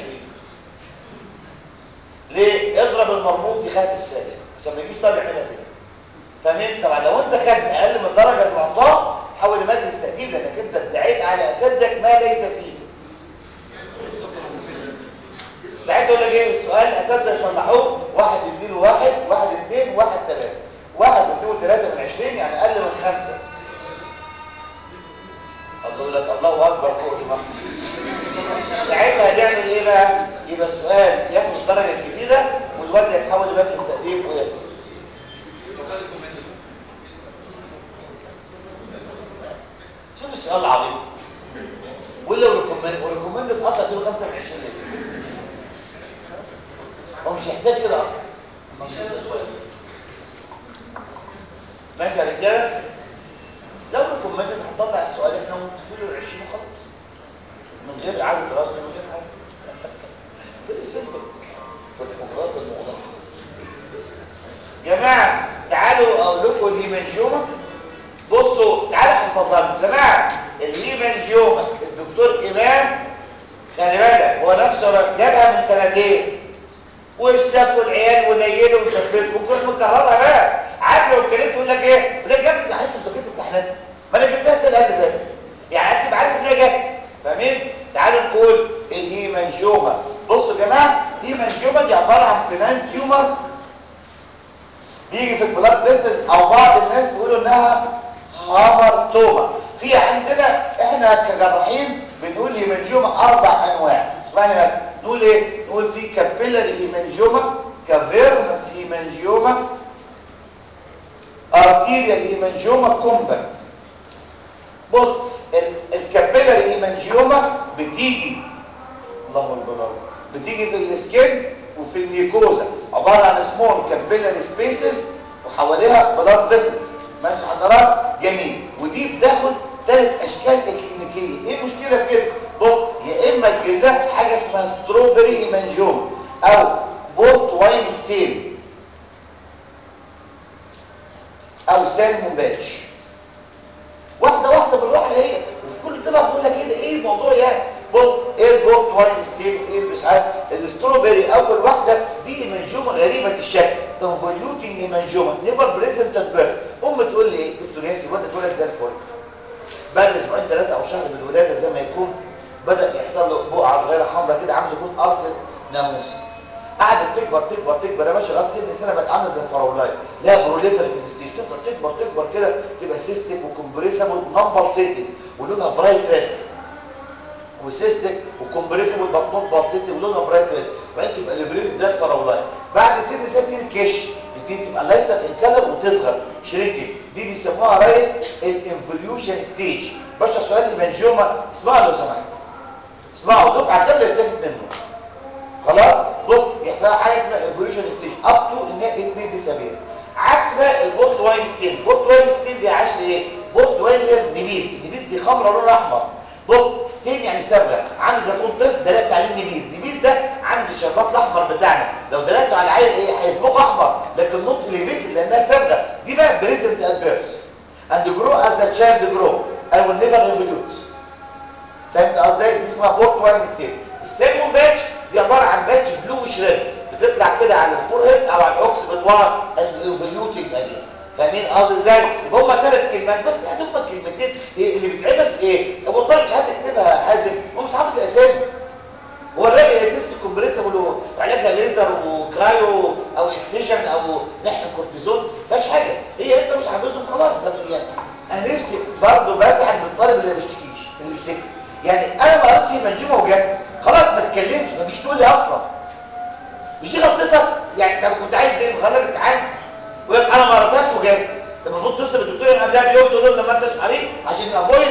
ليه اضرب المربوط يخاف السالم عشان ما يجيش طالب يعملها كده فاهمين طبعا لو انت خدت اقل من الدرجه المعطاه تحول لمجلس تقديم لانك انت ادعيت على اساتذتك ما ليس فيه ساعتها يقول لك ايه السؤال الاساتذه يصلحوه واحد يديله واحد واحد اثنين واحد ثلاثه واحد يديله ثلاثه من 20 يعني اقل من خمسه الله يقول لك الله اكبر فوق الامام ساعتها هنعمل ايه بقى يبقى السؤال ياخد الدرجه الجديده والواد يتحول لمجلس تقديم ويسقط شوف السؤال العظيم ولو ريكومند وريكومند اصلا اديله 5 من 20 ليه هو مش يحتاج كده اصلا ماشي يا رجاله لو ريكومند هنطلع السؤال احنا ونديله ال 20 وخلاص من غير اعاده دراسه من غير حاجه فيري سيمبل في الحجرات المغلقه جماعه تعالوا اقول لكم الهيمانجيوما بصوا تعالوا احفظها لكم جماعه الهيمانجيوما الدكتور امام خلي بالك هو نفسه جابها من سنتين واشتكوا العيال ونيلوا وشفيت وكل مكررها بقى عارف لو اتكلمت يقول لك ايه يقول لك جابت امتحانات وذاكرت امتحانات ما انا جبتها السنه اللي فاتت يعني انت عارف ان هي جت فاهمين تعالوا نقول الهيمانجيوما بصوا يا جماعه الهيمانجيوما دي عباره عن فينان تيومر بيجي في البلاد فيسلز او بعض الناس بيقولوا انها هامرتوما في عندنا احنا كجراحين بنقول هيمانجيوما اربع انواع اسمعني بس نقول ايه نقول في كابيلاري هيمانجيوما كافيرنس هيمانجيوما ارتيريال هيمانجيوما كومباكت بص الكابيلاري هيمانجيوما بتيجي اللهم اكبر بتيجي في السكين وفي النيكوزا عباره عن سمول كابيلاري سبيسز وحواليها بلاد فيسلز ماشي حضرات جميل ودي بتاخد ثلاث اشكال اكلينيكيه ايه المشكله في كده بص يا اما تجيب لها حاجه اسمها ستروبري هيمانجيوما او بورت واين ستين او سالمون باتش واحده واحده بالراحه هي وفي كل دول بقول لك كده ايه الموضوع يعني بص ايه البورت واين ستين ايه مش عارف الستروبري اول واحده دي هيمانجيوما غريبه الشكل انفوليوتنج هيمانجيوما نيفر بريزنت ات بيرث ام تقول لي ايه دكتور ياسر الواد اتولد زي الفل بعد اسبوعين ثلاثه او شهر من الولاده زي ما يكون بدا يحصل له بقعه صغيره حمراء كده عامله يكون قرصه ناموس قعدت تكبر تكبر تكبر يا باشا لغايه سن سنه بقت عامله زي الفراولايه لها بروليفرتيف ستيج تفضل تكبر تكبر كده تبقى سيستيك وكمبريسبل نمبل سيتنج ولونها برايت ريد وسيستيك وكمبريسبل بطنط بالسيتنج ولونها برايت ريد وبعدين تبقى ليبريت زي الفراولايه بعد سن سنه تبتدي كش تبتدي تبقى لايتر ان كلر وتصغر شريكي دي بيسموها ريس الانفوليوشن ستيج باشا سؤال المنجومه اسمعوا لو سمحت اسمعوا دفعه كامله استفدت منه خلاص بص يحصل حاجه اسمها ايفوليوشن ستيج اب تو ان هي ات دي سبيل عكس بقى البورت واين ستين بورت واين ستين دي عاش ايه بورت واين هي النبيذ النبيذ دي خمره لونها احمر بص ستين يعني صبغه عامل زي يكون طفل دلقت عليه النبيذ النبيذ ده عامل الشربات الاحمر بتاعنا لو دلقته على العيل ايه هيصبغه احمر لكن نوت ليفيتد لانها صبغه دي بقى بريزنت ات بيرث and grow as the child grow I will never revolute فهمت قصدي دي اسمها بورت واين ستين السيمون باتش دي عباره عن باتش بلوش ريد بتطلع كده على الفورهيد او على الاوكس بتوار الانفليوتنج اجين فاهمين قصدي ازاي يبقى هم ثلاث كلمات بس يعني هم كلمتين اللي بيتعمل في ايه هو الطالب مش عارف يكتبها حازم هو مش حافظ الاسامي هو الراجل اسيست كومبريسبل وعلاجها ليزر وكرايو او اكسجن او نحن كورتيزون فيهاش حاجه هي انت مش حافظهم خلاص ده يعني انا نفسي برضه بزعل من الطالب اللي ما بيشتكيش اللي بيشتكي يعني انا ما قريتش منجومه وجت خلاص ما تتكلمش ما تجيش تقول لي اصلا مش دي غلطتك يعني انت كنت عايز ايه مخرج امتحان ويقول انا ما قريتهاش وجت المفروض تصل الدكتور اللي قبلها بيوم تقول له لما انتش قريت عشان افويد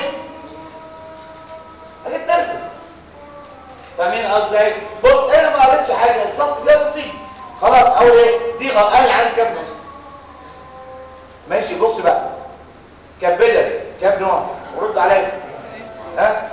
حاجه تنرفز فاهمين قصدي ازاي بص انا ما قريتش حاجه اتصلت بيها نصيب خلاص اول ايه دي غلط انا عندي كام نص ماشي بص بقى كبلة كام نوع ورد عليا ها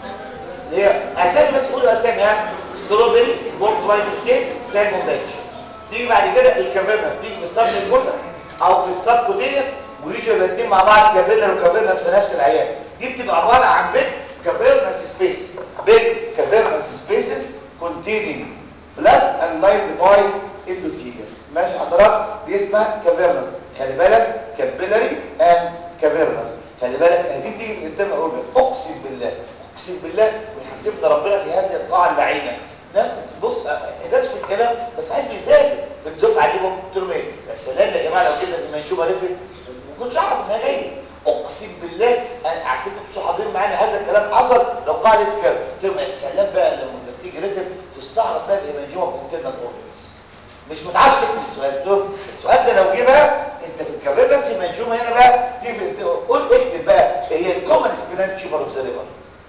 هي اسامي بس قولوا اسامي ها ستروبري بورت واين ستيت سالمون باتش تيجي بعد كده الكافيرنس تيجي في السب الجزء او في السب كوتينيوس ويجوا الاثنين مع بعض كابيلر وكافيرنس في نفس العيان دي بتبقى عباره عن بيت كافيرنس سبيسز بيت كافيرنس سبيسز containing blood and lined by endothelium ماشي حضرتك دي اسمها كافيرنس خلي بالك كابيلاري اند كافيرنس خلي بالك دي بتيجي من الانترنال اورجن اقسم بالله اقسم بالله ويحاسبنا ربنا في هذه القاعه اللعينه ده بص نفس الكلام بس عايز بيذاكر في الدفعه دي قلت لهم ايه يا سلام يا جماعه لو كده في منشوبه ريتد ما كنتش اعرف انها جايه اقسم بالله انا حسيت انتوا حاضرين معانا هذا الكلام حصل لو قاعده كده قلت لهم يا سلام بقى لما بتيجي ريتد تستعرض بقى بمنشوبه في الانترنال اورجنز مش متعرفش تكتب السؤال قلت لهم السؤال ده لو جه بقى انت في الكافيرنس المنشومه هنا بقى تيجي قول اكتب بقى هي الكومن سبينال تيوبر اوف ذا ليفر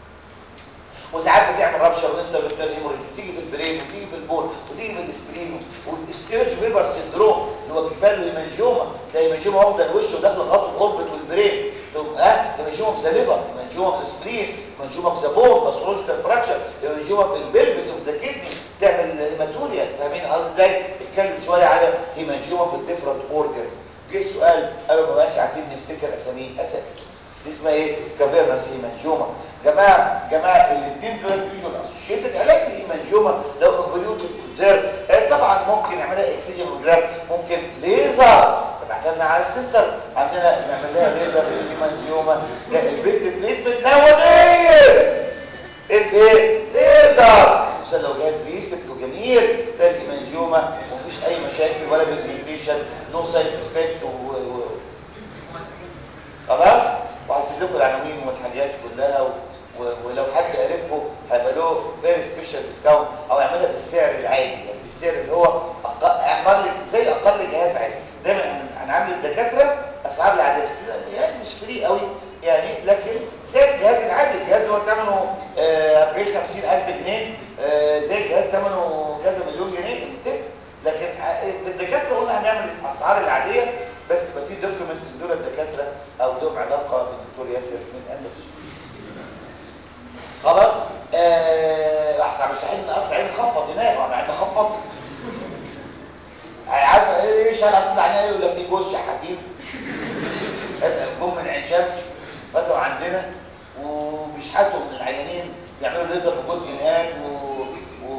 وساعات بتعمل رابشر وانتر هيموريج وتيجي في البرين وتيجي في البول وتيجي في الاسبرين والستيرج ويبر سندروم اللي هو كفاله هيمانجيوما تلاقي هيمانجيوما واخده الوش وداخله خط الاوربت والبرين تقوم ها هيمانجيوما في ذا ليفر هيمانجيوما في السبرين هيمانجيوما في ذا بول باثولوجيكال فراكشر هيمانجيوما في البلفس وفي ذا كدني تعمل هيماتوريا فاهمين قصدي ازاي؟ اتكلم شويه على هيمانجيوما في الديفرنت اورجنز جه السؤال قبل ما بقاش عارفين نفتكر اساميه اساسا دي اسمها ايه؟ كافيرنس هيمانجيوما جماعه جماعه الاثنين دول فيجوال اسوشيتد علاج الايمانجيوما لو انفوليوتد كونزيرف طبعا ممكن نعملها اكسجينوجراف ممكن ليزر بعتنا على السنتر عندنا نعمل لها ليزر للايمانجيوما لا البيست تريتمنت ناواديز از ايه ليزر عشان لو جهاز ريست وجميل ده الايمانجيوما ومفيش اي مشاكل ولا برزنتيشن نو سايد افكت و... و... خلاص وهسيب لكم العناوين والحاجات كلها و... ولو حد قريبكم هيبقى له فيري سبيشال ديسكاونت او يعملها بالسعر العادي يعني بالسعر اللي هو اقل زي اقل جهاز عادي دايما هنعمل الدكاتره اسعار العاديه بس يعني مش فري قوي يعني لكن زي الجهاز العادي الجهاز اللي هو ثمنه 40 50 الف جنيه آه زي الجهاز ثمنه كذا مليون جنيه متفق لكن في الدكاتره قلنا هنعمل الاسعار العاديه بس يبقى في دوكيومنت دول الدكاتره او لهم علاقه بالدكتور ياسر من اسف خلاص آه احسن مستحيل نقص عين خفض هناك وانا عين خفض عارف ايه شال هتطلع عينيا ولا في جوز شحاتين جم من عين شمس فتوا عندنا وبيشحتوا من العيانين بيعملوا ليزر في جوز هناك و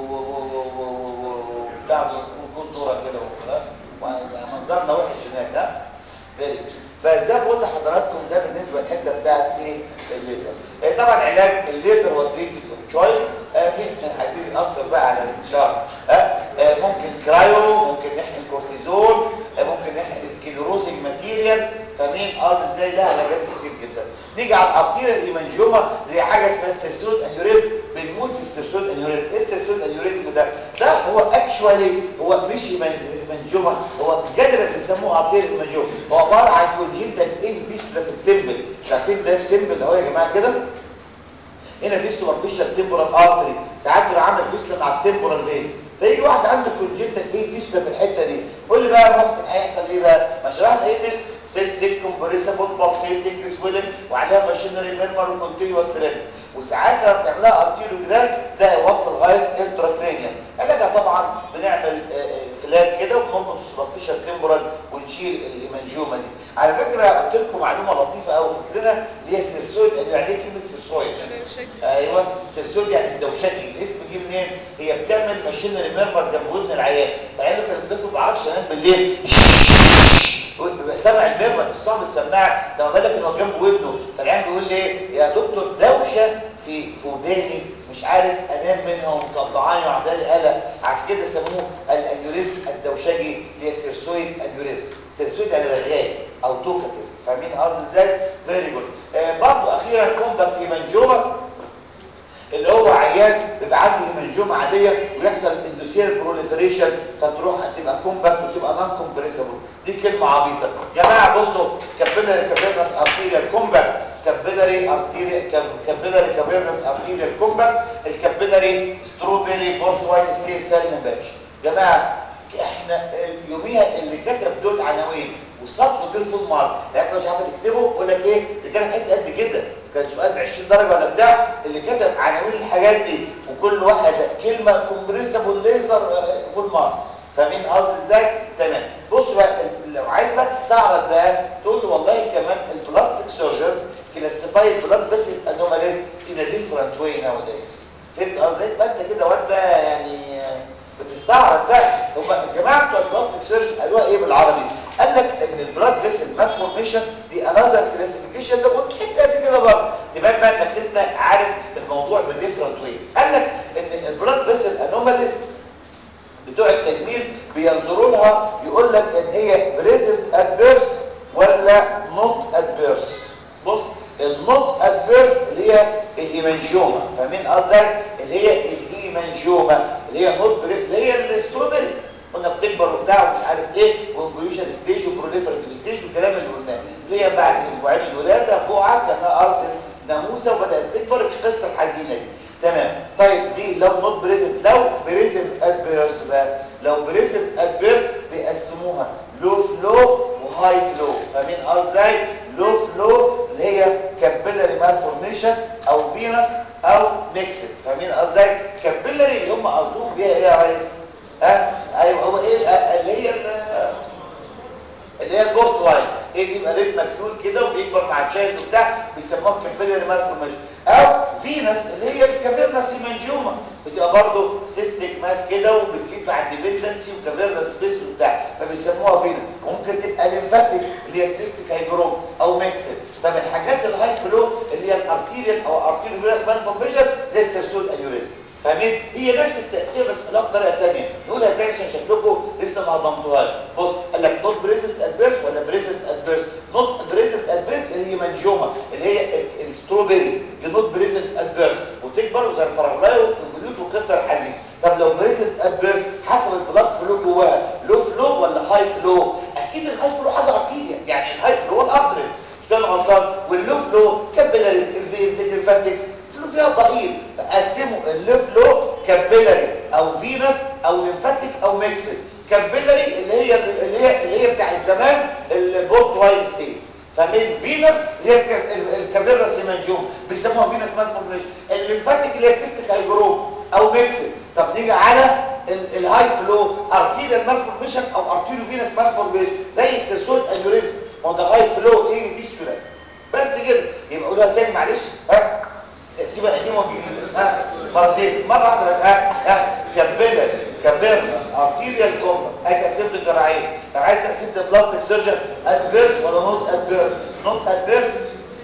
وبتاع جوز دورة كده وخلاص ومنظرنا وحش هناك ده فيري فازاي بقول لحضراتكم ده بالنسبه للحته بتاعت ايه الليزر إيه طبعا علاج الليزر هو تريتد تشويس آه في هيبتدي ياثر بقى على الانتشار آه آه ممكن كرايو ممكن نحقن كورتيزون آه ممكن نحقن سكليروزنج ماتيريال فاهمين اه ازاي ده علاجات كتير جدا نيجي على الارتيريال الايمانجيوما اللي هي حاجه اسمها السيرسود انيوريزم بنموت في السيرسود انيوريزم ايه السيرسود انيوريزم ده ده هو اكشوالي هو مش ايمانجيوما هو جنرال بيسموه ارتيريال ايمانجيوما هو عباره عن كونجنتال ايه فيستولا في التمبل شايفين ده التمبل اهو يا جماعه كده هنا في سوبرفيشال تمبورال ارتري ساعات بيبقى عامل فيستولا مع التمبورال فين فيجي واحد عنده كونجنتال ايه فيستولا في الحته دي قول لي بقى مصر هيحصل ايه بقى ما شرحنا ايه فيستولا سيستيك كومبريسبل بالسيتيك سويلن وعليها ماشينري ميرمر وكونتينيوس ريم وساعات لما بتعملها ارتيروجرام تلاقي وصل لغايه انتراكرينيا علاجها طبعا بنعمل فلات كده ونربط السوبرفيشال تمبرال ونشيل الايمانجيوما دي على فكره قلت لكم معلومه لطيفه قوي فاكرينها اللي هي سيرسويد يعني ايه كلمه سيرسويد ايوه سيرسويد يعني الدوشكي الاسم جه منين هي بتعمل ماشينري ميرمر جنب ودن العيان فقالوا كان الناس ما بتعرفش تنام بالليل بيبقى سامع الميرمر تفصل السماعه ده ما بالك ان هو جنب ودنه فالعيان بيقول لي ايه يا دكتور دوشه في في وداني مش عارف انام منها ومصدعاني وعامله لي قلق عشان كده سموه الانيوريزم الدوشجي اللي هي سيرسويد انيوريزم سيرسويد يعني رغاي او توكاتيف فاهمين قصدي ازاي فيري جود آه برضه اخيرا كومباكت هيمانجوما اللي هو عيان بيبقى عنده هيمانجوما عاديه ويحصل اندوسيال بروليفريشن فتروح تبقى كومباكت وتبقى نون كومبريسبل دي كلمه عبيطه يا جماعه بصوا كابيلاري كافيرنس ارتيريال كومباكت كابيلاري ارتيريال كابيلاري كافيرنس ارتيريال كومباكت الكابيلاري ستروبري بورت وايت ستيل سالمون باتش جماعه احنا يوميها اللي كتب دول عناوين والسطر دول فول مارك يعني مش عارفه تكتبه يقول لك ايه اللي كان حته قد كده كان سؤال ب 20 درجه ولا بتاع اللي كتب عناوين الحاجات دي وكل واحد كلمه كومبريسبل ليزر فول مارك فاهمين قصدي ازاي تمام بص بقى لو عايز بقى تستعرض بقى تقول له والله كمان البلاستيك سيرجنز كلاسيفايد بلاد فيسل انوماليز ان ديفرنت واي ناو دايز فهمت قصدي فانت كده واد بقى يعني بتستعرض بقى هم الجماعه بتوع البلاستيك سيرجن قالوها ايه بالعربي قال لك ان البلاد فيسل مالفورميشن دي انذر كلاسيفيكيشن ده كنت حته قد كده برضه تبان بقى انك انت عارف الموضوع بديفرنت ويز قال لك ان البلاد فيسل انوماليز بتوع التجميل بينظروا لها يقول لك ان هي بريزنت ادفيرس ولا نوت ادفيرس بص النوت ادفيرس اللي هي الايمانجيوما فاهمين قصدي اللي هي الايمانجيوما اللي هي نوت اللي هي الاستروبري قلنا بتكبر وبتاع ومش عارف ايه وانفوليوشن ستيج وبروليفرتيف ستيج والكلام اللي قلناه اللي هي بعد اسبوعين الولاده بقعه كانها ارسل ناموسه وبدات تكبر القصه الحزينه دي تمام طيب دي لو نوت بريزنت لو بريزنت ادفيرس بقى لو بريزنت ادفيرس بيقسموها لو فلو وهاي فلو فاهمين ازاي لو فلو اللي هي كابيلاري مالفورميشن او فينس او ميكسد فاهمين ازاي كابيلاري اللي هم قصدهم بيها ايه يا ريس ها ايوه هو ايه اللي هي اللي هي البورت واين ايه دي يبقى ريت مكتول كده وبيكبر مع الشاهد وبتاع بيسموها كابيلاري مالفورميشن او فينس اللي هي الكافيرنس هيمانجيوما بتبقى برضه سيستيك ماس كده وبتزيد مع الديبندنسي وكافيرنس سبيس وبتاع فبيسموها فينس ممكن تبقى ليمفاتيك اللي هي السيستيك هيجروم او ميكسد طب الحاجات الهاي فلو اللي هي الارتيريال او ارتيريال فينس مالفورميشن زي السرسول انيوريزم فاهمين هي نفس التاثير بس لها بطريقه ثانيه نقولها تاني عشان شكلكم لسه ما هضمتوهاش بص قال لك نوت بريزنت ادفيرس ولا بريزنت ادفيرس نوت بريزنت ادفيرس اللي هي منجومه اللي هي الستروبري دي نوت بريزنت ادفيرس وتكبر زي الفراولاي والانفلوت والقصه الحزينه طب لو بريزنت ادفيرس حسب البلاد فلو جواها لو فلو ولا هاي فلو اكيد الهاي فلو حاجه ارتيريا يعني الهاي فلو هو الارتريز مش كان غلطان واللو فلو كابيلاريز الفينز الليمفاتكس فلو فيها ضئيل فقسموا اللو فلو كابيلاري او فينس او ليمفاتيك او ميكسد كابيلاري اللي هي اللي هي اللي هي بتاعت زمان البورت واين ستيت فمن فينس اللي هي الكافيرنس هيمانجيوم بيسموها فينس مالفورميشن الليمفاتيك اللي هي سيستيك هايجروم او ميكسد طب نيجي على الهاي فلو ارتيريال مالفورميشن او ارتيريو فينس مالفورميشن زي السيرسويد انيوريزم ما هو ده هاي فلو ايه فيستولا بس كده يبقى قولها تاني معلش ها السيبه القديمه والجديده ها مرتين مره واحده بقى ها كابيلر كابيرنس ارتيريال كومبا ادي تقسيمه الجراحين طب عايز تقسيمه البلاستيك سيرجن ادفيرس ولا نوت ادفيرس نوت ادفيرس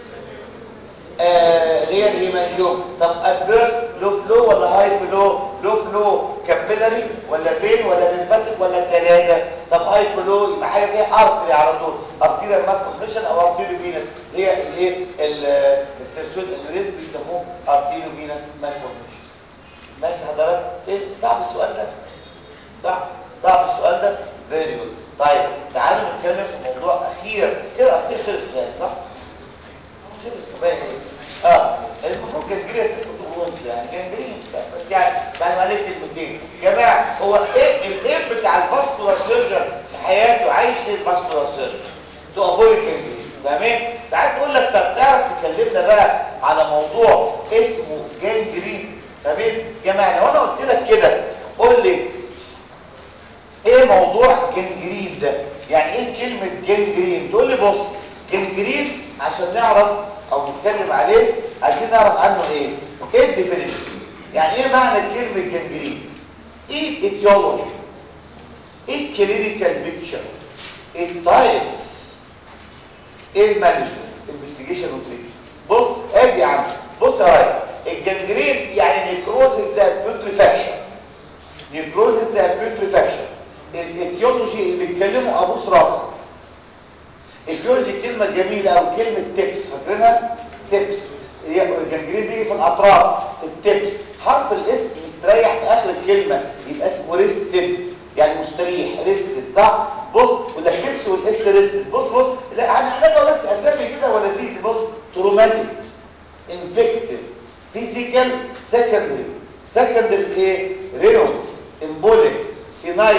اللي هي الهيمانجوم طب ادفيرس لو فلو ولا هاي فلو لو فلو كابيلاري ولا فين ولا ليمفاتيك ولا الثلاثه طب هاي فلو يبقى حاجه فيها ارتري على طول ارتيريال مالفورميشن او ارتيريو فينس اللي هي الايه السيرسويد انوريزم بيسموه ارتيريو فينس مالفورميشن ماشي حضرتك ايه صعب السؤال ده صح صعب السؤال ده فيري جود طيب تعالوا نتكلم في موضوع اخير كده اخير خلص يعني صح خلص كمان اه المفروض جنجرين يا ست وانت يعني جنجرين بس يعني يعني عليك كلمتين يا جماعه هو ايه الايه بتاع الفاسكولار سيرجن في حياته عايش ليه الفاسكولار سيرجن تو افويد جنجرين فاهمين ساعات تقول لك طب تعرف تكلمنا بقى على موضوع اسمه جنجرين فاهمين يا جماعه لو انا قلت لك كده قول لي ايه موضوع جنجرين ده يعني ايه كلمه جنجرين تقول لي بص جنجرين عشان نعرف او نتكلم عليه عايزين نعرف عنه ايه ايه الديفينيشن يعني ايه معنى كلمه جنجرين ايه الايتيولوجي ايه الكلينيكال بيكتشر ايه التايبس ايه المانجمنت انفستيجيشن وتريتمنت بص ادي يا عم بص يا راجل الجنجرين يعني نيكروزيس ذات بيوتريفاكشن نيكروزيس ذات بيوتريفاكشن الايتيولوجي اللي بيتكلموا ابوس راسه الجيولوجي كلمة جميلة أو كلمة تبس فاكرينها؟ تبس هي الجنجرين بيجي في الأطراف في التبس حرف الاس مستريح في آخر الكلمة يبقى اسمه ريستد يعني مستريح ريستد صح؟ بص ولا التبس والاس ريستد بص بص لا هنحتاجها بس أسامي كده ولا في بص تروماتيك انفكتيف فيزيكال سكندري سكندري ايه؟ رينولدز امبوليك سينايل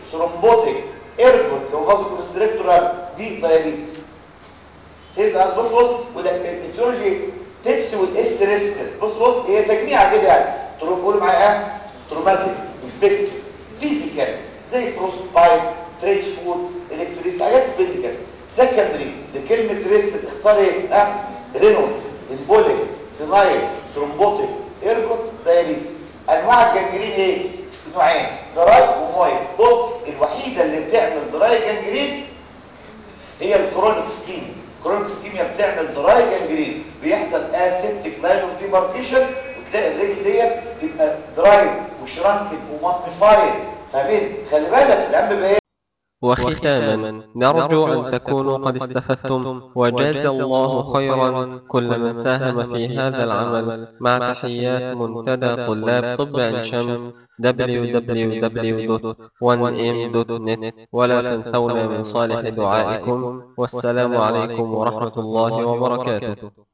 ثرومبوتيك ايربوت لو فازو كونستريكتور دي دايابيتس شايف بقى بص بص وده الاتيولوجي تبس والاستريستر بص بص هي تجميعه كده يعني تروح قول معايا تروماتيك انفكتيف فيزيكال زي فروست بايب تريتش فود الكتريس حاجات فيزيكال سكندري لكلمه ريست تختار ايه ها رينولدز امبوليك سينايل ثرومبوتيك ايرجوت دايابيتس انواع الجنجرين ايه نوعين دراي ومويس بص الوحيده اللي بتعمل دراي جنجرين هي الكرونيك سكيميا الكرونيك سكيميا بتعمل دراي جنجرين بيحصل اسيبتيك لاين اوف ديماركيشن وتلاقي الرجل ديت تبقى دراي وشرانكن وماتميفايد فاهمين خلي بالك الهم بقى وختاما نرجو أن تكونوا قد استفدتم وجاز الله خيرا كل من ساهم في هذا العمل مع تحيات منتدى طلاب طب عين شمس www.1m.net ولا تنسونا من صالح دعائكم والسلام عليكم ورحمة الله وبركاته